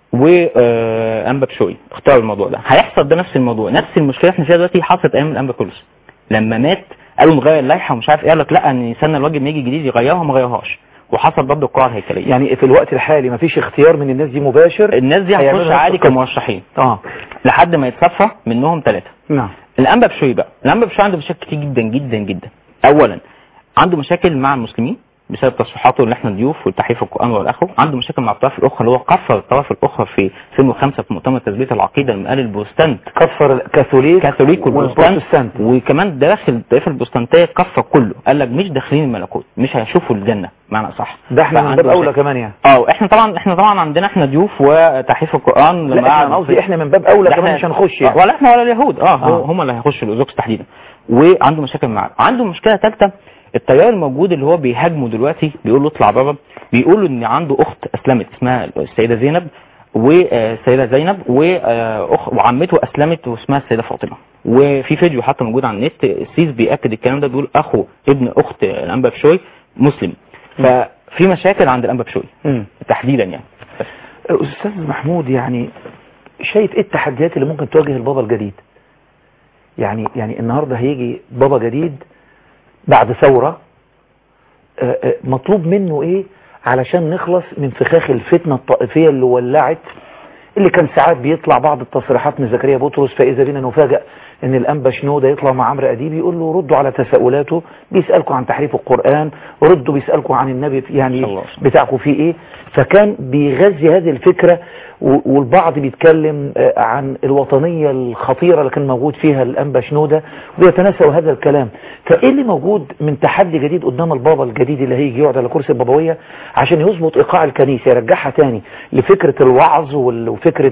وانبا بشوي اختاروا الموضوع ده هيحصل ده نفس الموضوع نفس المشكله احنا فيها دلوقتي حصلت ايام الانبا كرولوس لما مات قالوا نغير اللائحه ومش عارف ايه قال لك لا ان يستنى الواجب ما يجي جديد يغيرها ما غيرهاش وحصل برضه القاعه الهيكليه يعني في الوقت الحالي مفيش اختيار من الناس دي مباشر الناس دي هتخش عادي كمرشحين اه لحد ما يتصفى منهم ثلاثه نعم الانبا بشوي بقى الانبا بشوي عنده مشاكل كتير جدا جدا جدا اولا عنده مشاكل مع المسلمين بسبب تصريحاته اللي احنا ضيوف والتحريف القران والاخره عنده مشاكل مع الطرف الاخرى اللي هو كفر الطرف الاخرى في 2005 في مؤتمر تثبيت العقيده لما قال البروتستانت كفر الكاثوليك كاثوليك والبروتستانت وكمان داخل الطائفه البروتستانتيه كفر كله قال لك مش داخلين الملكوت مش هيشوفوا الجنه معنى صح ده احنا من باب اولى كمان يعني اه احنا طبعا احنا طبعا عندنا احنا ضيوف وتحريف القران لما لا انا قصدي احنا من باب اولى كمان مش هنخش يعني ولا احنا ولا اليهود اه, آه. هم اللي هيخشوا الارثوذكس تحديدا وعنده مشاكل معاه عنده مشكله ثالثه التيار الموجود اللي هو بيهاجمه دلوقتي بيقول له اطلع بره بيقولوا ان عنده اخت اسلمت اسمها السيده زينب والسيده زينب واخ وعمته اسلمت واسمها السيده فاطمه وفي فيديو حتى موجود على النت السيس بياكد الكلام ده بيقول اخو ابن اخت الانبا بشوي مسلم ففي مشاكل عند الانبا بشوي تحديدا يعني استاذ محمود يعني شايف ايه التحديات اللي ممكن تواجه البابا الجديد يعني يعني النهارده هيجي بابا جديد بعد ثورة مطلوب منه ايه علشان نخلص من فخاخ الفتنة الطائفية اللي ولعت اللي كان ساعات بيطلع بعض التصريحات من زكريا بطرس فإذا بينا نفاجأ ان الأنبا شنودة يطلع مع عمرو أديب يقول له ردوا على تساؤلاته بيسألكم عن تحريف القرآن ردوا بيسألكم عن النبي يعني بتاعكم فيه ايه فكان بيغذي هذه الفكرة والبعض بيتكلم عن الوطنية الخطيرة اللي كان موجود فيها الأنبا شنودة ويتناسوا هذا الكلام فإيه اللي موجود من تحدي جديد قدام البابا الجديد اللي هيجي يقعد على كرسي البابوية عشان يظبط إيقاع الكنيسة يرجعها تاني لفكرة الوعظ وفكرة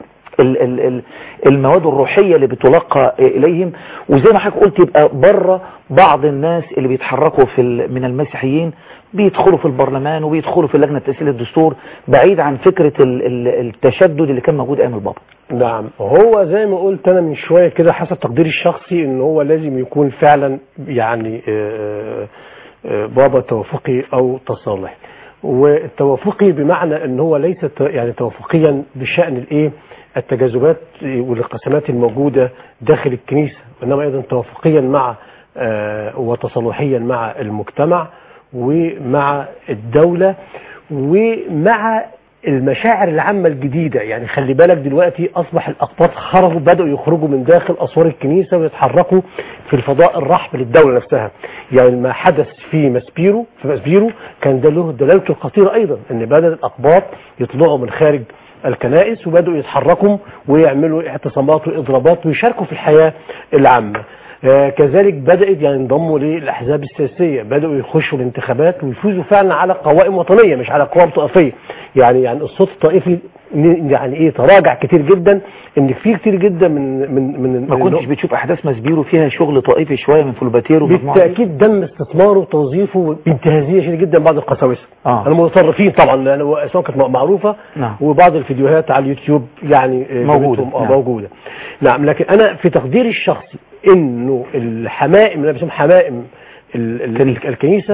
المواد الروحية اللي بتلقى إليهم وزي ما حضرتك قلت يبقى بره بعض الناس اللي بيتحركوا في من المسيحيين بيدخلوا في البرلمان وبيدخلوا في لجنة تأسيس الدستور بعيد عن فكرة التشدد اللي كان موجود أيام البابا نعم هو زي ما قلت أنا من شوية كده حسب تقديري الشخصي إن هو لازم يكون فعلا يعني بابا توافقي أو تصالحي والتوافقي بمعنى ان هو ليس يعني توافقيا بشأن الايه التجاذبات والانقسامات الموجودة داخل الكنيسة وإنما أيضا توافقيا مع وتصالحيا مع المجتمع ومع الدولة ومع المشاعر العامة الجديدة يعني خلي بالك دلوقتي أصبح الأقباط خرجوا بدأوا يخرجوا من داخل أسوار الكنيسة ويتحركوا في الفضاء الرحب للدولة نفسها يعني ما حدث في مسبيرو في مسبيرو كان ده له دلالته الخطيرة أيضا أن بدأ الأقباط يطلعوا من خارج الكنائس وبدأوا يتحركوا ويعملوا اعتصامات وإضرابات ويشاركوا في الحياة العامة آه كذلك بدأت يعني انضموا للأحزاب السياسية بدأوا يخشوا الانتخابات ويفوزوا فعلا على قوائم وطنية مش على قوائم طائفية يعني يعني الصوت الطائفي يعني ايه تراجع كتير جدا ان في كتير جدا من من من ما كنتش بتشوف احداث مسبيرو فيها شغل طائفي شويه من فلوباتير بالتاكيد تم استثماره وتوظيفه بانتهازيه شديده جدا بعض القساوسه آه. المتطرفين طبعا لان اسمها كانت معروفه نعم. وبعض الفيديوهات على اليوتيوب يعني موجوده نعم. موجوده نعم لكن انا في تقديري الشخصي انه الحمائم اللي بيسموهم حمائم الكنيسة. الكنيسة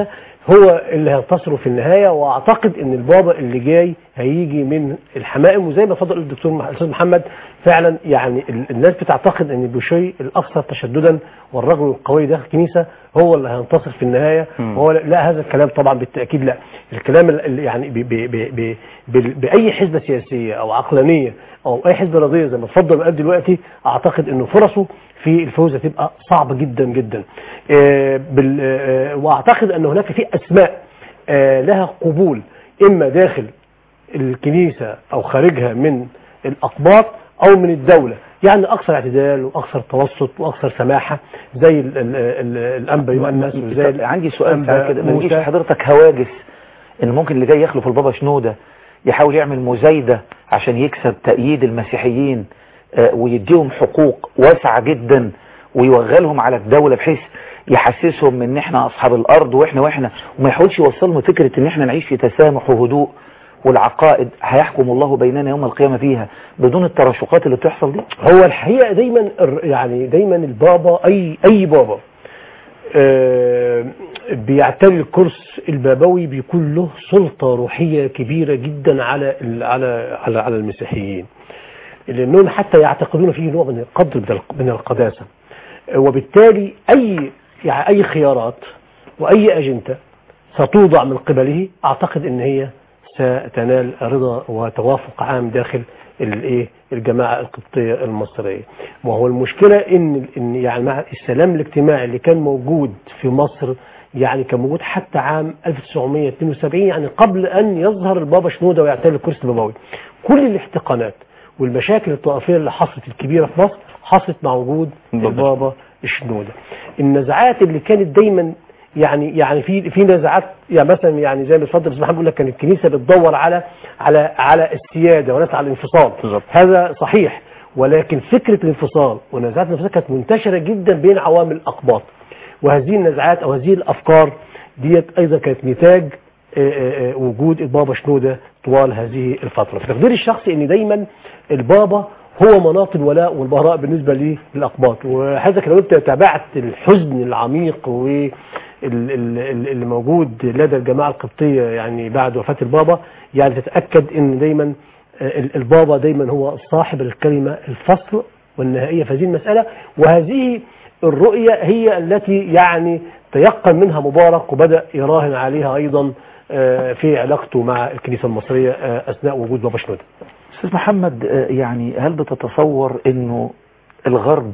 هو اللي هينتصروا في النهايه واعتقد ان البابا اللي جاي هيجي من الحمائم وزي ما اتفضل الدكتور مح- الاستاذ محمد فعلا يعني ال- الناس بتعتقد ان بوشي الاكثر تشددا والرجل القوي داخل الكنيسه هو اللي هينتصر في النهايه مم. وهو لا, لا هذا الكلام طبعا بالتاكيد لا الكلام ال- ال- يعني ب ب ب ب ب باي حزبه سياسيه او عقلانيه او اي حزب رياضيه زي ما اتفضل قال دلوقتي اعتقد انه فرصه في الفوز هتبقى صعبه جدا جدا آه، بال- آه، واعتقد ان هناك في اسماء آه، لها قبول اما داخل الكنيسه او خارجها من الاقباط او من الدوله يعني اكثر اعتدال واكثر توسط واكثر سماحه زي ال- ال- ال- الانبا يؤنس وزي طب عندي سؤال الأنبا تعالى كده ما يجيش موسى. حضرتك هواجس ان ممكن اللي جاي يخلف البابا شنودة يحاول يعمل مزايدة عشان يكسب تأييد المسيحيين آه، ويديهم حقوق واسعة جدا ويوغلهم على الدولة بحيث يحسسهم ان احنا اصحاب الارض واحنا واحنا وما يحاولش يوصلهم فكرة ان احنا نعيش في تسامح وهدوء والعقائد هيحكم الله بيننا يوم القيامة فيها بدون التراشقات اللي بتحصل دي هو الحقيقه دايما الر- يعني دايما البابا اي اي بابا آه، بيعتري الكرس البابوي بيكون له سلطه روحيه كبيره جدا على ال- على على على المسيحيين لانهم حتى يعتقدون فيه نوع من القدر من الق- من القداسه آه، وبالتالي اي يعني اي خيارات واي اجنده ستوضع من قبله اعتقد ان هي ستنال رضا وتوافق عام داخل الايه الجماعه القبطيه المصريه وهو المشكله ان ان يعني مع السلام الاجتماعي اللي كان موجود في مصر يعني كان موجود حتى عام 1972 يعني قبل ان يظهر البابا شنوده ويعتل الكرسي البابوي كل الاحتقانات والمشاكل الطائفيه اللي حصلت الكبيره في مصر حصلت مع وجود البابا شنوده النزعات اللي كانت دايما يعني يعني في في نزاعات يعني مثلا يعني زي ما اتفضل الاستاذ محمد بيقول لك كان الكنيسه بتدور على على على السياده وليس على الانفصال هذا صحيح ولكن فكره الانفصال ونزاعات الانفصال كانت منتشره جدا بين عوام الاقباط وهذه النزاعات او هذه الافكار ديت ايضا كانت نتاج آه، آه، آه، وجود البابا شنوده طوال هذه الفتره في تقديري الشخصي ان دايما البابا هو مناط الولاء والبراء بالنسبه للاقباط وحضرتك لو انت تابعت الحزن العميق و ال- ال- ال- اللي موجود لدى الجماعة القبطية يعني بعد وفاة البابا يعني تتأكد ان دايما آه، ال- البابا دايما هو صاحب الكلمة الفصل والنهائية في هذه المسألة وهذه الرؤية هي التي يعني تيقن منها مبارك وبدأ يراهن عليها أيضا آه، في علاقته مع الكنيسة المصرية آه، أثناء وجود بابا شنودة استاذ محمد آه، يعني هل بتتصور انه الغرب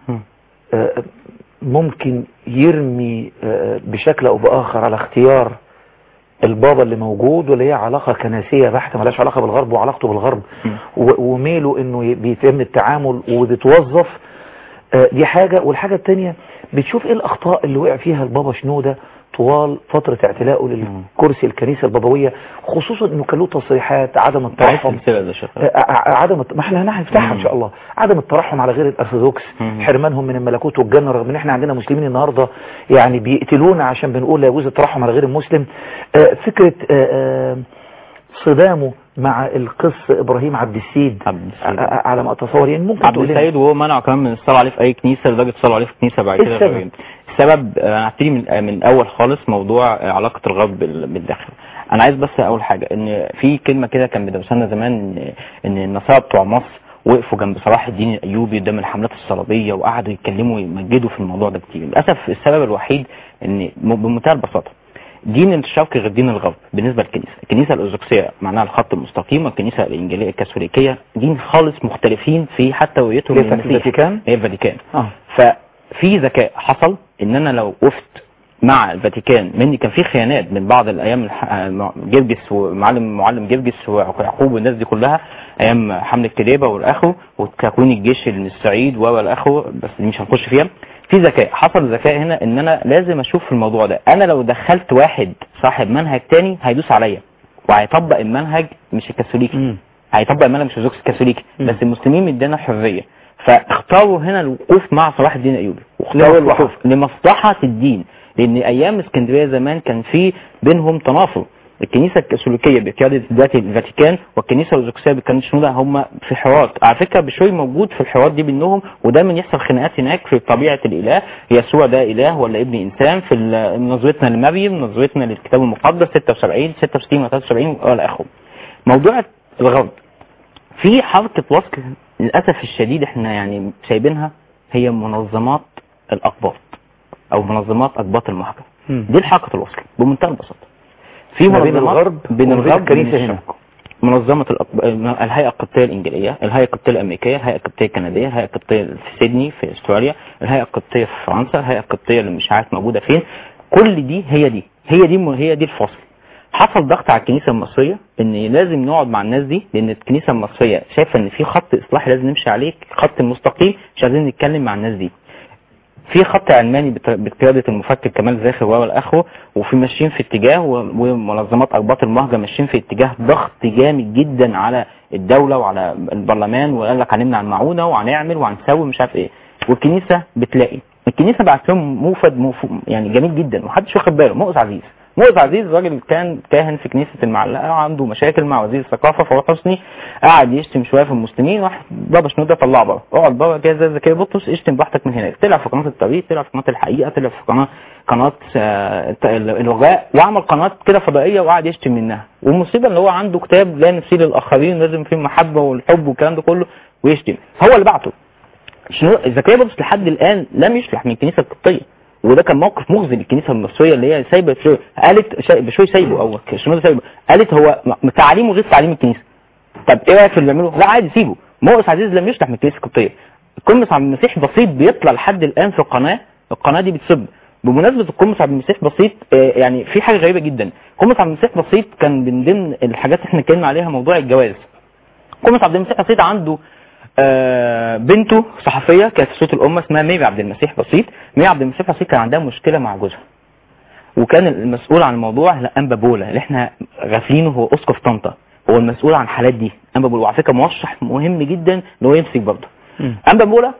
آه، ممكن يرمي آه، بشكل او باخر على اختيار البابا اللي موجود ولا هي علاقة كنسية بحتة ملاش علاقة بالغرب وعلاقته بالغرب و- وميله انه ي- بيتم التعامل وبتوظف آه، دي حاجة والحاجة التانية بتشوف ايه الاخطاء اللي وقع فيها البابا شنودة طوال فترة اعتلائه للكرسي الكنيسة البابوية خصوصا انه كان له تصريحات عدم الترحم آه، ع- عدم الت- ما احنا هنفتحها ان شاء الله عدم الترحم على غير الارثوذكس حرمانهم من الملكوت والجنه رغم ان احنا عندنا مسلمين النهارده يعني بيقتلونا عشان بنقول لا يجوز الترحم على غير المسلم آه، فكره آه، آه، صدامه مع القس ابراهيم عبد السيد ع- على ما اتصور يعني ممكن عبد تقول لنا السيد وهو منع كمان من الصلاة عليه في أي كنيسة لدرجة الصلاة عليه في كنيسة بعد إيه كده السبب؟ غير- السبب آه، أنا هبتدي من من الأول خالص موضوع آه، علاقة الغرب بال- بالداخل أنا عايز بس أول حاجة إن في كلمة كده كان بيدرسها لنا زمان إن إن النصارى بتوع مصر وقفوا جنب صلاح الدين الأيوبي قدام الحملات الصليبية وقعدوا يتكلموا ويمجدوا في الموضوع ده كتير للأسف السبب الوحيد إن م- بمنتهى البساطة دين الشرق غير دين الغرب بالنسبه للكنيسه، الكنيسه الارثوذكسيه معناها الخط المستقيم، والكنيسه الانجيليه الكاثوليكيه دين خالص مختلفين في حتى رؤيتهم اللي هي للمسيح. الفاتيكان؟ هي الفاتيكان اه ففي ذكاء حصل ان انا لو وقفت مع الفاتيكان من كان في خيانات من بعض الايام الح- آه، جرجس ومعلم معلم جرجس ويعقوب والناس دي كلها ايام حمله كليبه والاخو وتكوين الجيش من الصعيد والاخو بس دي مش هنخش فيها في ذكاء حصل ذكاء هنا ان انا لازم اشوف في الموضوع ده انا لو دخلت واحد صاحب منهج تاني هيدوس عليا وهيطبق المنهج مش الكاثوليكي هيطبق المنهج مش الارثوذكسي الكاثوليكي بس المسلمين مدينا حريه فاختاروا هنا الوقوف مع صلاح الدين الايوبي واختاروا لمصلحة. الوقوف لمصلحه الدين لان ايام اسكندريه زمان كان في بينهم تنافر الكنيسه الكاثوليكيه بقياده دلوقتي الفاتيكان والكنيسه الارثوذكسيه بقياده شنوده هم في حوار على فكره بشوي موجود في الحوار دي بينهم ودايما يحصل خناقات هناك في طبيعه الاله يسوع ده اله ولا ابن انسان في ال- نظرتنا لمريم نظرتنا للكتاب المقدس 76 66 و 73 والى اخره موضوع الغرب في حركه وصل للاسف الشديد احنا يعني سايبينها هي منظمات الاقباط او منظمات اقباط المهجر دي الحركه الوصل بمنتهى البساطه في ما بين منظمات الغرب بين وبين الغرب الكنيسة وبين هنا. الشرق. منظمة الأق- الهيئة القبطية الإنجليزية، الهيئة القبطية الأمريكية، الهيئة القبطية الكندية، الهيئة القبطية في سيدني في أستراليا، الهيئة القبطية في فرنسا، الهيئة القبطية اللي مش عارف موجودة فين، كل دي هي دي، هي دي هي دي الفصل. حصل ضغط على الكنيسة المصرية إن لازم نقعد مع الناس دي لأن الكنيسة المصرية شايفة إن في خط إصلاح لازم نمشي عليه، خط مستقيم مش عايزين نتكلم مع الناس دي. في خط علماني بت- بقياده المفكر كمال زاخر والاخره وفي ماشيين في اتجاه و- ومنظمات اقباط المهجه ماشيين في اتجاه ضغط جامد جدا على الدوله وعلى البرلمان وقال لك هنمنع المعونه وهنعمل وهنسوي مش عارف ايه والكنيسه بتلاقي الكنيسه بعت لهم موفد موف يعني جميل جدا ومحدش واخد باله مؤس عزيز مؤس عزيز راجل كان كاهن في كنيسه المعلقه وعنده مشاكل مع وزير الثقافه فهو حسني قعد يشتم شويه في المسلمين راح بابا شنودة طلعه بره اقعد بره كده زي زكريا بطرس اشتم براحتك من هناك طلع في قناه الطريق طلع في قناه الحقيقه طلع في قناه قناه آه، ال- الوغاء وعمل قناه كده فضائيه وقعد يشتم منها والمصيبه اللي هو عنده كتاب لا نفسي للاخرين لازم فيه المحبه والحب والكلام ده كله ويشتم هو اللي بعته شنو زكريا بطرس لحد الان لم يصلح من الكنيسه القبطيه وده كان موقف مخزي للكنيسه المصريه اللي هي سايبه شوي قالت شا- بشوي سايبه او شنو ده سايبه قالت هو م- تعليمه غير تعليم الكنيسه طب ايه رايك في اللي بيعمله؟ لا عادي سيبه مؤس عزيز لم يصلح من الكنيسه القبطيه القمص عبد المسيح بسيط بيطلع لحد الان في القناه القناه دي بتسب بمناسبه القمص عبد المسيح بسيط آه، يعني في حاجه غريبه جدا قمص عبد المسيح بسيط كان من ضمن الحاجات اللي احنا اتكلمنا عليها موضوع الجواز قمص عبد المسيح بسيط عنده آه، بنته صحفيه كانت في صوت الامه اسمها ميري عبد المسيح بسيط ميري عبد المسيح بسيط كان عندها مشكله مع جوزها وكان المسؤول عن الموضوع لا انبا بولا اللي احنا غافلينه هو اسقف طنطا هو المسؤول عن الحالات دي انبا بولا وعلى فكره مرشح مهم جدا ان هو يمسك برضه انبا بولا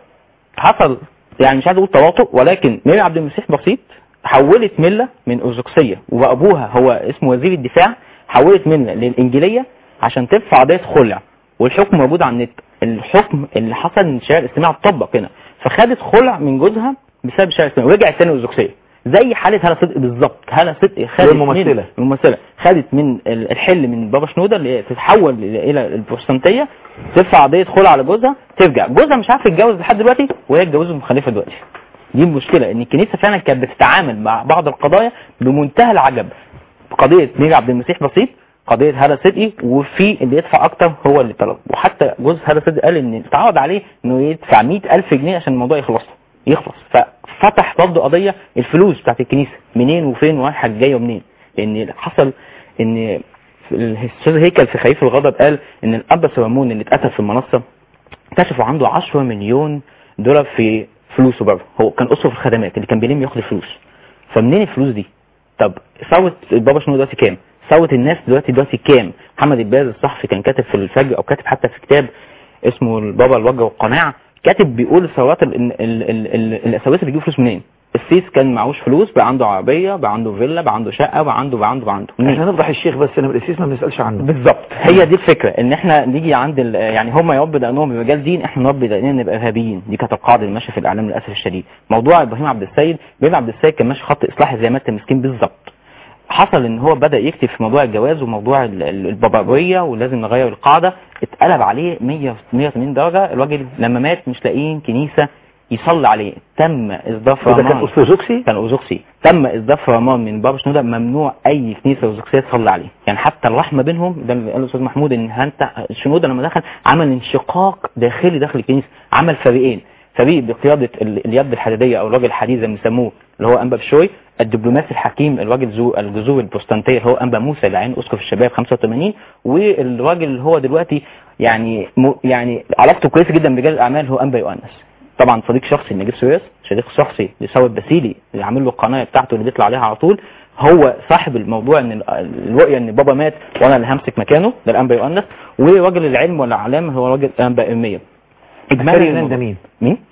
حصل يعني مش عايز اقول تواطؤ ولكن ميري عبد المسيح بسيط حولت مله من ارثوذكسيه وابوها هو اسمه وزير الدفاع حولت مله للانجيليه عشان ترفع قضيه خلع والحكم موجود على النت الحكم اللي حصل ان الشارع الاجتماعي اتطبق هنا فخدت خلع من جوزها بسبب الشارع الاجتماعي ورجعت تاني ارثوذكسيه زي حاله هلا صدقي بالظبط هلا صدقي خدت الممثلة. من الممثله خدت من ال- الحل من بابا شنوده اللي هي تتحول الى إلى البروتستانتيه ترفع قضيه خلع على جوزها ترجع جوزها مش عارف يتجوز لحد دلوقتي وهي اتجوزت مخلفه دلوقتي دي المشكله ان الكنيسه فعلا كانت بتتعامل مع بعض القضايا بمنتهى العجب قضيه ميري عبد المسيح بسيط قضيه هلا صدقي وفي اللي يدفع اكتر هو اللي طلب وحتى جوز هلا صدقي قال ان اتعرض عليه انه يدفع 100000 جنيه عشان الموضوع يخلص يخلص ففتح برضه قضيه الفلوس بتاعت الكنيسه منين وفين ورايحه جايه ومنين لان حصل ان الاستاذ هيكل في خريف الغضب قال ان الاب سليمون اللي اتقتل في المنصه اكتشفوا عنده 10 مليون دولار في فلوسه بره هو كان اسره في الخدمات اللي كان بيلم ياخد الفلوس فمنين الفلوس دي طب ثروه البابا شنو دلوقتي كام ثروه الناس دلوقتي دلوقتي كام محمد الباز الصحفي كان كاتب في الفجر او كاتب حتى في كتاب اسمه البابا الوجه والقناع كاتب بيقول الثروات ال- ال- ال- ال- ال- الاساويس اللي بيجيبوا فلوس منين السيس كان معهوش فلوس بقى عنده عربيه بقى عنده فيلا بقى عنده شقه بقى عنده بقى عنده بقى عنده منين؟ احنا نفضح الشيخ بس انا بالاساس ما بنسالش عنه بالظبط هي دي الفكره ان احنا نيجي عند ال- يعني هم يربوا دقنهم بمجال دين احنا نربي دقننا نبقى ارهابيين دي كانت القاعده اللي ماشيه في الاعلام للاسف الشديد موضوع ابراهيم عبد السيد ابراهيم عبد السيد كان ماشي خط اصلاحي زي ما انت مسكين بالظبط حصل ان هو بدا يكتب في موضوع الجواز وموضوع ال- ال- البابويه ولازم نغير القاعده اتقلب عليه 100 180 درجه الراجل لما مات مش لاقيين كنيسه يصلي عليه تم اصدار وده كان فرمان ارثوذكسي كان ارثوذكسي تم اصدار فرمان من بابا شنوده ممنوع اي كنيسه ارثوذكسيه تصلي عليه يعني حتى الرحمه بينهم ده اللي قاله الاستاذ محمود ان انت شنوده لما دخل عمل انشقاق داخلي داخل الكنيسه عمل فريقين فريق بقياده ال- اليد الحديديه او الراجل الحديد زي ما بيسموه اللي هو انبا بشوي الدبلوماسي الحكيم الراجل ذو الجذور البروتستانتيه اللي هو انبا موسى العين اسقف الشباب 85 والراجل اللي هو دلوقتي يعني م يعني علاقته كويسه جدا برجال الاعمال هو انبا يؤنس طبعا صديق شخصي لنجيب سويرس صديق شخصي لثابت باسيلي اللي عامل له القناه بتاعته اللي بيطلع عليها على طول هو صاحب الموضوع ان ال- الرؤيه ان بابا مات وانا اللي همسك مكانه ده الانبا يؤنس وراجل العلم والاعلام هو راجل انبا ارميه أسكري يونان ده مين؟ مين؟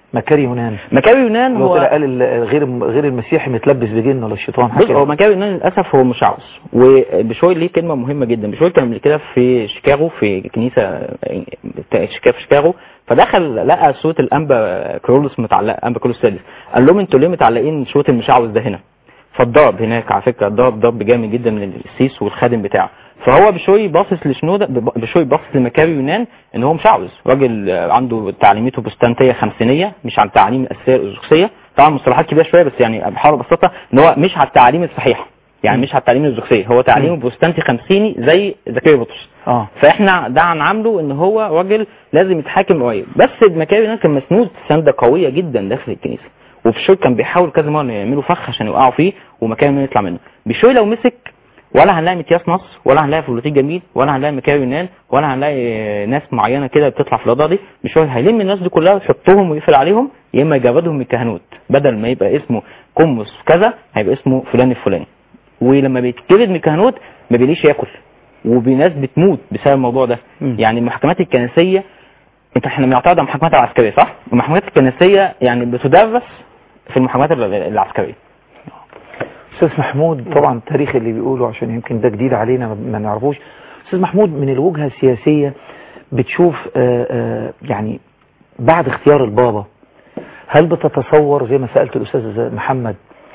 مكاري يونان مكاوي يونان هو هو طلع قال ال- غير غير المسيحي متلبس بجن ولا الشيطان بص حاجة هو مكاوي يونان للاسف هو مشعوذ وبشوي ليه كلمه مهمه جدا بشوي كان قبل كده في شيكاغو في كنيسه بتاع- شيكا- في شيكاغو فدخل لقى صوت الانبا كرولوس متعلق انبا كرولوس السادس قال لهم انتوا ليه متعلقين صوت المشعوذ ده هنا فالضرب هناك على فكره ضرب ضرب جامد جدا من السيس والخادم بتاعه فهو بشوي باصص لشنوده بشوي باصص لمكاوي يونان ان هو مشعوذ راجل آه، عنده تعليمته بستانتيه خمسينيه مش على التعليم الاساسيه الارثوذكسيه طبعا مصطلحات كبيره شويه بس يعني بحاول ابسطها ان هو مش على التعليم الصحيح يعني مش على التعليم الارثوذكسيه هو تعليمه بروتستانتي خمسيني زي زكريا بطرس اه فاحنا ده هنعامله ان هو راجل لازم يتحاكم قريب بس مكاوي يونان كان مسنود سنده قويه جدا داخل الكنيسه وبشوي كان بيحاول كذا مره إنه يعملوا فخ عشان يوقعوا فيه ومكاوي يونان يطلع منه بشوي لو مسك ولا هنلاقي متياس نصر ولا هنلاقي فلوتين جميل ولا هنلاقي مكاوي يونان ولا هنلاقي ناس معينه كده بتطلع في الاوضه دي بشوي هيلم الناس دي كلها ويحطهم ويقفل عليهم يا اما يجردهم من الكهنوت بدل ما يبقى اسمه قمص كذا هيبقى اسمه فلان الفلاني ولما بيتجرد من الكهنوت ما بيليش ياكل وناس بتموت بسبب الموضوع ده مم. يعني المحكمات الكنسيه انت احنا بنعترض على المحكمات العسكريه صح؟ المحكمات الكنسيه يعني بتدرس في المحكمات ال- العسكريه استاذ محمود طبعا التاريخ اللي بيقوله عشان يمكن ده جديد علينا ما- ما نعرفوش استاذ محمود من الوجهه السياسيه بتشوف آه، آه، يعني بعد اختيار البابا هل بتتصور زي ما سالت الاستاذ محمد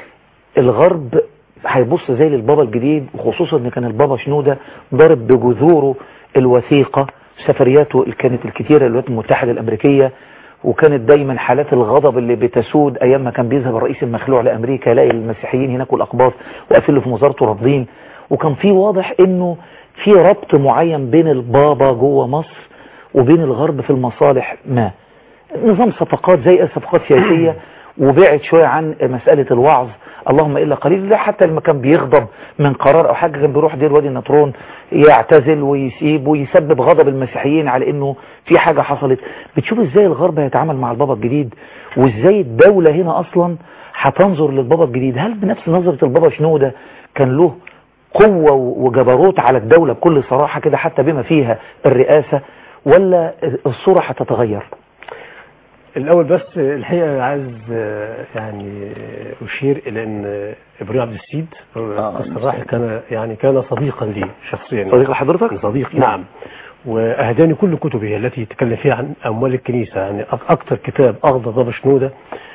الغرب هيبص زي للبابا الجديد وخصوصا ان كان البابا شنوده ضارب بجذوره الوثيقه سفرياته اللي كانت الكتيره للولايات المتحده الامريكيه وكانت دايما حالات الغضب اللي بتسود ايام ما كان بيذهب الرئيس المخلوع لامريكا يلاقي المسيحيين هناك والاقباط واقفين له في مزارته رافضين وكان في واضح انه في ربط معين بين البابا جوه مصر وبين الغرب في المصالح ما نظام صفقات زي صفقات سياسية وبعد شوية عن مسألة الوعظ اللهم إلا قليل لا حتى لما كان بيغضب من قرار أو حاجة كان بيروح دير وادي النطرون يعتزل ويسيب ويسبب غضب المسيحيين على إنه في حاجة حصلت بتشوف إزاي الغرب هيتعامل مع البابا الجديد وإزاي الدولة هنا أصلا هتنظر للبابا الجديد هل بنفس نظرة البابا شنودة كان له قوة وجبروت على الدولة بكل صراحة كده حتى بما فيها الرئاسة ولا الصورة هتتغير الأول بس الحقيقة عايز آه، يعني أشير إلى أن إبراهيم عبد السيد الصراحة كان يعني كان صديقا لي شخصيا صديق لحضرتك؟ صديق نعم وأهداني كل كتبه التي تكلم فيها عن أموال الكنيسة يعني أك- أكثر كتاب أغضى بابا شنودة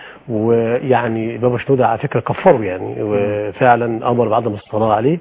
ويعني بابا شنودة على فكرة كفره يعني وفعلا أمر بعدم الصلاة عليه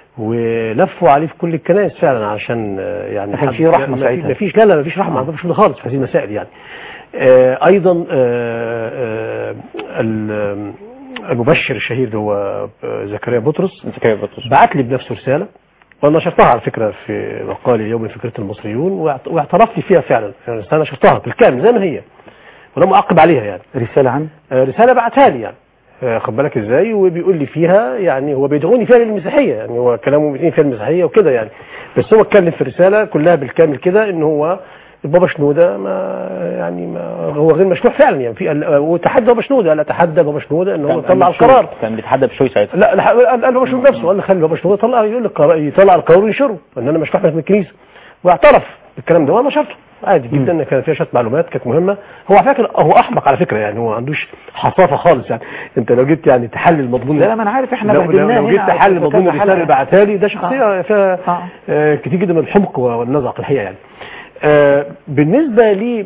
ولفوا عليه في كل الكنائس فعلا عشان آه، يعني ما كانش حد- فيه رحمة ما في- ساعتها. ما فيش لا لا ما فيش رحمة عند بابا شنودة خالص في هذه المسائل يعني آه، ايضا آه، آه، ال- المبشر الشهير اللي هو آه، زكريا بطرس زكريا بطرس بعت لي بنفسه رساله وانا نشرتها على فكره في مقالي اليوم فكره المصريون واعت- واعترفت لي فيها فعلا يعني انا نشرتها بالكامل زي ما هي ولم اعقب عليها يعني رسالة عن آه، رساله بعتها لي يعني آه، خد بالك ازاي وبيقول لي فيها يعني هو بيدعوني فيها للمسيحيه يعني هو كلامه بيدعوني فيها للمسيحيه وكده يعني بس هو اتكلم في الرساله كلها بالكامل كده ان هو بابا شنوده ما يعني ما هو غير مشروع فعلا يعني في ال- وتحدى بابا شنوده قال اتحدى بابا شنوده ان هو كان يطلع بشوي- القرار كان بيتحدى بشوي ساعتها لا لا قال قال بابا شنوده نفسه قال له خلي بابا شنوده يطلع يقول لك قرار- يطلع القرار وينشره ان انا مش محمد من الكنيسه واعترف بالكلام ده وانا نشرته عادي جدا ان كان فيها شويه معلومات كانت مهمه هو على فكره هو احمق على فكره يعني هو ما عندوش حصافه خالص يعني انت لو جيت يعني تحلل مضمون لا لا ما انا عارف احنا لو, لو, بهدلناه لو جيت هنا تحلل في مضمون كذا الرساله اللي حلقة. بعتها لي ده شخصيه فيها آه. آه، كتير جدا من الحمق والنزق الحقيقه يعني آه، بالنسبه لي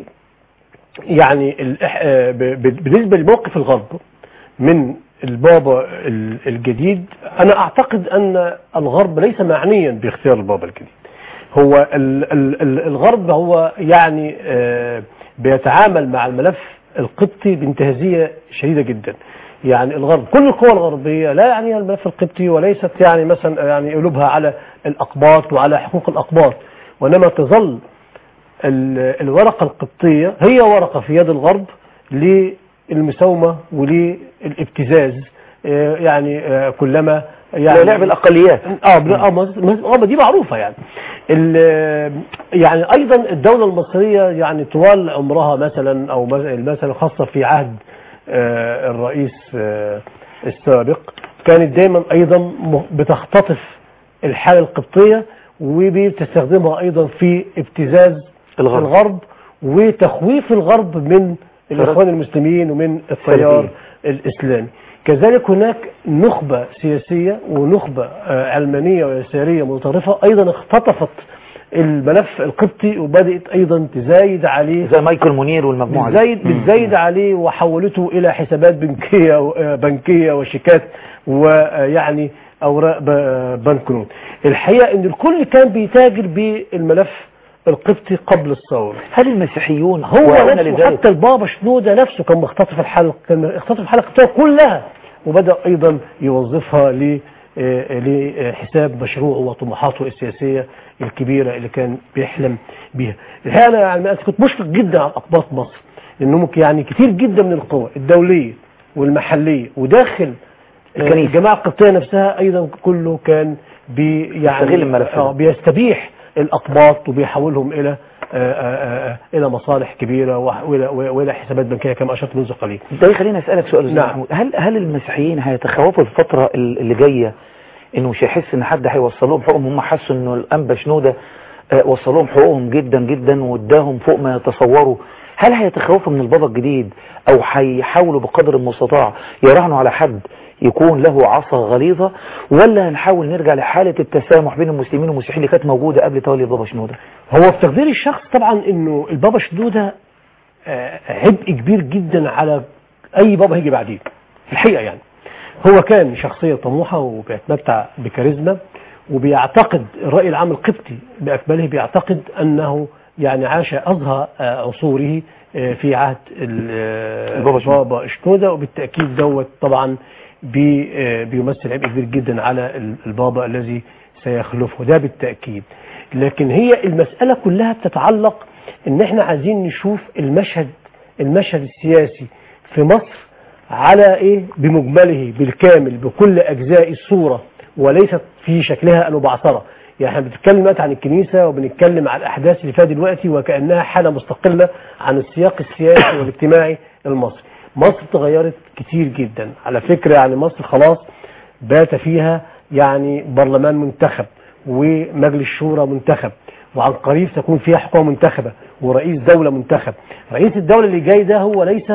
يعني الإح- آه، ب- ب- بالنسبه لموقف الغرب من البابا ال- الجديد انا اعتقد ان الغرب ليس معنيا باختيار البابا الجديد هو ال ال ال الغرب هو يعني آه، بيتعامل مع الملف القبطي بانتهازية شديدة جدا يعني الغرب كل القوى الغربية لا يعنيها الملف القبطي وليست يعني مثلا يعني قلوبها على الأقباط وعلى حقوق الأقباط وإنما تظل ال- الورقة القبطية هي ورقة في يد الغرب للمساومة وللابتزاز آه، يعني آه، كلما يعني لا لعب الأقليات اه بن- اه مز- مز- اه ما دي معروفه يعني ال- يعني ايضا الدوله المصريه يعني طوال عمرها مثلا او مز- مثلا خاصه في عهد آه، الرئيس آه، السابق كانت دايما ايضا م- بتختطف الحاله القبطيه وبتستخدمها ايضا في ابتزاز الغرب. الغرب وتخويف الغرب من الاخوان المسلمين ومن التيار الاسلامي كذلك هناك نخبة سياسية ونخبة آه، علمانية ويسارية متطرفة ايضا اختطفت الملف القبطي وبدأت ايضا تزايد عليه زي مايكل منير والمجموعة دي. بتزايد بتزايد عليه وحولته الى حسابات بنكيه و- آه، بنكيه وشيكات ويعني اوراق ب- بنكنوت الحقيقه ان الكل كان بيتاجر بالملف القبطي قبل الثوره هل المسيحيون هو وعونا نفسه لذلك حتى البابا شنوده نفسه كان مختطف الحلقه كان اختطف الحلقه بتاعته كلها وبدا ايضا يوظفها ل آه، لحساب مشروعه وطموحاته السياسيه الكبيره اللي كان بيحلم بيها. الحقيقه انا يعني أنا كنت مشفق جدا على اقباط مصر انهم يعني كتير جدا من القوى الدوليه والمحليه وداخل آه، الكنيسة. الجماعه القبطيه نفسها ايضا كله كان بي يعني يستغل الملف ده. آه، بيستبيح الاقباط وبيحولهم الى آه، آه، آه، الى مصالح كبيره وح- والى والى حسابات بنكيه كما اشرت منذ قليل. ده يخليني اسالك سؤال استاذ نعم. محمود هل هل المسيحيين هيتخوفوا الفتره ال- اللي جايه انه مش هيحس ان حد هيوصل لهم حقوقهم هم حسوا انه الانبا شنوده آه، وصل لهم حقوقهم جدا جدا واداهم فوق ما يتصوروا هل هيتخوفوا من البابا الجديد او هيحاولوا بقدر المستطاع يراهنوا على حد يكون له عصا غليظة ولا هنحاول نرجع لحالة التسامح بين المسلمين والمسيحيين اللي كانت موجودة قبل تولي البابا شنودة هو في تقدير الشخص طبعا انه البابا شدوده آه، عبء كبير جدا على اي بابا هيجي بعديه الحقيقه يعني هو كان شخصيه طموحه وبيتمتع بكاريزما وبيعتقد الراي العام القبطي باكمله بيعتقد انه يعني عاش ازهى آه، عصوره آه، في عهد ال- آه، البابا شنودة. البابا شنوده وبالتاكيد دوت طبعا بي آه، بيمثل عبء كبير جدا على ال- البابا الذي سيخلفه ده بالتاكيد لكن هي المساله كلها بتتعلق ان احنا عايزين نشوف المشهد المشهد السياسي في مصر على ايه بمجمله بالكامل بكل اجزاء الصوره وليست في شكلها المبعثره يعني احنا بنتكلم دلوقتي عن الكنيسه وبنتكلم عن الاحداث اللي فيها دلوقتي وكانها حاله مستقله عن السياق السياسي والاجتماعي المصري مصر تغيرت كتير جدا على فكره يعني مصر خلاص بات فيها يعني برلمان منتخب ومجلس شورى منتخب وعن قريب تكون فيها حكومه منتخبه ورئيس دوله منتخب رئيس الدوله اللي جاي ده هو ليس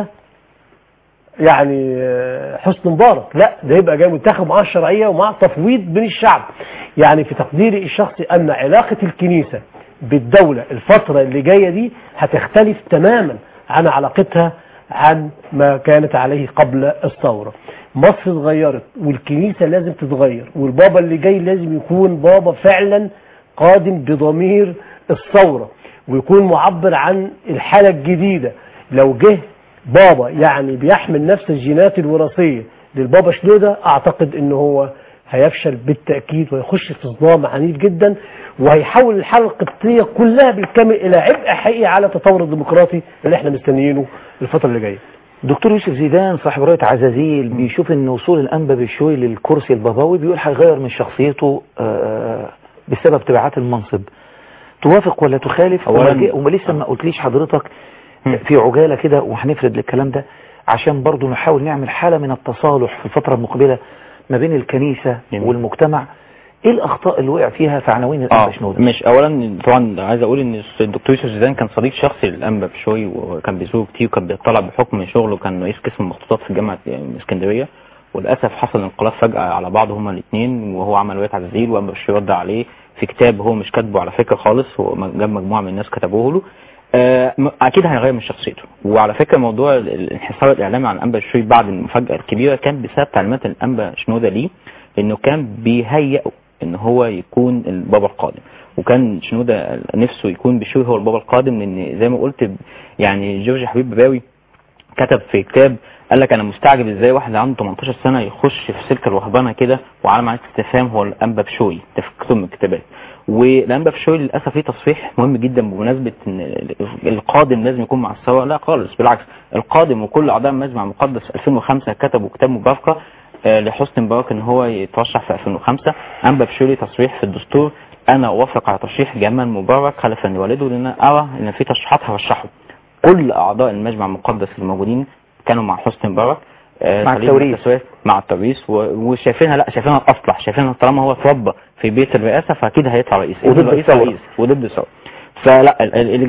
يعني آه، حسن مبارك لا ده يبقى جاي منتخب معاه الشرعيه ومعاه تفويض بين الشعب يعني في تقديري الشخصي ان علاقه الكنيسه بالدوله الفتره اللي جايه دي هتختلف تماما عن علاقتها عن ما كانت عليه قبل الثوره مصر اتغيرت والكنيسه لازم تتغير والبابا اللي جاي لازم يكون بابا فعلا قادم بضمير الثوره ويكون معبر عن الحاله الجديده لو جه بابا يعني بيحمل نفس الجينات الوراثيه للبابا شنوده اعتقد ان هو هيفشل بالتاكيد ويخش في صدام عنيف جدا وهيحول الحاله القبطيه كلها بالكامل الى عبء حقيقي على التطور الديمقراطي اللي احنا مستنيينه الفتره اللي جايه. دكتور يوسف زيدان صاحب رؤية عزازيل بيشوف ان وصول الانبا بالشوي للكرسي البابوي بيقول هيغير من شخصيته آه، بسبب تبعات المنصب توافق ولا تخالف أولاً- وما جه- وما لسه ما قلتليش حضرتك في عجالة كده وهنفرد للكلام ده عشان برضو نحاول نعمل حالة من التصالح في الفترة المقبلة ما بين الكنيسة جميل. والمجتمع ايه الاخطاء اللي وقع فيها في عناوين الانبا اه شنودة مش اولا طبعا عايز اقول ان الدكتور يوسف زيدان كان صديق شخصي للانبا بشوي وكان بيزوره كتير وكان بيطلع بحكم من شغله كان رئيس قسم المخطوطات في جامعه اسكندريه وللاسف حصل انقلاب فجاه على بعض هما الاثنين وهو عمل روايه عزيز وانبا بشوي رد عليه في كتاب هو مش كاتبه على فكره خالص هو جاب مجموعه من الناس كتبوه له آه، م- اكيد هيغير من شخصيته وعلى فكره موضوع ال- الانحسار الاعلامي عن انبا شوي بعد المفاجاه الكبيره كان بسبب تعليمات الانبا شنوده ليه انه كان بيهيئ ان هو يكون البابا القادم وكان شنوده نفسه يكون بشوي هو البابا القادم لان زي ما قلت ب- يعني جورج حبيب بباوي كتب في كتاب قال لك انا مستعجب ازاي واحد عنده 18 سنه يخش في سلك الوهبنه كده وعلى عليه استفهام هو الانبا بشوي ده في كتب من الكتابات والانبا بشوي للاسف ليه تصريح مهم جدا بمناسبه ان ال- القادم لازم يكون مع الثوره لا خالص بالعكس القادم وكل اعضاء المجمع المقدس 2005 كتبوا كتاب مباركه آه، لحسني مبارك ان هو يترشح في 2005 انبا بشوي ليه تصريح في الدستور انا اوافق على ترشيح جمال مبارك خلفا لوالده لان أنا ارى ان في ترشيحات هرشحه كل اعضاء المجمع المقدس الموجودين كانوا مع حسني مبارك آه، مع سليم التوريث. التسوية مع التوريث و- وشايفينها لا شايفينها الاصلح شايفينها طالما هو اتربى في بيت الرئاسه فاكيد هيطلع رئيس وضد ابن الرئيس الثورة. رئيس وضد الثوره فلا ال- ال- اللي جاي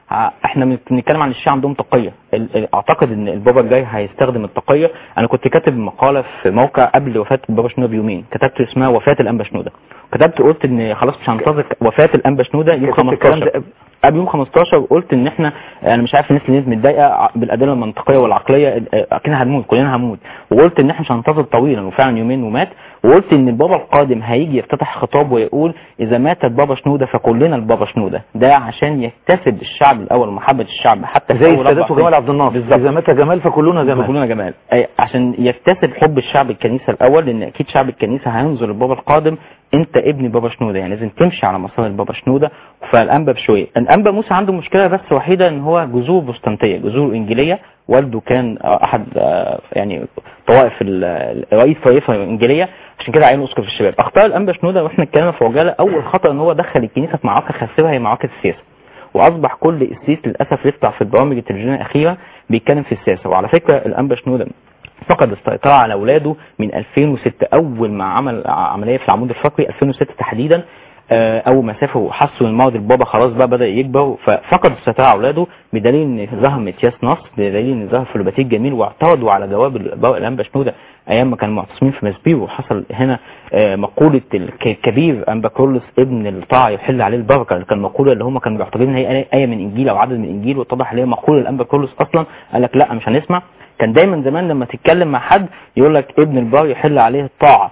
ع- احنا بن- بنتكلم عن الشيعة عندهم تقية ال- ال- اعتقد ان البابا الجاي هيستخدم التقية انا كنت كاتب مقالة في موقع قبل وفاة البابا شنودة بيومين كتبت اسمها وفاة الانبا شنودة كتبت قلت ان خلاص مش هننتظر وفاة الانبا شنودة يوم كتبت الكلام ده 15 قبل يوم 15 وقلت ان احنا انا مش عارف الناس اللي متضايقه ع- بالادله المنطقيه والعقليه اه، اكيد هنموت كلنا هنموت وقلت ان احنا مش هننتظر طويلا وفعلا يومين ومات وقلت ان البابا القادم هيجي يفتتح خطاب ويقول اذا مات البابا شنوده فكلنا البابا شنوده ده عشان يكتسب الشعب الاول محبه الشعب حتى في زي أول أربع سادته سنين. جمال عبد الناصر بالظبط. اذا مات جمال فكلنا جمال كلنا جمال أي عشان يكتسب حب الشعب الكنيسه الاول لان اكيد شعب الكنيسه هينظر للبابا القادم انت ابن بابا شنوده يعني لازم تمشي على مسار البابا شنوده فالانبا بشويه الانبا موسى عنده مشكله بس وحيده ان هو جذور بستانتيه جذور انجيليه والده كان آه، احد آه، يعني طوائف ال- رئيس طائفه انجيليه عشان كده عينه اسقف الشباب اخطاء الانبا شنوده واحنا اتكلمنا في عجاله اول خطا ان هو دخل الكنيسه في معركه خاسره هي معركه السياسه واصبح كل قسيس للاسف يطلع في البرامج التلفزيونيه الاخيره بيتكلم في السياسه وعلى فكره الانبا شنوده فقد السيطرة على أولاده من 2006 أول ما عمل عملية في العمود الفقري 2006 تحديدا آه، أول ما سافروا حسوا إن مرض البابا خلاص بقى بدأ يكبر ففقد السيطرة على أولاده بدليل إن ظهر متياس نصر بدليل إن ظهر فلوباتيك جميل واعترضوا على جواب البابا الأنبا شنودة أيام ما كانوا معتصمين في مسبير وحصل هنا آه، مقولة الك- الكبير أنبا كرولوس ابن الطاعة يحل عليه البركة اللي كان مقولة اللي هم كانوا بيعتبرين إن هي آية من إنجيل أو عدد من إنجيل واتضح إن هي مقولة الأنبا كرولوس أصلا قال لك لا مش هنسمع كان دايما زمان لما تتكلم مع حد يقول لك ابن البار يحل عليه الطاعة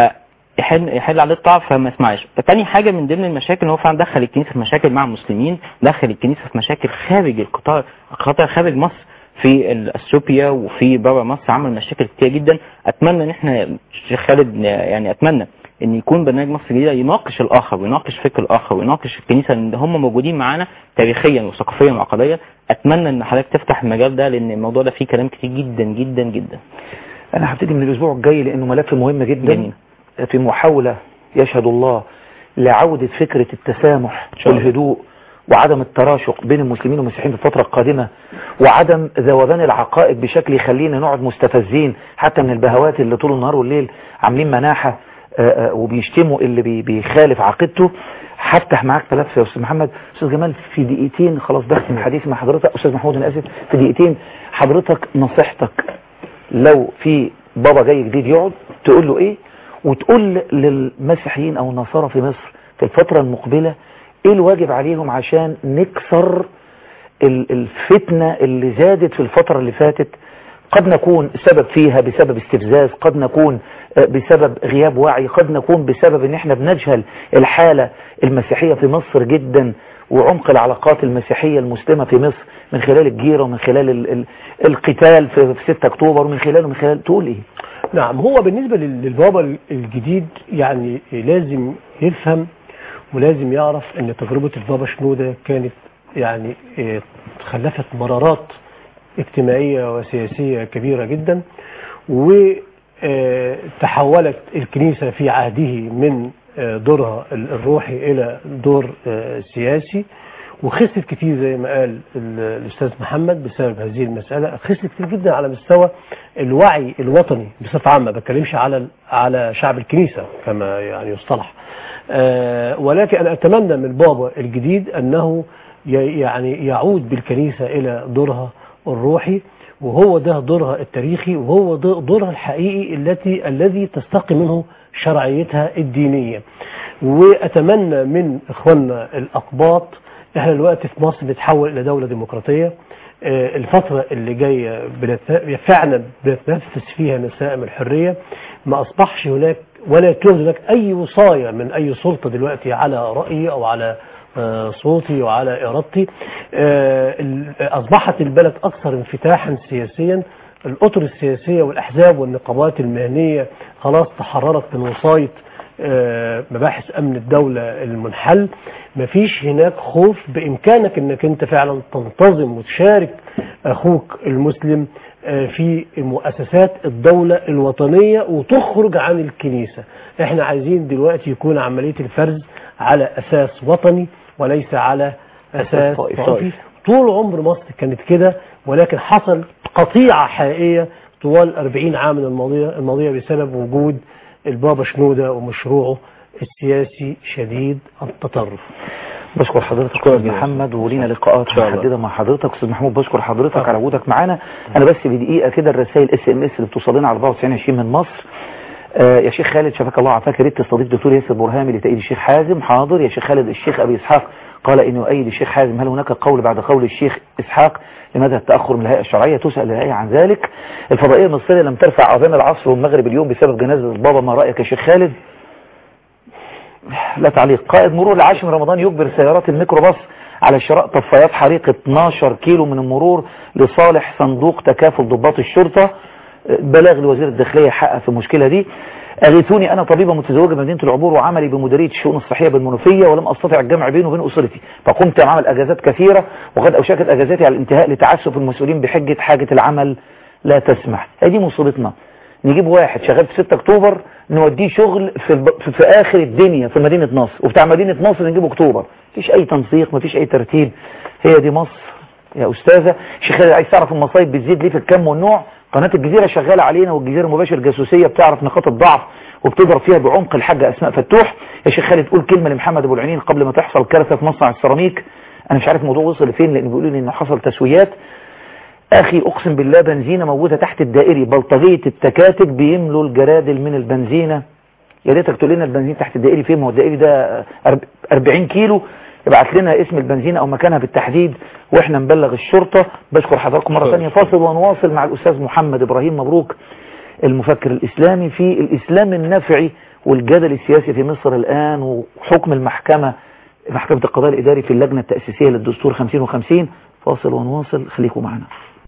فيحل يحل عليه الطاعة فما يسمعش تاني حاجة من ضمن المشاكل ان هو فعلا دخل الكنيسة في مشاكل مع المسلمين دخل الكنيسة في مشاكل خارج القطاع قطاع خارج مصر في اثيوبيا وفي بره مصر عمل مشاكل كتير جدا اتمنى ان احنا الشيخ خالد يعني اتمنى ان يكون برنامج مصر الجديده يناقش الاخر ويناقش فكر الاخر ويناقش الكنيسه ان هم موجودين معانا تاريخيا وثقافيا وعقديا اتمنى ان حضرتك تفتح المجال ده لان الموضوع ده فيه كلام كتير جدا جدا جدا انا هبتدي من الاسبوع الجاي لانه ملف مهم جدا جميل. في محاولة يشهد الله لعودة فكرة التسامح شاء الله. والهدوء وعدم التراشق بين المسلمين والمسيحيين في الفترة القادمة وعدم ذوبان العقائد بشكل يخلينا نقعد مستفزين حتى من البهوات اللي طول النهار والليل عاملين مناحة آه، آه، وبيشتموا اللي بي- بيخالف عقيدته هفتح معاك ملف يا استاذ محمد استاذ جمال في دقيقتين خلاص بختم حديثي مع حضرتك استاذ محمود انا اسف في دقيقتين حضرتك نصيحتك لو في بابا جاي جديد يقعد تقول له ايه وتقول للمسيحيين او النصارى في مصر في الفترة المقبلة ايه الواجب عليهم عشان نكسر ال- الفتنة اللي زادت في الفترة اللي فاتت قد نكون سبب فيها بسبب استفزاز قد نكون آه، بسبب غياب وعي قد نكون بسبب ان احنا بنجهل الحالة المسيحية في مصر جدا وعمق العلاقات المسيحية المسلمة في مصر من خلال الجيرة ومن خلال ال ال القتال في, في 6 اكتوبر ومن خلاله من خلال تقول ايه نعم هو بالنسبة لل- للبابا الجديد يعني لازم يفهم ولازم يعرف ان تجربة البابا شنودة كانت يعني إيه، خلفت مرارات اجتماعية وسياسية كبيرة جدا وتحولت الكنيسة في عهده من آه، دورها ال- الروحي إلى دور آه، سياسي وخسرت كتير زي ما قال ال- الأستاذ محمد بسبب هذه المسألة خسرت كتير جدا على مستوى الوعي الوطني بصفة عامة ما بتكلمش على ال- على شعب الكنيسة كما يعني يصطلح آه، ولكن أنا أتمنى من بابا الجديد أنه ي- يعني يعود بالكنيسة إلى دورها الروحي وهو ده دورها التاريخي وهو ده دورها الحقيقي التي الذي تستقي منه شرعيتها الدينية وأتمنى من إخواننا الأقباط احنا دلوقتي في مصر بنتحول إلى دولة ديمقراطية آه، الفترة اللي جاية بنت- فعلا بنتنفس فيها نسائم الحرية ما أصبحش هناك ولا توجد هناك أي وصاية من أي سلطة دلوقتي على رأيي أو على آه، صوتي وعلى إرادتي آه، ال- أصبحت البلد أكثر انفتاحا سياسيا الأطر السياسية والأحزاب والنقابات المهنية خلاص تحررت من وصاية آه، مباحث أمن الدولة المنحل مفيش هناك خوف بإمكانك أنك أنت فعلا تنتظم وتشارك أخوك المسلم آه، في مؤسسات الدولة الوطنية وتخرج عن الكنيسة احنا عايزين دلوقتي يكون عملية الفرز على أساس وطني وليس على أساس طائفي. طائفي طول عمر مصر كانت كده ولكن حصل قطيعة حقيقية طوال 40 عام الماضية الماضية بسبب وجود البابا شنودة ومشروعه السياسي شديد التطرف بشكر حضرتك استاذ محمد ولينا لقاءات شاء الله. محدده مع حضرتك استاذ محمود بشكر حضرتك على وجودك معانا انا بس بدقيقه كده الرسائل اس ام اس اللي بتوصل لنا على 9420 من مصر آه يا شيخ خالد شفاك الله عافاك يا ريت تستضيف دكتور ياسر برهامي لتأييد الشيخ حازم حاضر يا شيخ خالد الشيخ ابي اسحاق قال انه يؤيد الشيخ حازم هل هناك قول بعد قول الشيخ اسحاق لماذا التاخر من الهيئه الشرعيه تسال الهيئه عن ذلك الفضائيه المصريه لم ترفع اذان العصر والمغرب اليوم بسبب جنازه البابا ما رايك يا شيخ خالد لا تعليق قائد مرور العاشر من رمضان يجبر سيارات الميكروباص على شراء طفايات حريق 12 كيلو من المرور لصالح صندوق تكافل ضباط الشرطة بلاغ لوزير الداخلية حقق في المشكلة دي أغيثوني أنا طبيبة متزوجة بمدينة العبور وعملي بمديرية الشؤون الصحية بالمنوفية ولم أستطع الجمع بيني وبين أسرتي فقمت بعمل أجازات كثيرة وقد أوشكت أجازاتي على الانتهاء لتعسف المسؤولين بحجة حاجة العمل لا تسمح هذه مصيبتنا نجيب واحد شغال في 6 اكتوبر نوديه شغل في, الب... في, في اخر الدنيا في مدينة نصر وبتاع مدينة نصر نجيبه اكتوبر مفيش اي تنسيق مفيش اي ترتيب هي دي مصر يا استاذة شيخ خالد عايز تعرف المصايب بتزيد ليه في الكم والنوع قناة الجزيرة شغالة علينا والجزيرة مباشر جاسوسية بتعرف نقاط الضعف وبتضرب فيها بعمق الحاجة اسماء فتوح يا شيخ خالد قول كلمة لمحمد ابو العينين قبل ما تحصل كارثة في مصنع السيراميك انا مش عارف الموضوع وصل لفين لان بيقولوا لي انه حصل تسويات اخي اقسم بالله بنزينة موجودة تحت الدائري بلطجية التكاتك بيملوا الجرادل من البنزينة يا ريتك تقول لنا البنزين تحت الدائري فين ما هو الدائري ده 40 كيلو ابعت لنا اسم البنزينة او مكانها بالتحديد واحنا نبلغ الشرطة بشكر حضراتكم مرة ثانيه فاصل ونواصل مع الاستاذ محمد ابراهيم مبروك المفكر الاسلامي في الاسلام النافعي والجدل السياسي في مصر الان وحكم المحكمة محكمة القضاء الاداري في اللجنة التأسيسية للدستور 50 و50 فاصل ونواصل خليكم معنا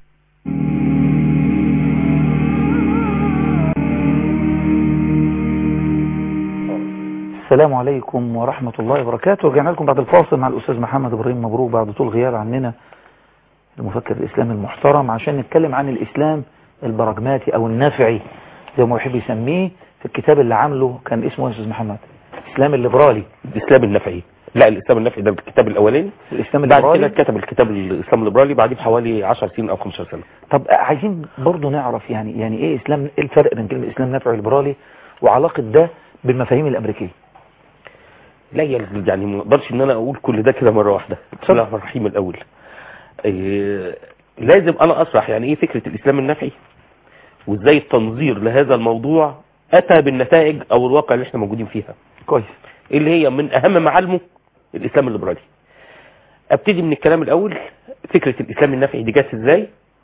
السلام عليكم ورحمة الله وبركاته رجعنا لكم بعد الفاصل مع الأستاذ محمد إبراهيم مبروك بعد طول غياب عننا المفكر الإسلامي المحترم عشان نتكلم عن الإسلام البراجماتي أو النافعي زي ما يحب يسميه في الكتاب اللي عامله كان اسمه يا أستاذ محمد الإسلام الليبرالي الإسلام النافعي لا الإسلام النافعي ده الكتاب الأولاني الإسلام بعد الليبرالي كده كتب الكتاب الإسلام الليبرالي بعديه بحوالي 10 سنين أو 15 سنة طب عايزين برضو نعرف يعني يعني إيه إسلام إيه الفرق بين كلمة إسلام نافعي وليبرالي وعلاقة ده بالمفاهيم الأمريكية لا يعني ما اقدرش ان انا اقول كل ده كده مره واحده بسم الله الرحمن الرحيم الاول إيه لازم انا اشرح يعني ايه فكره الاسلام النفعي وازاي التنظير لهذا الموضوع اتى بالنتائج او الواقع اللي احنا موجودين فيها كويس اللي هي من اهم معالمه الاسلام الليبرالي ابتدي من الكلام الاول فكره الاسلام النفعي دي جت ازاي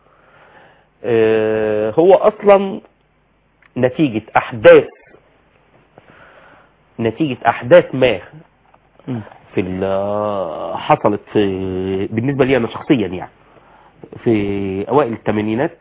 إيه هو اصلا نتيجه احداث نتيجة أحداث ما في حصلت في بالنسبة لي أنا شخصيا يعني في أوائل الثمانينات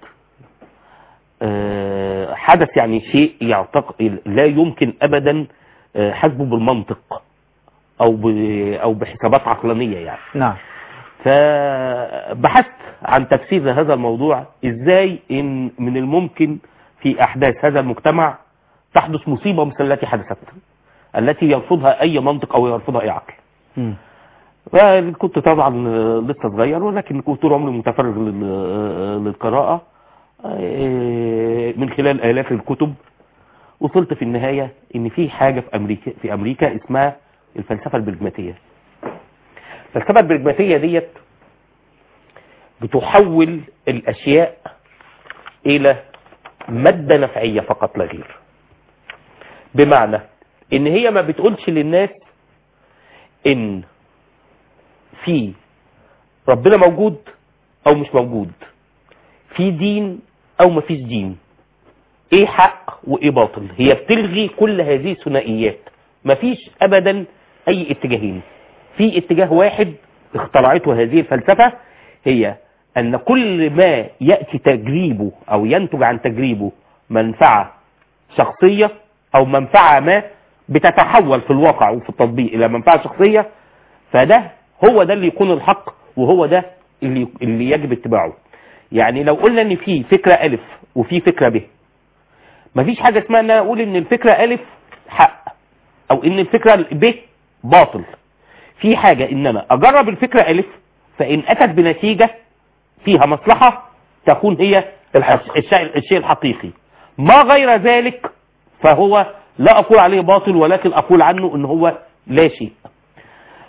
حدث يعني شيء يعتقد لا يمكن أبدا حسبه بالمنطق أو أو بحسابات عقلانية يعني نعم فبحثت عن تفسير هذا الموضوع إزاي إن من الممكن في أحداث هذا المجتمع تحدث مصيبة مثل التي حدثت التي يرفضها اي منطق او يرفضها اي عقل كنت طبعا لسه صغير ولكن كنت طول عمري متفرغ للقراءة من خلال الاف الكتب وصلت في النهاية ان في حاجة في امريكا في امريكا اسمها الفلسفة البرجماتية الفلسفة البرجماتية ديت بتحول الاشياء الى مادة نفعية فقط لا غير بمعنى ان هي ما بتقولش للناس ان في ربنا موجود او مش موجود في دين او ما فيش دين ايه حق وايه باطل هي بتلغي كل هذه الثنائيات ما فيش ابدا اي اتجاهين في اتجاه واحد اخترعته هذه الفلسفة هي ان كل ما يأتي تجريبه او ينتج عن تجريبه منفعة شخصية او منفعة ما بتتحول في الواقع وفي التطبيق الى منفعة شخصية فده هو ده اللي يكون الحق وهو ده اللي, اللي يجب اتباعه يعني لو قلنا ان في فكرة الف وفي فكرة ب مفيش حاجة اسمها ان انا اقول ان الفكرة الف حق او ان الفكرة ب باطل في حاجة ان انا اجرب الفكرة الف فان اتت بنتيجة فيها مصلحة تكون هي الحق. الشيء, الشيء الحقيقي ما غير ذلك فهو لا أقول عليه باطل ولكن أقول عنه أن هو لا شيء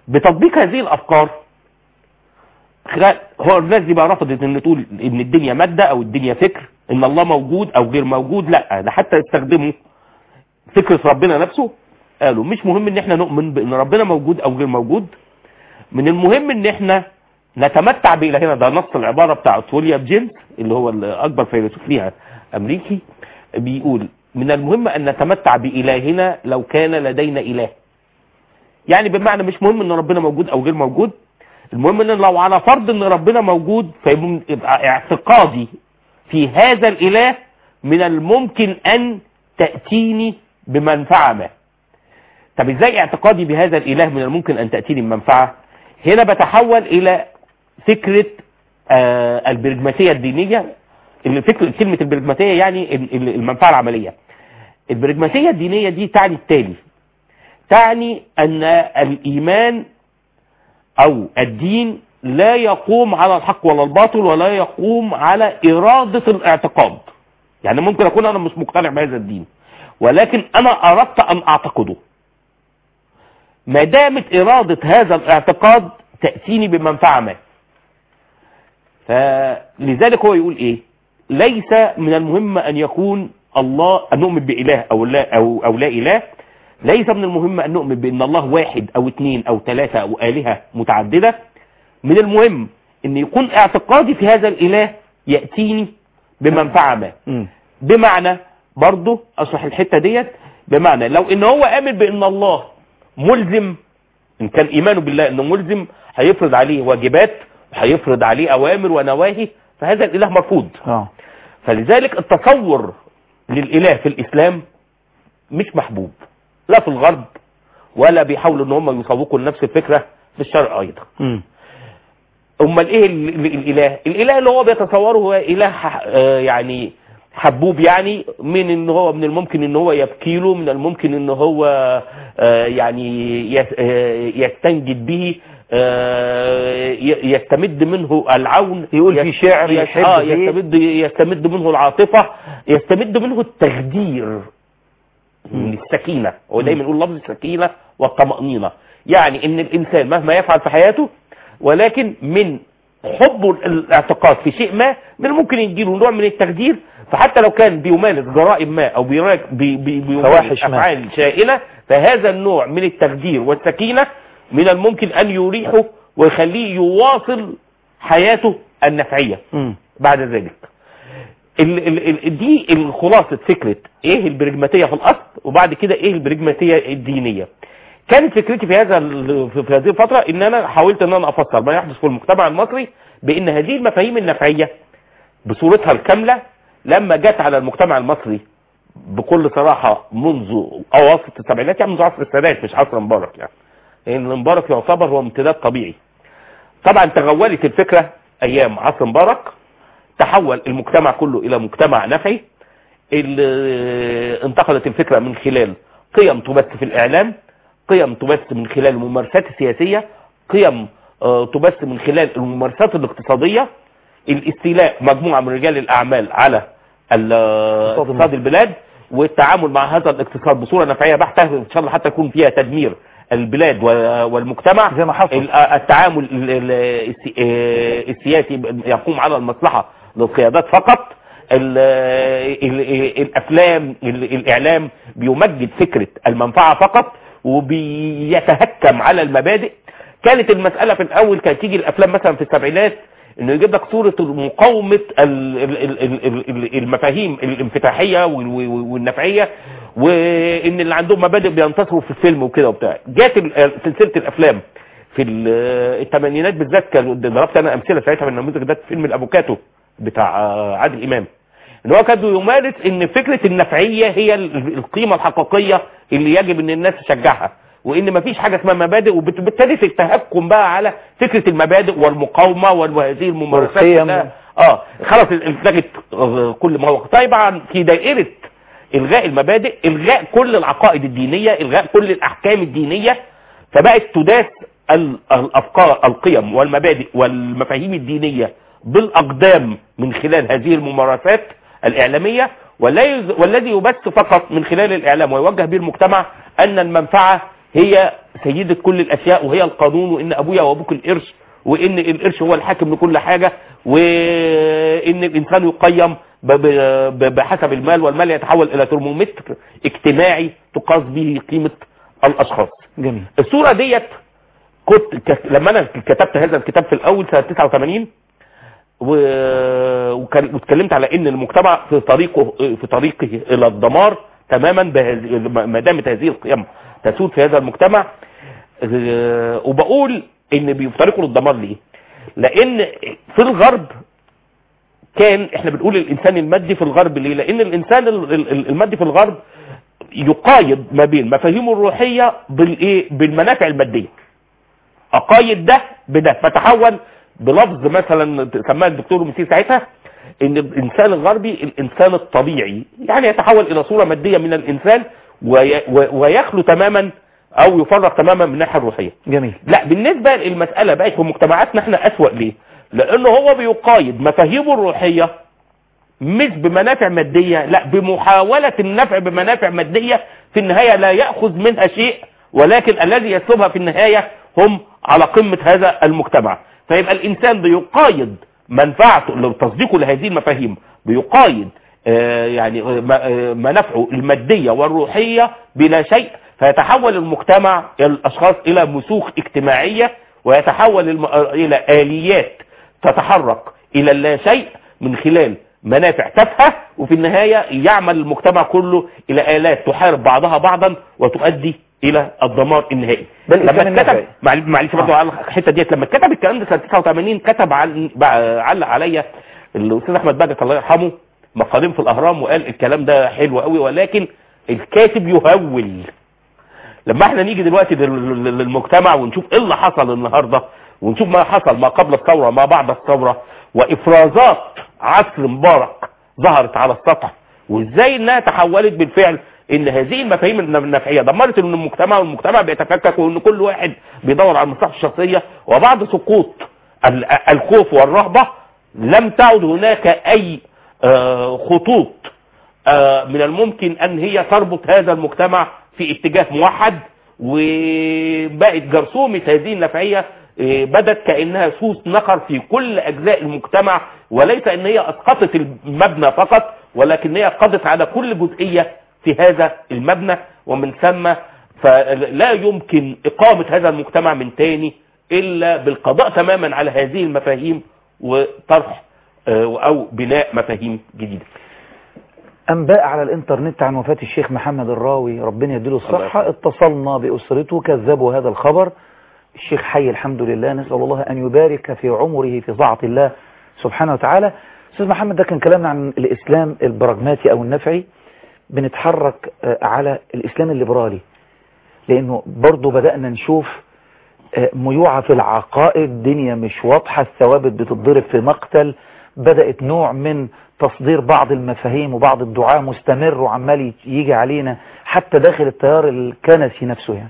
بتطبيق هذه الافكار خلال هو الناس دي بقى رفضت ان تقول ان الدنيا ماده او الدنيا فكر ان الله موجود او غير موجود لا ده حتى يستخدموا فكره ربنا نفسه قالوا مش مهم ان احنا نؤمن بان ربنا موجود او غير موجود من المهم ان احنا نتمتع بإلهنا ده نص العبارة بتاعت ويليام جيمس اللي هو الأكبر فيلسوف ليها أمريكي بيقول من المهم أن نتمتع بإلهنا لو كان لدينا إله يعني بمعنى مش مهم أن ربنا موجود أو غير موجود المهم أن لو على فرض أن ربنا موجود فيبقى اعتقادي في هذا الإله من الممكن أن تأتيني بمنفعة ما طب ازاي اعتقادي بهذا الإله من الممكن أن تأتيني بمنفعة هنا بتحول إلى فكرة آه البرجماتية الدينية اللي فكرة كلمة البرجماتية يعني المنفعة العملية البرجماتية الدينية دي تعني التالي تعني أن الإيمان أو الدين لا يقوم على الحق ولا الباطل ولا يقوم على إرادة الاعتقاد يعني ممكن أكون أنا مش مقتنع بهذا الدين ولكن أنا أردت أن أعتقده ما دامت إرادة هذا الاعتقاد تأتيني بمنفعة ما فلذلك هو يقول إيه ليس من المهم أن يكون الله أن نؤمن بإله أو لا, أو, أو لا إله ليس من المهم أن نؤمن بأن الله واحد أو اثنين أو ثلاثة أو آلهة متعددة من المهم أن يكون اعتقادي في هذا الإله يأتيني بمنفعة ما بمعنى برضه أشرح الحتة ديت بمعنى لو ان هو آمن بأن الله ملزم ان كان ايمانه بالله انه ملزم هيفرض عليه واجبات وهيفرض عليه اوامر ونواهي فهذا الاله مرفوض اه فلذلك التصور للاله في الاسلام مش محبوب لا في الغرب ولا بيحاولوا ان هم يسوقوا لنفس الفكره في الشرق ايضا مم. امال ايه ال- ال- الاله الاله اللي هو بيتصوره هو اله ح- آه يعني حبوب يعني من ان هو من الممكن ان هو يبكي له من الممكن ان هو آه يعني يس- آه يستنجد به آه ي- يستمد منه العون يقول في يس- شعر يس- يحب آه فيه. يستمد يستمد منه العاطفه يستمد منه التخدير من السكينه هو دايما يقول لفظ السكينه والطمانينه يعني ان الانسان مهما يفعل في حياته ولكن من حبه الاعتقاد في شيء ما من الممكن يجيله نوع من التخدير فحتى لو كان بيمارس جرائم ما او بيراك- بي بي بيمارس فواحش ما. افعال شائنه فهذا النوع من التخدير والسكينه من الممكن ان يريحه ويخليه يواصل حياته النفعيه مم. بعد ذلك ال ال ال دي الخلاصة فكرة ايه البرجماتية في الاصل وبعد كده ايه البرجماتية الدينية كانت فكرتي في هذا ال- في في هذه الفترة ان انا حاولت ان انا افسر ما يحدث في المجتمع المصري بان هذه المفاهيم النفعية بصورتها الكاملة لما جت على المجتمع المصري بكل صراحة منذ اواسط السبعينات يعني منذ عصر السادات مش عصر مبارك يعني لان مبارك يعتبر هو امتداد طبيعي طبعا تغولت الفكرة ايام عصر مبارك تحول المجتمع كله الى مجتمع نفعي ال- انتقلت الفكرة من خلال قيم تبث في الاعلام قيم تبث من خلال الممارسات السياسية قيم آه، تبث من خلال الممارسات الاقتصادية الاستيلاء مجموعة من رجال الاعمال على ال- اقتصاد البلاد والتعامل مع هذا الاقتصاد بصورة نفعية بحتة ان شاء الله حتى يكون فيها تدمير البلاد و- والمجتمع زي ما حصل ال- التعامل ال- ال- السي- آه، السياسي يقوم على المصلحة للقيادات فقط ال ال الافلام ال الاعلام بيمجد فكرة المنفعة فقط وبيتهكم على المبادئ كانت المسألة في الاول كانت تيجي الافلام مثلا في السبعينات انه يجيب لك صورة مقاومة ال- ال- ال- ال- ال- المفاهيم الانفتاحية وال- وال- والنفعية وان اللي عندهم مبادئ بينتصروا في الفيلم وكده وبتاع جات ال- سلسلة الافلام في ال- الثمانينات بالذات كان ضربت انا امثله ساعتها من النموذج ده في فيلم الافوكاتو بتاع آه، عادل امام ان هو كان يمارس ان فكره النفعيه هي ال- القيمه الحقيقيه اللي يجب ان الناس تشجعها وان مفيش حاجه اسمها مبادئ وبالتالي التهكم بقى على فكره المبادئ والمقاومه وال- وهذه الممارسات والقيم. كلها. اه خلاص اتلغت آه، كل ما هو طبعا في دائره الغاء المبادئ الغاء كل العقائد الدينيه الغاء كل الاحكام الدينيه فبقت تداس ال- الافكار القيم والمبادئ والمفاهيم الدينيه بالاقدام من خلال هذه الممارسات الاعلاميه ولا يز- والذي يبث فقط من خلال الاعلام ويوجه به المجتمع ان المنفعه هي سيدة كل الاشياء وهي القانون وان ابويا وابوك القرش وان القرش هو الحاكم لكل حاجة وان الانسان يقيم ب- ب- بحسب المال والمال يتحول الى ترمومتر اجتماعي تقاس به قيمة الاشخاص جميل الصورة ديت كنت ك- لما انا كتبت هذا الكتاب في الاول سنة 89 و- وكان- واتكلمت على ان المجتمع في طريقه في طريقه الى الدمار تماما بهذه ما دامت هذه القيم تسود في هذا المجتمع آه، وبقول ان بيفترقوا للدمار ليه لان في الغرب كان احنا بنقول الانسان المادي في الغرب ليه لان الانسان ال- ال- المادي في الغرب يقايد ما بين مفاهيمه الروحية بالايه بالمنافع المادية اقايد ده بده فتحول بلفظ مثلا سماه الدكتور مسير ساعتها ان الانسان الغربي الانسان الطبيعي يعني يتحول الى صورة مادية من الانسان وي- و- ويخلو تماما او يفرغ تماما من الناحية الروحية جميل لا بالنسبة للمسألة بقت في مجتمعاتنا احنا اسوأ ليه لانه هو بيقايد مفاهيمه الروحية مش بمنافع مادية لا بمحاولة النفع بمنافع مادية في النهاية لا يأخذ منها شيء ولكن الذي يسلبها في النهاية هم على قمة هذا المجتمع فيبقى الإنسان بيقايد منفعته لو تصديقه لهذه المفاهيم بيقايد آه، يعني آه، م- آه، منافعه المادية والروحية بلا شيء فيتحول المجتمع الأشخاص إلى مسوخ اجتماعية ويتحول الم- آه، إلى آليات تتحرك إلى اللا شيء من خلال منافع تافهه وفي النهاية يعمل المجتمع كله إلى آلات تحارب بعضها بعضا وتؤدي إلى الدمار النهائي بل لما الإنسان اتكتب النفعي. معل- معلش برضه آه. على الحته ديت لما اتكتب الكلام ده سنه 89 كتب عن بع- علق عليا الاستاذ احمد بهجت الله يرحمه مقالين في الاهرام وقال الكلام ده حلو قوي ولكن الكاتب يهول لما احنا نيجي دلوقتي لل- لل- للمجتمع ونشوف ايه اللي حصل النهارده ونشوف ما حصل ما قبل الثوره ما بعد الثوره وافرازات عصر مبارك ظهرت على السطح وازاي انها تحولت بالفعل ان هذه المفاهيم النفعيه دمرت ان المجتمع والمجتمع بيتفكك وان كل واحد بيدور على مصلحته الشخصيه وبعد سقوط ال- الخوف والرهبه لم تعد هناك اي آه، خطوط آه، من الممكن ان هي تربط هذا المجتمع في اتجاه موحد وبقت جرثومة هذه النفعية آه، بدت كأنها سوس نقر في كل أجزاء المجتمع وليس أن هي أسقطت المبنى فقط ولكن هي قضت على كل جزئية في هذا المبنى ومن ثم فلا يمكن إقامة هذا المجتمع من تاني إلا بالقضاء تماما على هذه المفاهيم وطرح آه، أو بناء مفاهيم جديدة أنباء على الإنترنت عن وفاة الشيخ محمد الراوي ربنا يديله الصحة اتصلنا بأسرته كذبوا هذا الخبر الشيخ حي الحمد لله نسأل الله أن يبارك في عمره في طاعة الله سبحانه وتعالى أستاذ محمد ده كان كلامنا عن الإسلام البراجماتي أو النفعي بنتحرك آه، على الإسلام الليبرالي لأنه برضو بدأنا نشوف آه، ميوعة في العقائد الدنيا مش واضحة الثوابت بتتضرب في مقتل بدأت نوع من تصدير بعض المفاهيم وبعض الدعاء مستمر وعمال يجي علينا حتى داخل التيار الكنسي نفسه يعني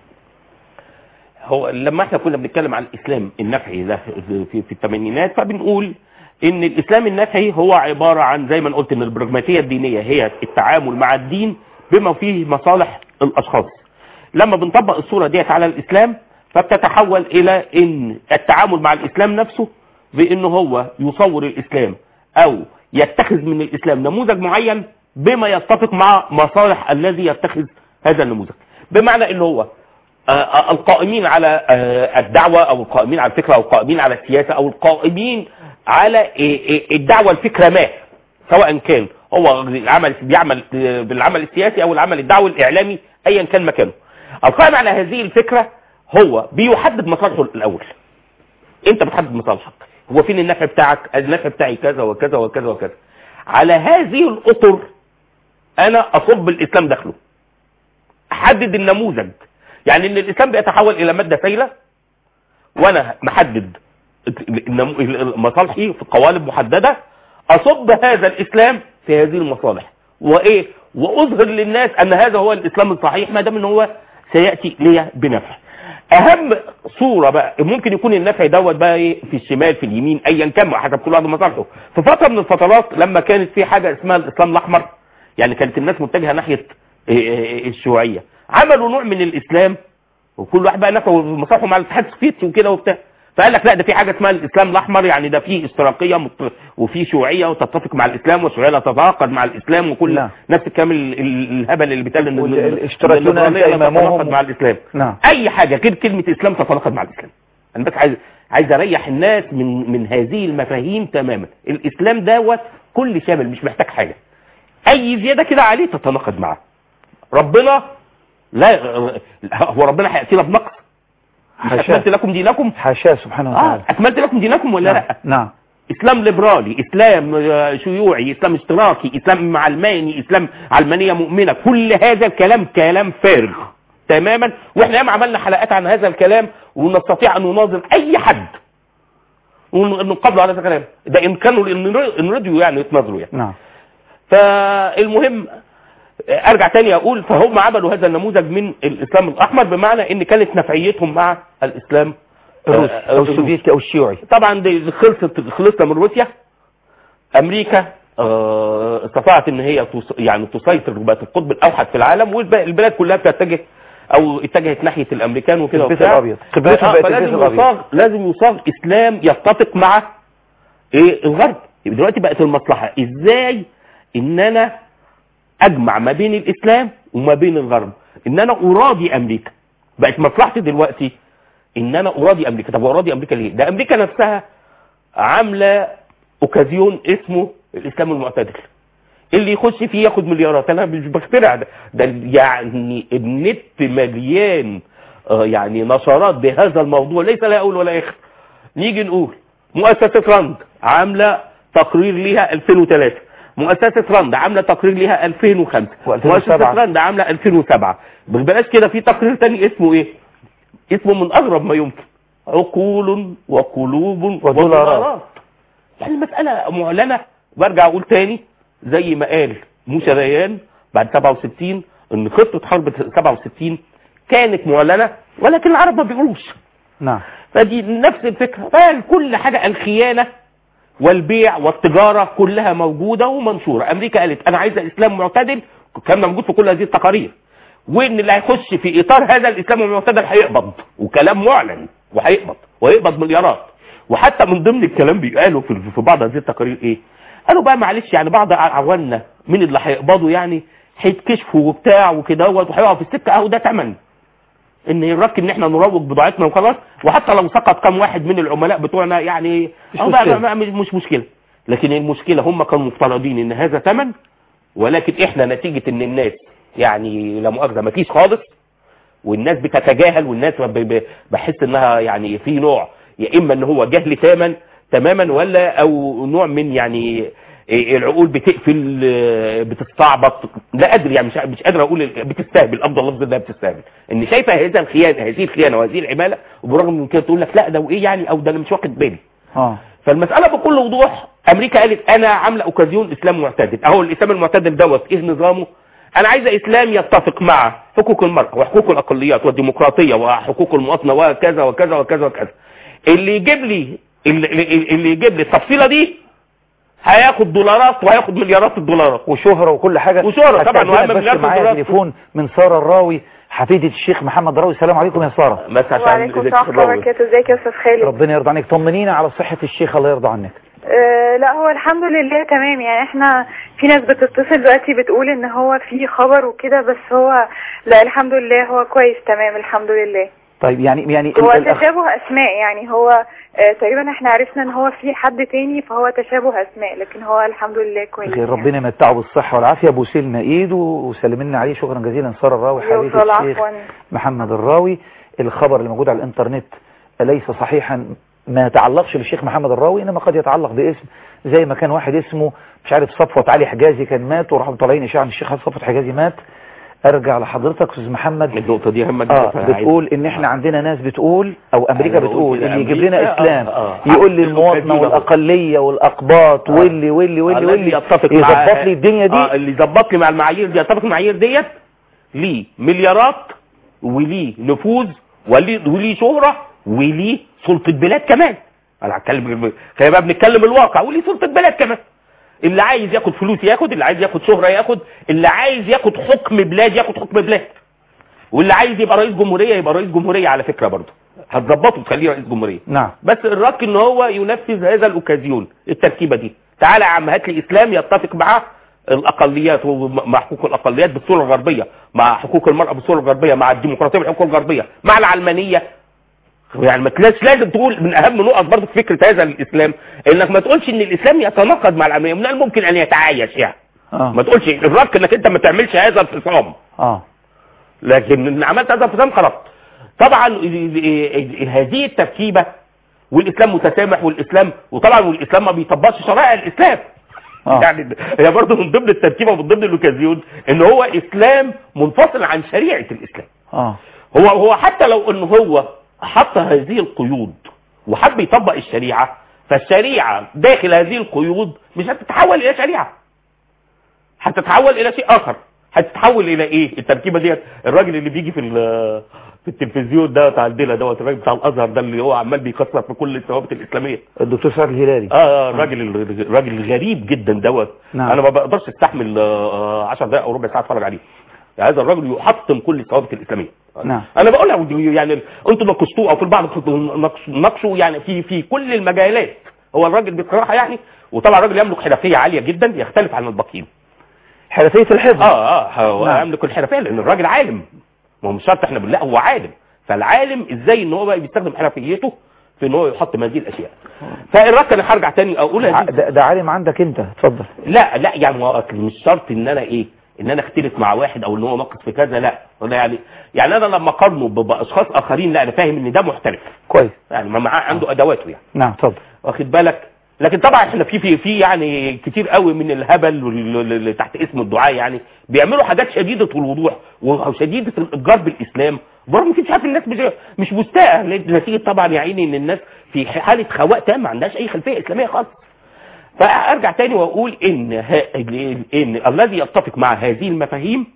هو لما احنا كنا بنتكلم عن الاسلام النفعي ده في, في الثمانينات فبنقول ان الاسلام النفعي هو عبارة عن زي ما أنا قلت ان البراجماتية الدينية هي التعامل مع الدين بما فيه مصالح الاشخاص لما بنطبق الصورة ديت على الاسلام فبتتحول الى ان التعامل مع الاسلام نفسه بانه هو يصور الاسلام او يتخذ من الاسلام نموذج معين بما يتفق مع مصالح الذي يتخذ هذا النموذج بمعنى ان هو آه، آه، القائمين على آه، الدعوة او القائمين على الفكرة او القائمين على السياسة او القائمين على آه، آه، الدعوة الفكرة ما سواء كان هو العمل بيعمل آه، بالعمل السياسي او العمل الدعوي الاعلامي ايا كان مكانه القائم على هذه الفكرة هو بيحدد مصالحه الاول انت بتحدد مصالحك هو فين النفع بتاعك النفع بتاعي كذا وكذا وكذا وكذا على هذه الاطر انا اصب الاسلام داخله احدد النموذج يعني ان الاسلام بيتحول الى مادة سائلة وانا محدد النمو- مصالحي في قوالب محددة اصب هذا الاسلام في هذه المصالح وايه واظهر للناس ان هذا هو الاسلام الصحيح ما دام ان هو سياتي لي بنفع اهم صورة بقى ممكن يكون النفع دوت بقى ايه في الشمال في اليمين ايا كان حسب كل واحد مصالحه في فترة من الفترات لما كانت في حاجة اسمها الاسلام الاحمر يعني كانت الناس متجهة ناحية إيه إيه الشيوعية عملوا نوع من الاسلام وكل واحد بقى نفسه مصالحه مع الاتحاد السوفيتي وكده وبتاع فقال لك لا ده في حاجه اسمها الاسلام الاحمر يعني ده فيه اشتراكيه مت- وفي شيوعيه وتتفق مع الاسلام والشيوعيه لا تتعاقد مع الاسلام وكل نعم. نفس الكلام ال- ال- الهبل اللي بيتقال ان والاشتراكيون الليبرالية أنت لا إمامهم. تتناقض مع الاسلام نعم اي حاجه غير كلمه اسلام تتناقض مع الاسلام انا بس عايز عايز اريح الناس من من هذه المفاهيم تماما الاسلام دوت كل شامل مش محتاج حاجه اي زياده كده عليه تتناقض معاه ربنا لا هو ربنا هياتينا بنقص مش حاشاه. اكملت لكم دينكم حاشاه سبحانه اه وتعالى اكملت لكم دينكم ولا نعم. لا نعم اسلام ليبرالي اسلام آه، شيوعي اسلام اشتراكي اسلام علماني اسلام علمانيه مؤمنه كل هذا الكلام كلام فارغ تماما واحنا ياما عملنا حلقات عن هذا الكلام ونستطيع ان نناظر اي حد ونقابله على هذا الكلام ده ان كانوا إن- ان رضيوا يعني يتناظروا يعني نعم فالمهم ارجع تاني اقول فهم عملوا هذا النموذج من الاسلام الاحمر بمعنى ان كانت نفعيتهم مع الاسلام الروسي آه، او السوفيتي او الشيوعي طبعا دي خلصت خلصنا من روسيا امريكا آه، استطاعت ان هي تص- يعني تسيطر وبقت القطب الاوحد في العالم والبلاد كلها بتتجه او اتجهت ناحيه الامريكان وكده البيت وبتاع. الأبيض. قبلتهم آه، بقت فلازم البيت الأبيض. يصاغ لازم يصاغ اسلام يتفق مع ايه الغرب يبقى دلوقتي بقت المصلحه ازاي ان انا اجمع ما بين الاسلام وما بين الغرب ان انا اراضي امريكا بقت مصلحتي دلوقتي ان انا اراضي امريكا طب اراضي امريكا ليه ده امريكا نفسها عامله اوكازيون اسمه الاسلام المعتدل اللي يخش فيه ياخد مليارات انا مش بخترع ده, ده يعني النت مليان آه يعني نشرات بهذا الموضوع ليس لا اول ولا اخر نيجي نقول مؤسسه راند عامله تقرير ليها 2003 مؤسسه راند عامله تقرير ليها 2005 و2007. مؤسسه راند عامله 2007 بلاش كده في تقرير تاني اسمه ايه اسمه من اغرب ما يمكن عقول وقلوب ودولارات. ودولارات يعني المسألة معلنة برجع أقول تاني زي ما قال موسى ريان بعد 67 إن خطة حرب 67 كانت معلنة ولكن العرب ما بيقولوش نعم فدي نفس الفكرة فكل حاجة الخيانة والبيع والتجارة كلها موجودة ومنشورة أمريكا قالت أنا عايزة إسلام معتدل كان موجود في كل هذه التقارير وإن اللي هيخش في إطار هذا الإسلام المعتدل هيقبض وكلام معلن وهيقبض ويقبض مليارات وحتى من ضمن الكلام بيقالوا في في بعض هذه التقارير إيه قالوا بقى معلش يعني بعض أعواننا من اللي هيقبضوا يعني هيتكشفوا وبتاع وكده وهيقعوا في السكة أهو ده تمن ان يرك ان احنا نروج بضاعتنا وخلاص وحتى لو سقط كم واحد من العملاء بتوعنا يعني مش أو مشكلة. بقى ما- مش مش مشكله لكن المشكله هم كانوا مفترضين ان هذا ثمن ولكن احنا نتيجه ان الناس يعني لا مؤاخذه ما فيش خالص والناس بتتجاهل والناس ب- ب- بحس انها يعني في نوع يا اما ان هو جهل تاما تماما ولا او نوع من يعني إيه العقول بتقفل آه، بتستعبط لا ادري يعني مش مش قادر اقول ال- بتستهبل افضل لفظ ده بتستهبل ان شايفه هذا الخيانه هذه الخيانه وهذه العماله وبرغم من كده تقول لك لا ده وايه يعني او ده انا مش واخد بالي اه فالمسألة بكل وضوح أمريكا قالت أنا عاملة أوكازيون إسلام معتدل أهو الإسلام المعتدل دوت إيه نظامه أنا عايزة إسلام يتفق مع حقوق المرأة وحقوق الأقليات والديمقراطية وحقوق المواطنة وكذا وكذا وكذا وكذا اللي يجيب لي اللي, اللي اللي يجيب لي التفصيلة دي هياخد دولارات وهياخد مليارات الدولارات وشهرة وكل حاجة وشهرة طبعا هستأذنك وأهم بس مليار معايا دولار. تليفون من سارة الراوي حفيدة الشيخ محمد راوي السلام عليكم يا سارة بس عشان وعليكم السلام ورحمة الله وبركاته ازيك يا استاذ خالد ربنا يرضى عنك طمنينا على صحة الشيخ الله يرضى عنك آه لا هو الحمد لله تمام يعني احنا في ناس بتتصل دلوقتي بتقول ان هو في خبر وكده بس هو لا الحمد لله هو كويس تمام الحمد لله طيب يعني يعني هو ال- الأخ- تشابه اسماء يعني هو آه تقريبا احنا عرفنا ان هو في حد تاني فهو تشابه اسماء لكن هو الحمد لله كويس خير ربنا يمتعه بالصحة والعافية بوسلنا ايده وسلمنا عليه شكرا جزيلا سارة الراوي حبيبة يوصل الشيخ عفوا محمد الراوي الخبر اللي موجود على الانترنت ليس صحيحا ما يتعلقش بالشيخ محمد الراوي انما قد يتعلق باسم زي ما كان واحد اسمه مش عارف صفوت علي حجازي كان مات وراحوا طالعين اشاعه ان الشيخ صفوت حجازي مات ارجع لحضرتك استاذ محمد النقطة دي أهم اه بتقول ان احنا عندنا ناس بتقول او امريكا أنا بقول بتقول كده اللي يجيب أمريكا، لنا اسلام آه، آه. يقول لي عكس المواطنه الأوكازيون أهو. والاقليه والاقباط واللي واللي واللي الذي واللي يتفق مع يظبط لي الدنيا دي آه اللي يظبط لي مع المعايير دي يتفق المعايير ديت ليه مليارات وليه نفوذ وليه وليه شهرة وليه سلطة بلاد كمان انا هتكلم خلينا بقى بنتكلم الواقع وليه سلطة بلاد كمان اللي عايز ياخد فلوس ياخد اللي عايز ياخد شهرة ياخد اللي عايز ياخد حكم بلاد ياخد حكم بلاد واللي عايز يبقى رئيس جمهوريه يبقى رئيس جمهوريه على فكره برضه هتظبطه تخليه رئيس جمهوريه نعم بس الرك ان هو ينفذ هذا الاوكازيون التركيبه دي تعالى يا عم هات لي اسلام يتفق مع الاقليات ومع حقوق الاقليات بالصوره الغربيه مع حقوق المراه بالصوره الغربيه مع الديمقراطيه بالحقوق الغربيه مع العلمانيه يعني ما تلاش لازم تقول من اهم نقط برضه في فكره هذا الاسلام انك ما تقولش ان الاسلام يتناقض مع العلمانيه من الممكن ان يتعايش يعني اه ما تقولش الرك انك انت ما تعملش هذا الفصام اه لكن ان عملت هذا الفصام خلاص طبعا ال- ال- ال- هذه التركيبه والاسلام متسامح والاسلام وطبعا والاسلام ما بيطبقش شرائع الاسلام آه. يعني هي برضه من ضمن التركيبه ومن ضمن الاوكازيون ان هو اسلام منفصل عن شريعه الاسلام اه هو هو حتى لو ان هو حط هذه القيود وحب يطبق الشريعه فالشريعه داخل هذه القيود مش هتتحول الى شريعه هتتحول الى شيء اخر هتتحول الى ايه التركيبه ديت الراجل اللي بيجي في ال- في التلفزيون ده بتاع الديله دوت الراجل بتاع الازهر ده اللي هو عمال بيكسر في كل الثوابت الاسلاميه الدكتور سعد الهلالي اه اه الراجل الراجل الغريب جدا دوت نعم. انا ما بقدرش استحمل 10 دقائق او ربع ساعه اتفرج عليه يعني هذا الراجل يحطم كل الثوابت الاسلاميه نعم انا بقولها يعني انتوا ناقشتوه او في البعض ناقش- ناقشوا يعني في في كل المجالات هو الراجل بصراحه يعني وطبعا الراجل يملك حرفيه عاليه جدا يختلف عن الباقيين حرفيه الحفظ اه اه هو نعم. يملك الحرفيه لان الراجل عالم ما هو مش شرط احنا بنلاقي هو عالم فالعالم ازاي ان هو بقى بيستخدم حرفيته في ان هو يحط هذه الاشياء فالرك انا هرجع تاني اقول ع- هذه ده, ده عالم عندك انت اتفضل لا لا يعني هو أصل مش شرط ان انا ايه ان انا اختلف مع واحد او ان هو ناقص في كذا لا ولا يعني يعني انا لما اقارنه ب- باشخاص اخرين لا انا فاهم ان ده محترف كويس يعني ما معاه عنده ادواته يعني نعم اتفضل واخد بالك لكن طبعا احنا في في في يعني كتير قوي من الهبل وال- اللي تحت اسم الدعاء يعني بيعملوا حاجات شديده الوضوح وشديده الاتجار بالاسلام برغم كده شايف الناس مش مش مستاءه نتيجه طبعا يا عيني ان الناس في حاله خواء تام ما عندهاش اي خلفيه اسلاميه خالص فارجع تاني واقول ان ها ان الذي يتفق مع هذه المفاهيم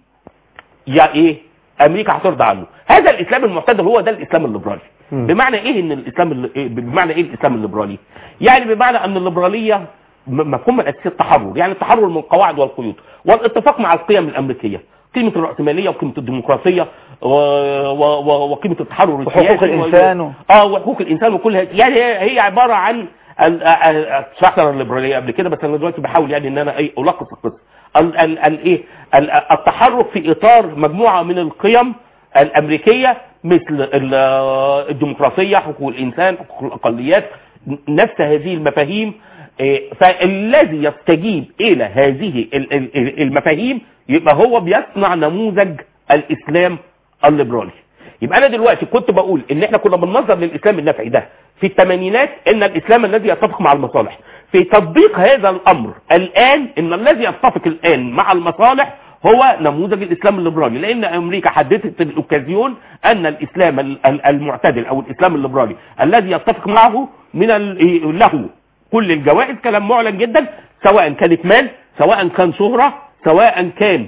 يا ايه امريكا هترضى عنه هذا الاسلام المعتدل هو ده الاسلام الليبرالي مم. بمعنى ايه ان الاسلام الل- إيه- بمعنى ايه الاسلام الليبرالي يعني بمعنى ان الليبراليه م- مفهوم الاساسي التحرر يعني التحرر من القواعد والقيود والاتفاق مع القيم الامريكيه قيمه الراسماليه وقيمه الديمقراطيه و... و... و... وقيمه التحرر وحقوق السياسي الإنسان و- اه وحقوق الانسان وكل هذه يعني هي هي عباره عن ال- ال- شرحت انا الليبراليه قبل كده بس انا دلوقتي بحاول يعني ان انا ايه الخص القصه ال- ال- ال- ايه ال- التحرك في اطار مجموعه من القيم الامريكيه مثل ال- الديمقراطيه حقوق الانسان حقوق الاقليات نفس هذه المفاهيم إيه، فالذي يستجيب الى هذه ال- ال- المفاهيم يبقى هو بيصنع نموذج الاسلام الليبرالي يبقى انا دلوقتي كنت بقول ان احنا كنا بننظر للاسلام النفعي ده في الثمانينات ان الاسلام الذي يتفق مع المصالح في تطبيق هذا الامر الان ان الذي يتفق الان مع المصالح هو نموذج الاسلام الليبرالي لان امريكا حددت الاوكازيون ان الاسلام ال- ال- المعتدل او الاسلام الليبرالي الذي يتفق معه من ال- له كل الجوائز كلام معلن جدا سواء كانت مال سواء كان شهرة سواء كان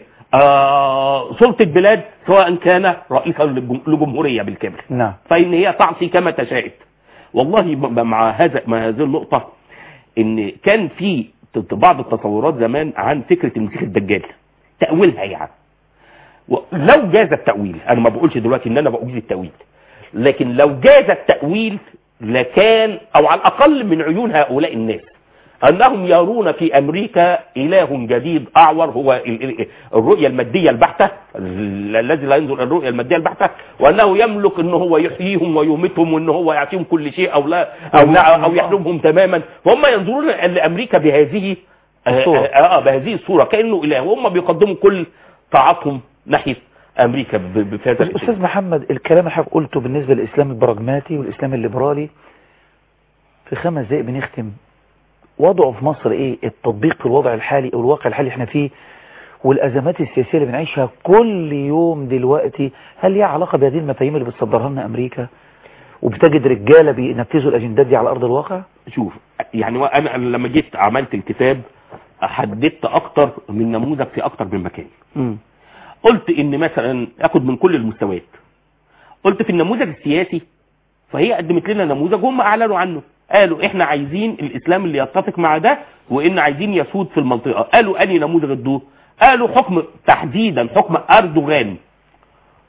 آه سلطة بلاد سواء كان رئيسا للجم- لجمهورية بالكامل نعم فإن هي تعصي كما تشاءت والله ب- مع هذا مع هذه النقطة إن كان في ت- بعض التصورات زمان عن فكرة المسيح الدجال تأويلها يعني و- لو جاز التأويل أنا ما بقولش دلوقتي إن أنا بقول التأويل لكن لو جاز التأويل لكان أو على الأقل من عيون هؤلاء الناس أنهم يرون في أمريكا إله جديد أعور هو ال- ال- الرؤية المادية البحتة ال- الذي لا ينظر إلى الرؤية المادية البحتة وأنه يملك أن هو يحييهم ويميتهم وأن هو يعطيهم كل شيء أو لا أو, لا أو يحرمهم تماما فهم ينظرون لأمريكا بهذه آه، الصورة. آه, آه بهذه الصورة كأنه إله وهم بيقدموا كل طاعتهم ناحية أمريكا ب- ب- بهذا الاسم. أستاذ محمد الكلام اللي حضرتك قلته بالنسبة للإسلام البراجماتي والإسلام الليبرالي في خمس دقايق بنختم وضعه في مصر إيه التطبيق في الوضع الحالي أو الواقع الحالي احنا فيه والأزمات السياسية اللي بنعيشها كل يوم دلوقتي هل ليها علاقة بهذه المفاهيم اللي بتصدرها لنا أمريكا وبتجد رجالة بينفذوا الأجندات دي على أرض الواقع شوف يعني انا لما جيت عملت الكتاب حددت اكتر من نموذج في اكتر من مكان مم. قلت ان مثلا اخد من كل المستويات قلت في النموذج السياسي فهي قدمت لنا نموذج هم اعلنوا عنه قالوا احنا عايزين الاسلام اللي يتفق مع ده وان عايزين يسود في المنطقه قالوا اني نموذج الدور قالوا حكم تحديدا حكم اردوغان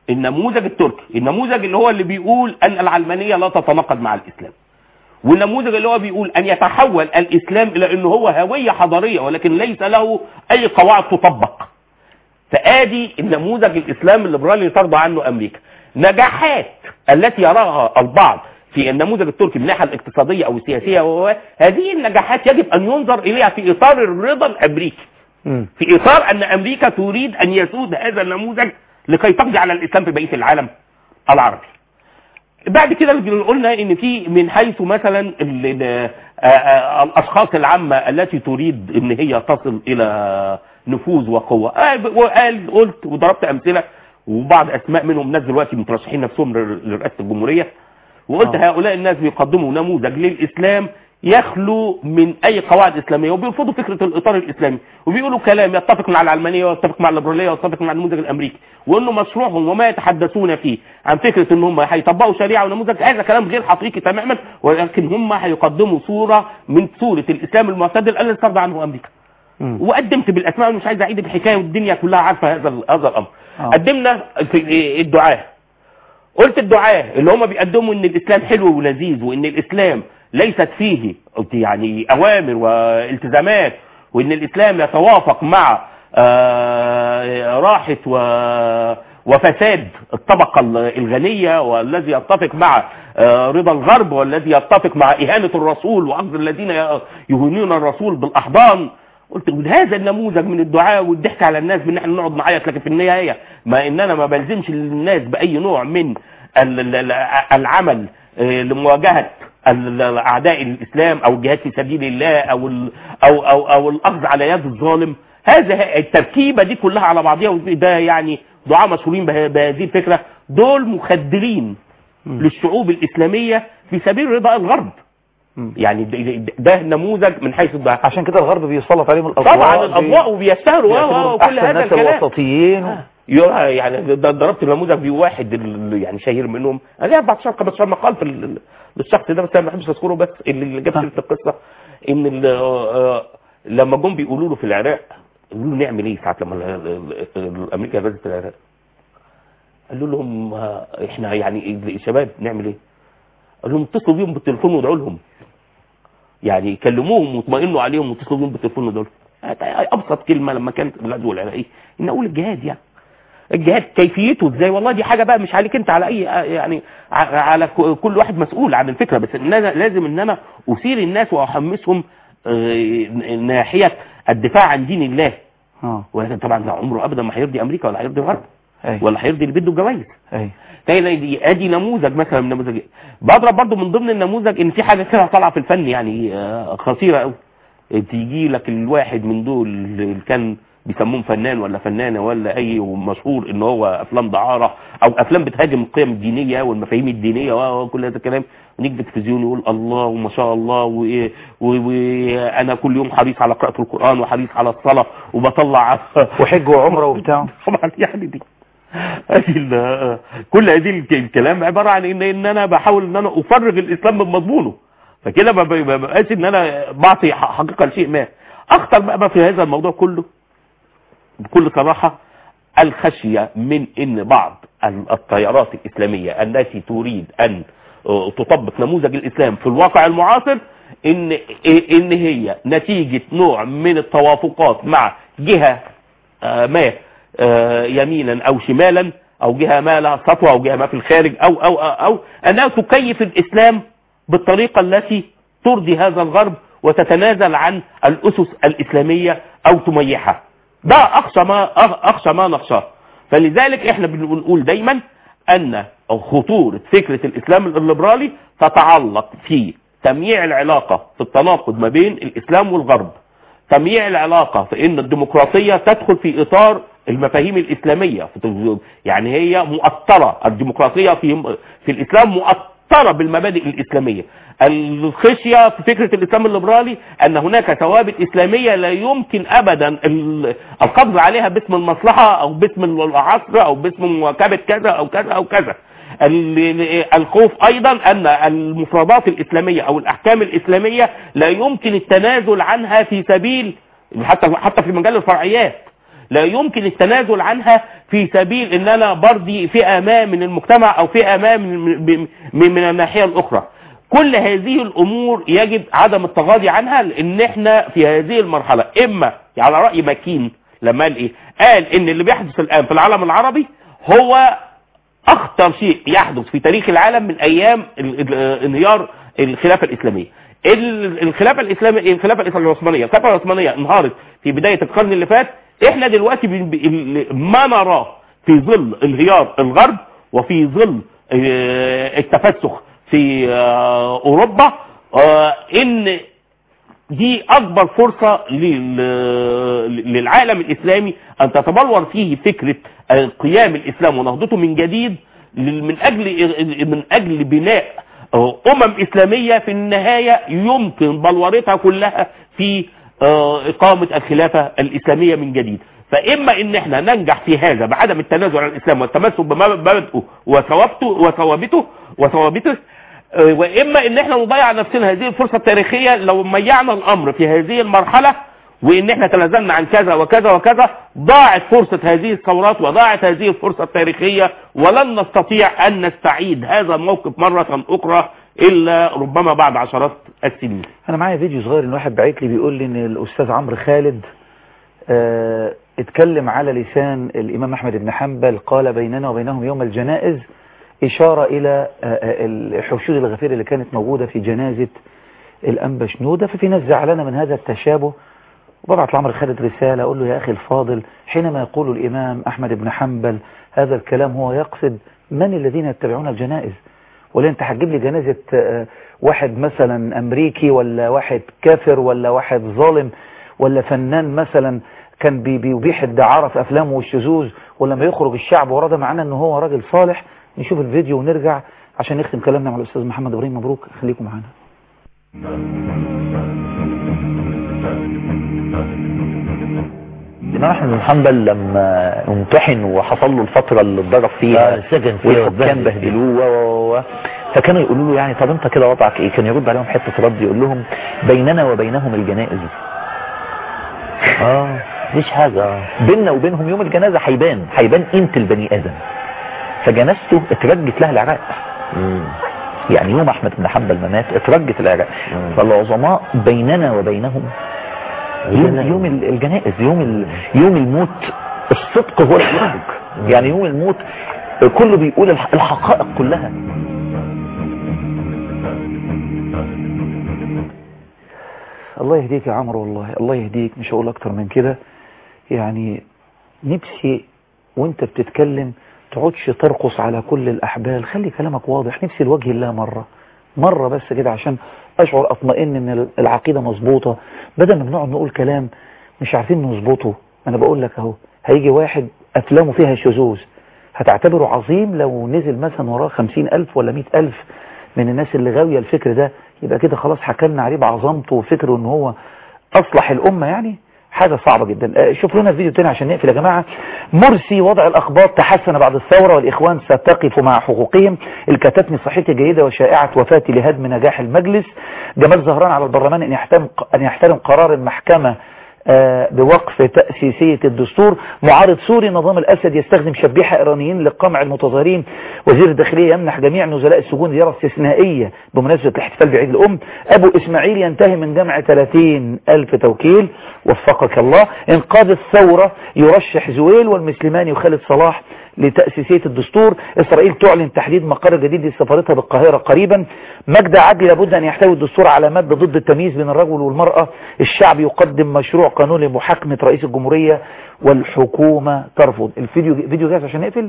النموذج التركي النموذج اللي هو اللي بيقول ان العلمانيه لا تتناقض مع الاسلام والنموذج اللي هو بيقول ان يتحول الاسلام الى انه هو هويه حضاريه ولكن ليس له اي قواعد تطبق فادي النموذج الاسلامي الليبرالي اللي ترضى عنه امريكا نجاحات التي يراها البعض في النموذج التركي من الناحيه الاقتصاديه او السياسيه وهو هذه النجاحات يجب ان ينظر اليها في اطار الرضا الامريكي في اطار ان امريكا تريد ان يسود هذا النموذج لكي تقضي على الاسلام في بقيه العالم العربي بعد كده قلنا ان في من حيث مثلا ال- ال- آه، آه، الاشخاص العامه التي تريد ان هي تصل الى نفوذ وقوه آه، وقال قلت وضربت امثله وبعض اسماء منهم ناس دلوقتي مترشحين نفسهم لر- لرئاسه الجمهوريه وقلت آه. هؤلاء الناس بيقدموا نموذج للاسلام يخلو من اي قواعد اسلاميه وبيرفضوا فكره الاطار الاسلامي وبيقولوا كلام يتفق مع العلمانيه ويتفق مع الليبراليه ويتفق مع النموذج الامريكي وانه مشروعهم وما يتحدثون فيه عن فكره ان هم هيطبقوا شريعه ونموذج هذا كلام غير حقيقي تماما ولكن هم هيقدموا صوره من صوره الاسلام المعتدل الذي ترضى عنه امريكا وقدمت بالاسماء ومش عايز اعيد الحكايه والدنيا كلها عارفه هذا ال- هذا الامر آه. قدمنا في الدعاه قلت الدعاة اللي هم بيقدموا ان الاسلام حلو ولذيذ وان الاسلام ليست فيه يعني اوامر والتزامات وان الاسلام يتوافق مع آه، راحة و- وفساد الطبقة الغنية والذي يتفق مع آه، رضا الغرب والذي يتفق مع إهانة الرسول وأخذ الذين يهينون الرسول بالأحضان قلت هذا النموذج من الدعاء والضحك على الناس بان احنا نقعد نعيط لكن في النهايه ما ان انا ما بلزمش الناس باي نوع من ال- ال- ال- العمل آه، لمواجهه ال- ال- اعداء الاسلام او الجهاد في سبيل الله او ال- او او او الاخذ على يد الظالم هذا التركيبه دي كلها على بعضها ده يعني دعاء مشهورين به- بهذه الفكره دول مخدرين للشعوب الاسلاميه في سبيل رضا الغرب يعني ده- ده- ده نموذج من حيث الدعاء عشان كده الغرب بيسلط عليهم الاضواء طبعا الاضواء وبيشتهروا و- و- بيعتبرهم وكل احسن هذا الناس الكلام الوسطيين و... يا- يعني ده- ضربت النموذج بواحد ال- يعني شهير منهم انا 14 15 مقال في ال- للشخص ده بس انا ما بحبش اذكره بس اللي جاب سيره القصه ان ال- آه، لما جم بيقولوا له في العراق يقولوا له نعمل ايه ساعه لما ال- ال- ال- امريكا غزت العراق قالوا لهم آه، احنا يعني الشباب نعمل ايه؟ قال لهم اتصلوا بيهم بالتليفون وادعوا لهم يعني كلموهم واطمئنوا عليهم واتصلوا بيهم بالتليفون وادعوا لهم ابسط كلمه لما كانت الغزو العراقي ان اقول الجهاد يعني الجهاد كيفيته ازاي والله دي حاجه بقى مش عليك انت على اي يعني ع- على ك- كل واحد مسؤول عن الفكره بس ان انا لازم ان انا اثير الناس واحمسهم آه، ناحيه الدفاع عن دين الله اه ولكن طبعا ده عمره ابدا ما هيرضي امريكا ولا هيرضي الغرب اي ولا هيرضي اللي بده الجوائز اي تاني دي ادي نموذج مثلا من نموذج بضرب برضو من ضمن النموذج ان في حاجه كده طالعه في الفن يعني آه، خطيره قوي تيجي لك الواحد من دول اللي كان بيسموه فنان ولا فنانه ولا اي ومشهور ان هو افلام دعاره او افلام بتهاجم القيم الدينيه والمفاهيم الدينيه و- وكل هذا الكلام ونيجي بالتلفزيون يقول الله وما شاء الله وايه وانا كل يوم حريص على قراءه القران وحريص على الصلاه وبطلع وحج وعمره وبتاع طبعا يعني دي هذه ال- كل هذه الك- الكلام عباره عن ان ان انا بحاول ان انا افرغ الاسلام من مضمونه فكده ما ب- ما بقاش ان انا بعطي ح- حقيقه لشيء ما اخطر بقى ما في هذا الموضوع كله بكل صراحه الخشيه من ان بعض ال- التيارات الاسلاميه التي تريد ان آه، تطبق نموذج الاسلام في الواقع المعاصر ان ان هي نتيجه نوع من التوافقات مع جهه آه، ما آه، يمينا او شمالا او جهه ما لها سطوه او جهه ما في الخارج او او او, أو انها تكيف الاسلام بالطريقه التي ترضي هذا الغرب وتتنازل عن الاسس الاسلاميه او تميحها ده اخشى ما اخشى ما نخشاه فلذلك احنا بنقول دايما ان خطوره فكره الاسلام الليبرالي تتعلق في تمييع العلاقه في التناقض ما بين الاسلام والغرب تمييع العلاقة في ان الديمقراطية تدخل في اطار المفاهيم الاسلامية يعني هي مؤثرة الديمقراطية في في الاسلام مؤثرة بالمبادئ الاسلامية الخشية في فكرة الاسلام الليبرالي ان هناك ثوابت اسلامية لا يمكن ابدا ال- القبض عليها باسم المصلحة او باسم العصر او باسم مواكبة كذا او كذا او كذا ال- الخوف ايضا ان المفردات الاسلاميه او الاحكام الاسلاميه لا يمكن التنازل عنها في سبيل حتى حتى في مجال الفرعيات لا يمكن التنازل عنها في سبيل ان انا برضي فئه ما من المجتمع او فئه ما من, من, من الناحيه الاخرى كل هذه الامور يجب عدم التغاضي عنها لان احنا في هذه المرحله اما على راي ماكين لما قال ايه قال ان اللي بيحدث الان في العالم العربي هو اخطر شيء يحدث في تاريخ العالم من ايام ال- ال- انهيار الخلافه الاسلاميه ال- الخلافه الاسلاميه الخلافه الإسلامية العثمانيه الخلافه العثمانيه انهارت في بدايه القرن اللي فات احنا دلوقتي بن- ب- ما نراه في ظل انهيار الغرب وفي ظل آه، التفسخ في آه، اوروبا آه، ان دي اكبر فرصة لل- للعالم الاسلامي ان تتبلور فيه فكرة قيام الاسلام ونهضته من جديد لل- من اجل من اجل بناء امم اسلامية في النهاية يمكن بلورتها كلها في آه، اقامة الخلافة الاسلامية من جديد فاما ان احنا ننجح في هذا بعدم التنازل عن الاسلام والتمسك بمبادئه وثوابته وثوابته وثوابته آه، واما ان احنا نضيع نفسنا هذه الفرصه التاريخيه لو ميعنا الامر في هذه المرحله وان احنا تنازلنا عن كذا وكذا وكذا ضاعت فرصه هذه الثورات وضاعت هذه الفرصه التاريخيه ولن نستطيع ان نستعيد هذا الموقف مره اخرى الا ربما بعد عشرات السنين انا معايا فيديو صغير ان واحد باعت لي بيقول لي ان الاستاذ عمرو خالد آه اتكلم على لسان الامام احمد بن حنبل قال بيننا وبينهم يوم الجنائز اشاره الى آه آه، الحشود الغفير اللي كانت موجوده في جنازه الانبا شنوده ففي ناس زعلانه من هذا التشابه وببعت لعمرو خالد رساله اقول له يا اخي الفاضل حينما يقول الامام احمد بن حنبل هذا الكلام هو يقصد من الذين يتبعون الجنائز ولا انت هتجيب لي جنازة آه، واحد مثلا امريكي ولا واحد كافر ولا واحد ظالم ولا فنان مثلا كان بي- بيبيح الدعارة في افلامه والشذوذ ولما يخرج الشعب وراه ده معناه ان هو راجل صالح نشوف الفيديو ونرجع عشان نختم كلامنا مع الاستاذ محمد ابراهيم مبروك خليكم معانا الإمام أحمد بن حنبل لما امتحن وحصل له الفترة اللي اتضرب فيها آه، سجن فيها والحكام واتبهدل. بهدلوه و و و فكانوا يقولوا له يعني طب انت كده وضعك ايه كان يرد عليهم حتة رد يقول لهم بيننا وبينهم الجنائز اه مفيش حاجة اه بيننا وبينهم يوم الجنازة هيبان هيبان قيمة البني آدم فجنازته اترجت لها العراق يعني يوم أحمد بن حنبل ما مات اترجت العراق فالعظماء بيننا وبينهم يوم, يوم ال- الجنائز يوم ال- يوم الموت الصدق هو اللي بيخرج يعني يوم الموت كله بيقول الح- الحقائق كلها الله يهديك يا عمرو والله الله يهديك مش هقول اكتر من كده يعني نفسي وانت بتتكلم تقعدش ترقص على كل الاحبال خلي كلامك واضح نفسي لوجه الله مرة مرة بس كده عشان اشعر اطمئن ان العقيدة مظبوطة بدل ما بنقعد نقول كلام مش عارفين نظبطه انا بقول لك اهو هيجي واحد افلامه فيها شذوذ هتعتبره عظيم لو نزل مثلا وراه خمسين الف ولا مئة الف من الناس اللي غاوية الفكر ده يبقى كده خلاص حكمنا عليه بعظمته وفكره ان هو اصلح الامة يعني حاجة صعبة جدا آه، شوف لنا الفيديو تاني عشان نقفل يا جماعة مرسي وضع الأخبار تحسن بعد الثورة والإخوان ستقف مع حقوقهم الكتتني صحتي جيدة وشائعة وفاتي لهدم نجاح المجلس جمال زهران على البرلمان أن يحترم, أن يحترم قرار المحكمة آه، بوقف تأسيسية الدستور معارض سوري نظام الأسد يستخدم شبيحة إيرانيين لقمع المتظاهرين وزير الداخلية يمنح جميع نزلاء السجون زيارة استثنائية بمناسبة الاحتفال بعيد الأم أبو إسماعيل ينتهي من جمع 30 ألف توكيل وفقك الله إنقاذ الثورة يرشح زويل والمسلماني وخالد صلاح لتأسيسية الدستور إسرائيل تعلن تحديد مقر جديد لسفارتها بالقاهرة قريبا مجد عدلي لابد أن يحتوي الدستور على مادة ضد التمييز بين الرجل والمرأة الشعب يقدم مشروع قانون لمحاكمة رئيس الجمهورية والحكومة ترفض الفيديو فيديو جاهز عشان نقفل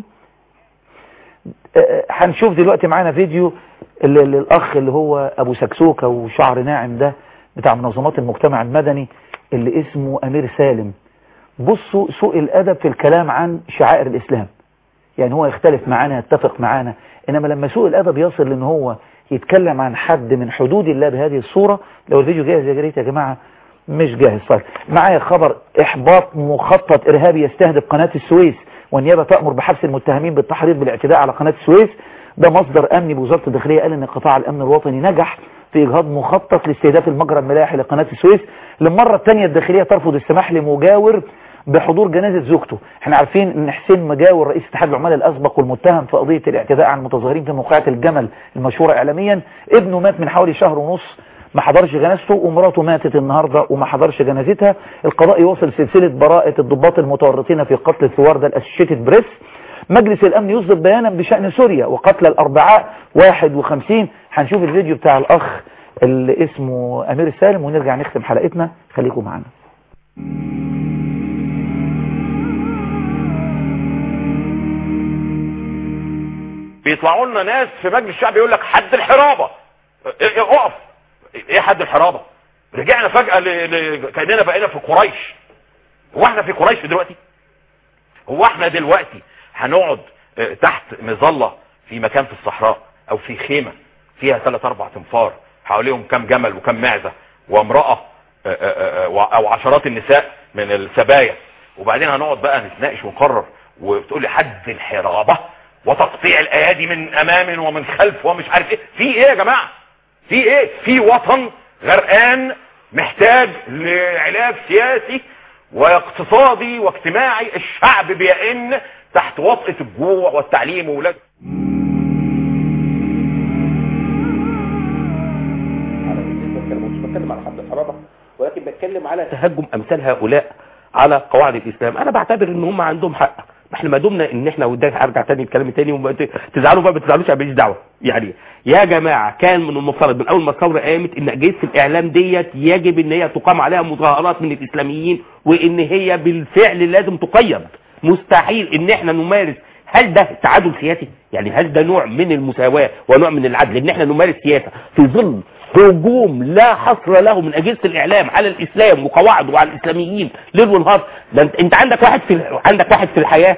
آه، هنشوف دلوقتي معانا فيديو ال- ال- الأخ اللي هو أبو سكسوكة وشعر ناعم ده بتاع منظمات المجتمع المدني اللي اسمه أمير سالم بصوا سوء الأدب في الكلام عن شعائر الإسلام يعني هو يختلف معانا يتفق معانا إنما لما سوء الأدب يصل لأن هو يتكلم عن حد من حدود الله بهذه الصورة لو الفيديو جاهز يا ريت يا جماعة مش جاهز صار معايا خبر إحباط مخطط إرهابي يستهدف قناة السويس والنيابة تأمر بحبس المتهمين بالتحريض بالاعتداء على قناة السويس ده مصدر أمني بوزارة الداخلية قال إن قطاع الأمن الوطني نجح في إجهاض مخطط لاستهداف المجرى الملاحي لقناة السويس للمرة الثانية الداخلية ترفض السماح لمجاور بحضور جنازة زوجته احنا عارفين ان حسين مجاور رئيس اتحاد العمال الاسبق والمتهم في قضية الاعتداء على المتظاهرين في موقعة الجمل المشهورة اعلاميا ابنه مات من حوالي شهر ونص ما حضرش جنازته ومراته ماتت النهاردة وما حضرش جنازتها القضاء يواصل سلسلة براءة الضباط المتورطين في قتل الثوار ده الاسوشيتد بريس مجلس الامن يصدر بيانا بشأن سوريا وقتل الاربعاء 51 هنشوف الفيديو بتاع الاخ اللي اسمه امير سالم ونرجع نختم حلقتنا خليكم معنا بيطلعوا لنا ناس في مجلس الشعب يقول لك حد الحرابة إيه إيه اقف ايه حد الحرابة رجعنا فجأة ل... ل... كأننا بقينا في قريش هو احنا في قريش دلوقتي هو احنا دلوقتي هنقعد اه، تحت مظلة في مكان في الصحراء او في خيمة فيها ثلاث اربع تنفار حواليهم كم جمل وكم معزة وامرأة اه، اه، اه، او عشرات النساء من السبايا وبعدين هنقعد بقى نتناقش ونقرر وتقول لي حد الحرابة وتقطيع الايادي من امام ومن خلف ومش عارف ايه في ايه يا جماعة في ايه في وطن غرقان محتاج لعلاج سياسي واقتصادي واجتماعي الشعب بيئن تحت وطأة الجوع والتعليم وولاد مش بتكلم على حد الحرابة ولكن بتكلم على تهجم امثال هؤلاء على قواعد الاسلام انا بعتبر ان هم عندهم حق ما احنا ما دمنا ان احنا وده هرجع تاني الكلام تاني وما تزعلوا بقى ما تزعلوش انا ماليش دعوه يعني يا جماعه كان من المفترض من اول ما الثوره قامت ان اجهزه الاعلام ديت يجب ان هي تقام عليها مظاهرات من الاسلاميين وان هي بالفعل لازم تقيد مستحيل ان احنا نمارس هل ده تعادل سياسي يعني هل ده نوع من المساواة ونوع من العدل ان احنا نمارس سياسة في ظل هجوم لا حصر له من اجهزة الاعلام على الاسلام وقواعده وعلى الاسلاميين ليل ونهار ده انت, انت عندك واحد في عندك واحد في الحياة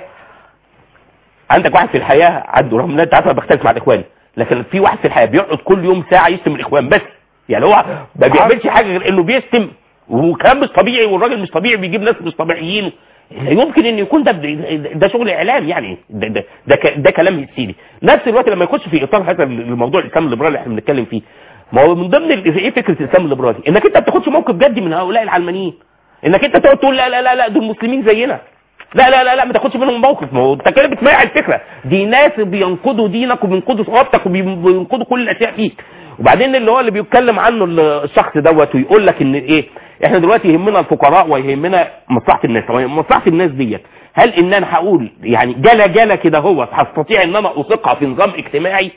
عندك واحد في الحياة عنده رغم ان انت عارف انا بختلف مع الاخوان لكن في واحد في الحياة بيقعد كل يوم ساعة يشتم الاخوان بس يعني هو ما بيعملش حاجة غير انه بيشتم وكلام مش طبيعي والراجل مش طبيعي بيجيب ناس مش طبيعيين لا يمكن ان يكون ده ده شغل اعلام يعني ده ده ده, ك- ده كلام يسيري نفس الوقت لما يخش في اطار هذا الموضوع الاسلام الليبرالي اللي احنا بنتكلم فيه ما هو من ضمن ال- ايه فكره الاسلام الليبرالي انك انت ما بتاخدش موقف جدي من هؤلاء العلمانيين انك انت تقعد تقول لا لا لا لا دول مسلمين زينا لا لا لا لا ما تاخدش منهم موقف ما هو انت كده بتميع الفكره دي ناس بينقضوا دينك وبينقضوا ثوابتك وبينقضوا كل الاشياء فيك وبعدين اللي هو اللي بيتكلم عنه الشخص دوت ويقول لك ان ايه احنا دلوقتي يهمنا الفقراء ويهمنا مصلحه الناس طب مصلحه الناس ديت هل ان انا هقول يعني جلا جلا كده هو هستطيع ان انا اثقها في نظام اجتماعي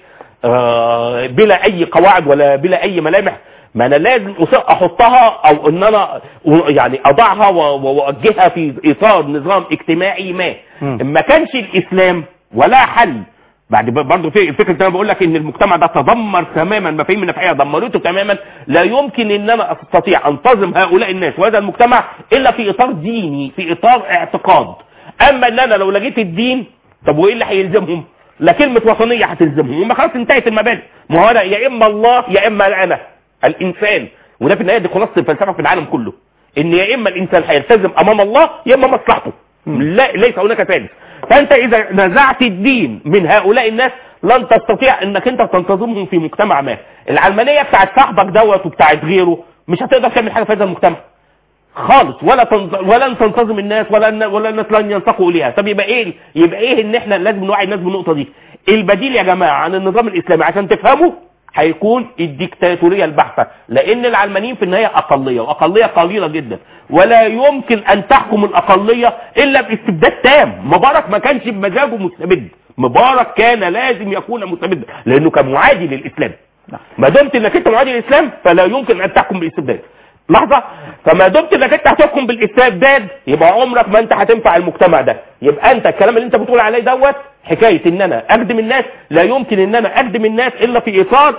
آه بلا اي قواعد ولا بلا اي ملامح ما انا لازم أص- احطها او ان انا يعني اضعها و- واوجهها في اطار نظام اجتماعي ما ما كانش الاسلام ولا حل بعد برضه في فكره انا بقول لك ان المجتمع ده تدمر تماما مفاهيم النفعيه دمرته تماما لا يمكن ان انا استطيع انتظم هؤلاء الناس وهذا المجتمع الا في اطار ديني في اطار اعتقاد اما ان انا لو لقيت الدين طب وايه اللي هيلزمهم لا كلمه وطنيه هتلزمهم هم خلاص انتهت المبادئ ما هو أنا يا اما الله يا اما انا الانسان وده في النهايه دي خلاصه الفلسفه في العالم كله ان يا اما الانسان هيلتزم امام الله يا اما مصلحته لا ليس هناك ثالث فانت اذا نزعت الدين من هؤلاء الناس لن تستطيع انك انت تنتظمهم في مجتمع ما العلمانيه بتاعت صاحبك دوت وبتاعت غيره مش هتقدر تعمل حاجه في هذا المجتمع خالص ولا تنظ... ولن تنتظم الناس ولا الن- ولا الناس لن ينسقوا اليها طب يبقى ايه يبقى ايه ان احنا لازم نوعي الناس بالنقطه دي البديل يا جماعه عن النظام الاسلامي عشان تفهموا هيكون الديكتاتوريه البحته لان العلمانيين في النهايه اقليه واقليه قليله جدا ولا يمكن ان تحكم الاقليه الا باستبداد تام مبارك ما كانش بمزاجه مستبد مبارك كان لازم يكون مستبدا لانه كان معادي للاسلام ما دمت انك انت معادي للاسلام فلا يمكن ان تحكم بالاستبداد لحظة فما دمت انك انت هتحكم بالاستبداد يبقى عمرك ما انت هتنفع المجتمع ده يبقى انت الكلام اللي انت بتقول عليه دوت حكاية ان انا اخدم الناس لا يمكن ان انا اخدم الناس الا في اطار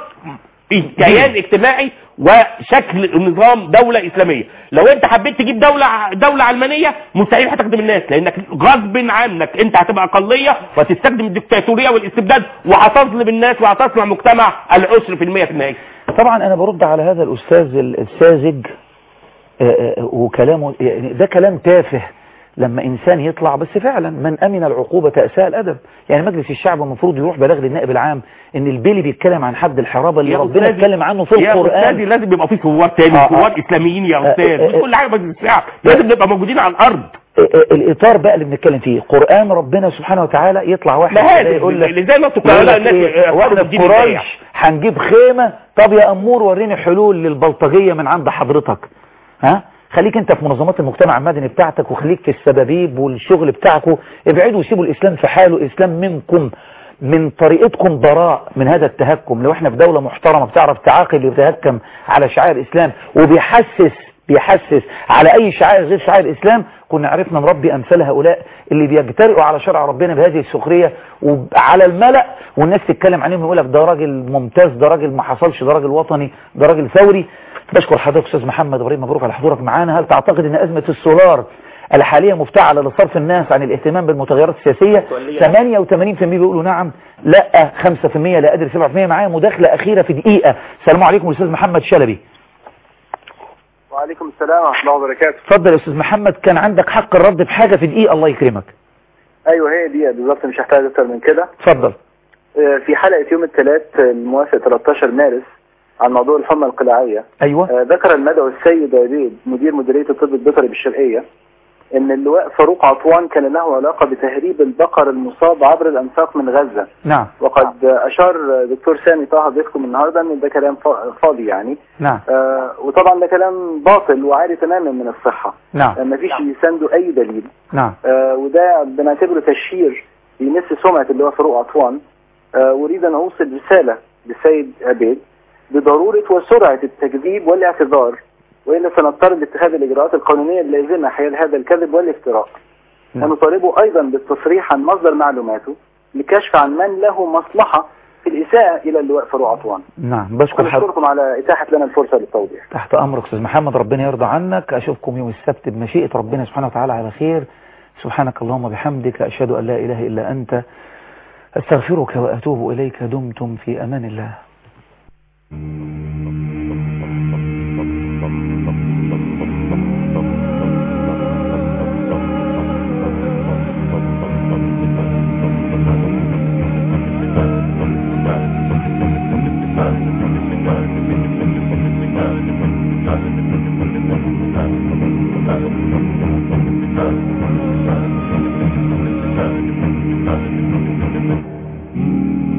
كيان اجتماعي وشكل نظام دولة اسلامية لو انت حبيت تجيب دولة دولة علمانية مستحيل هتخدم الناس لانك غصب عنك انت هتبقى اقلية وتستخدم الدكتاتورية والاستبداد وهتظلم الناس وهتصنع مجتمع العشر في المية في النهاية طبعا انا برد على هذا الاستاذ الساذج آه، آه، وكلامه يعني ده كلام تافه لما انسان يطلع بس فعلا من امن العقوبة اساء الادب يعني مجلس الشعب المفروض يروح بلاغ للنائب العام ان البيلي بيتكلم عن حد الحرابة اللي يا ربنا أستاذي- اتكلم عنه في يا القرآن أستاذي لازم يبقى في ثوار تاني آه، آه. ثوار اسلاميين يا آه، استاذ آه، مش كل حاجه مجلس الشعب لازم نبقى موجودين على الارض الاطار بقى اللي بنتكلم فيه قرآن ربنا سبحانه وتعالى يطلع واحد ما هذا كده يقول لك اللي زي ما انتوا يقول قالوا لك الناس إيه، يفكروا واحنا بالدين في البايع. قريش هنجيب خيمة طب يا امور وريني حلول للبلطجية من عند حضرتك ها خليك انت في منظمات المجتمع المدني بتاعتك وخليك في السبابيب والشغل بتاعكم ابعدوا وسيبوا الاسلام في حاله الاسلام منكم من طريقتكم براء من هذا التهكم لو احنا في دولة محترمة بتعرف تعاقب يتهكم على شعائر الاسلام وبيحسس بيحسس على اي شعائر غير شعائر الاسلام كنا عرفنا نربي امثال هؤلاء اللي بيجترئوا على شرع ربنا بهذه السخرية وعلى الملأ والناس تتكلم عليهم يقول لك ده راجل ممتاز ده راجل ما حصلش ده راجل وطني ده راجل ثوري بشكر حضرتك استاذ محمد ابراهيم مبروك على حضورك معانا هل تعتقد ان ازمة السولار الحالية مفتعلة لصرف الناس عن الاهتمام بالمتغيرات السياسية 88% بيقولوا نعم لا 5% لا قادر 7% معايا مداخلة أخيرة في دقيقة السلام عليكم أستاذ محمد شلبي وعليكم السلام ورحمة الله وبركاته اتفضل يا أستاذ محمد كان عندك حق الرد بحاجة في دقيقة الله يكرمك ايوه هي دي بالظبط مش هحتاج اكتر من كده اتفضل آه، في حلقة يوم الثلاث الموافق 13 مارس عن موضوع الحمى القلاعية أيوة آه، ذكر المدعو السيد عبيد مدير مديرية الطب البيطري بالشرقية ان اللواء فاروق عطوان كان له علاقة بتهريب البقر المصاب عبر الانفاق من غزة نعم وقد اشار دكتور سامي طه ضيفكم النهارده ان ده كلام فا- فاضي يعني نعم آه، وطبعا ده كلام باطل وعاري تماما من الصحة نعم ما فيش يسانده اي دليل نعم آه، وده بنعتبره تشهير بيمس سمعة اللي هو فاروق عطوان آه، أريد أن أوصل رسالة للسيد عبيد بضرورة وسرعة التكذيب والاعتذار وإلا سنضطر لاتخاذ الإجراءات القانونية اللازمة حيال هذا الكذب والافتراء نعم. ونطالبه أيضا بالتصريح عن مصدر معلوماته لكشف عن من له مصلحة في الإساءة إلى اللواء فاروق عطوان نعم بشكر حضرتك ونشكركم على إتاحة لنا الفرصة للتوضيح تحت أمرك أستاذ محمد ربنا يرضى عنك أشوفكم يوم السبت بمشيئة ربنا سبحانه وتعالى على خير سبحانك اللهم وبحمدك أشهد أن لا إله إلا أنت أستغفرك وأتوب إليك دمتم في أمان الله Thank you.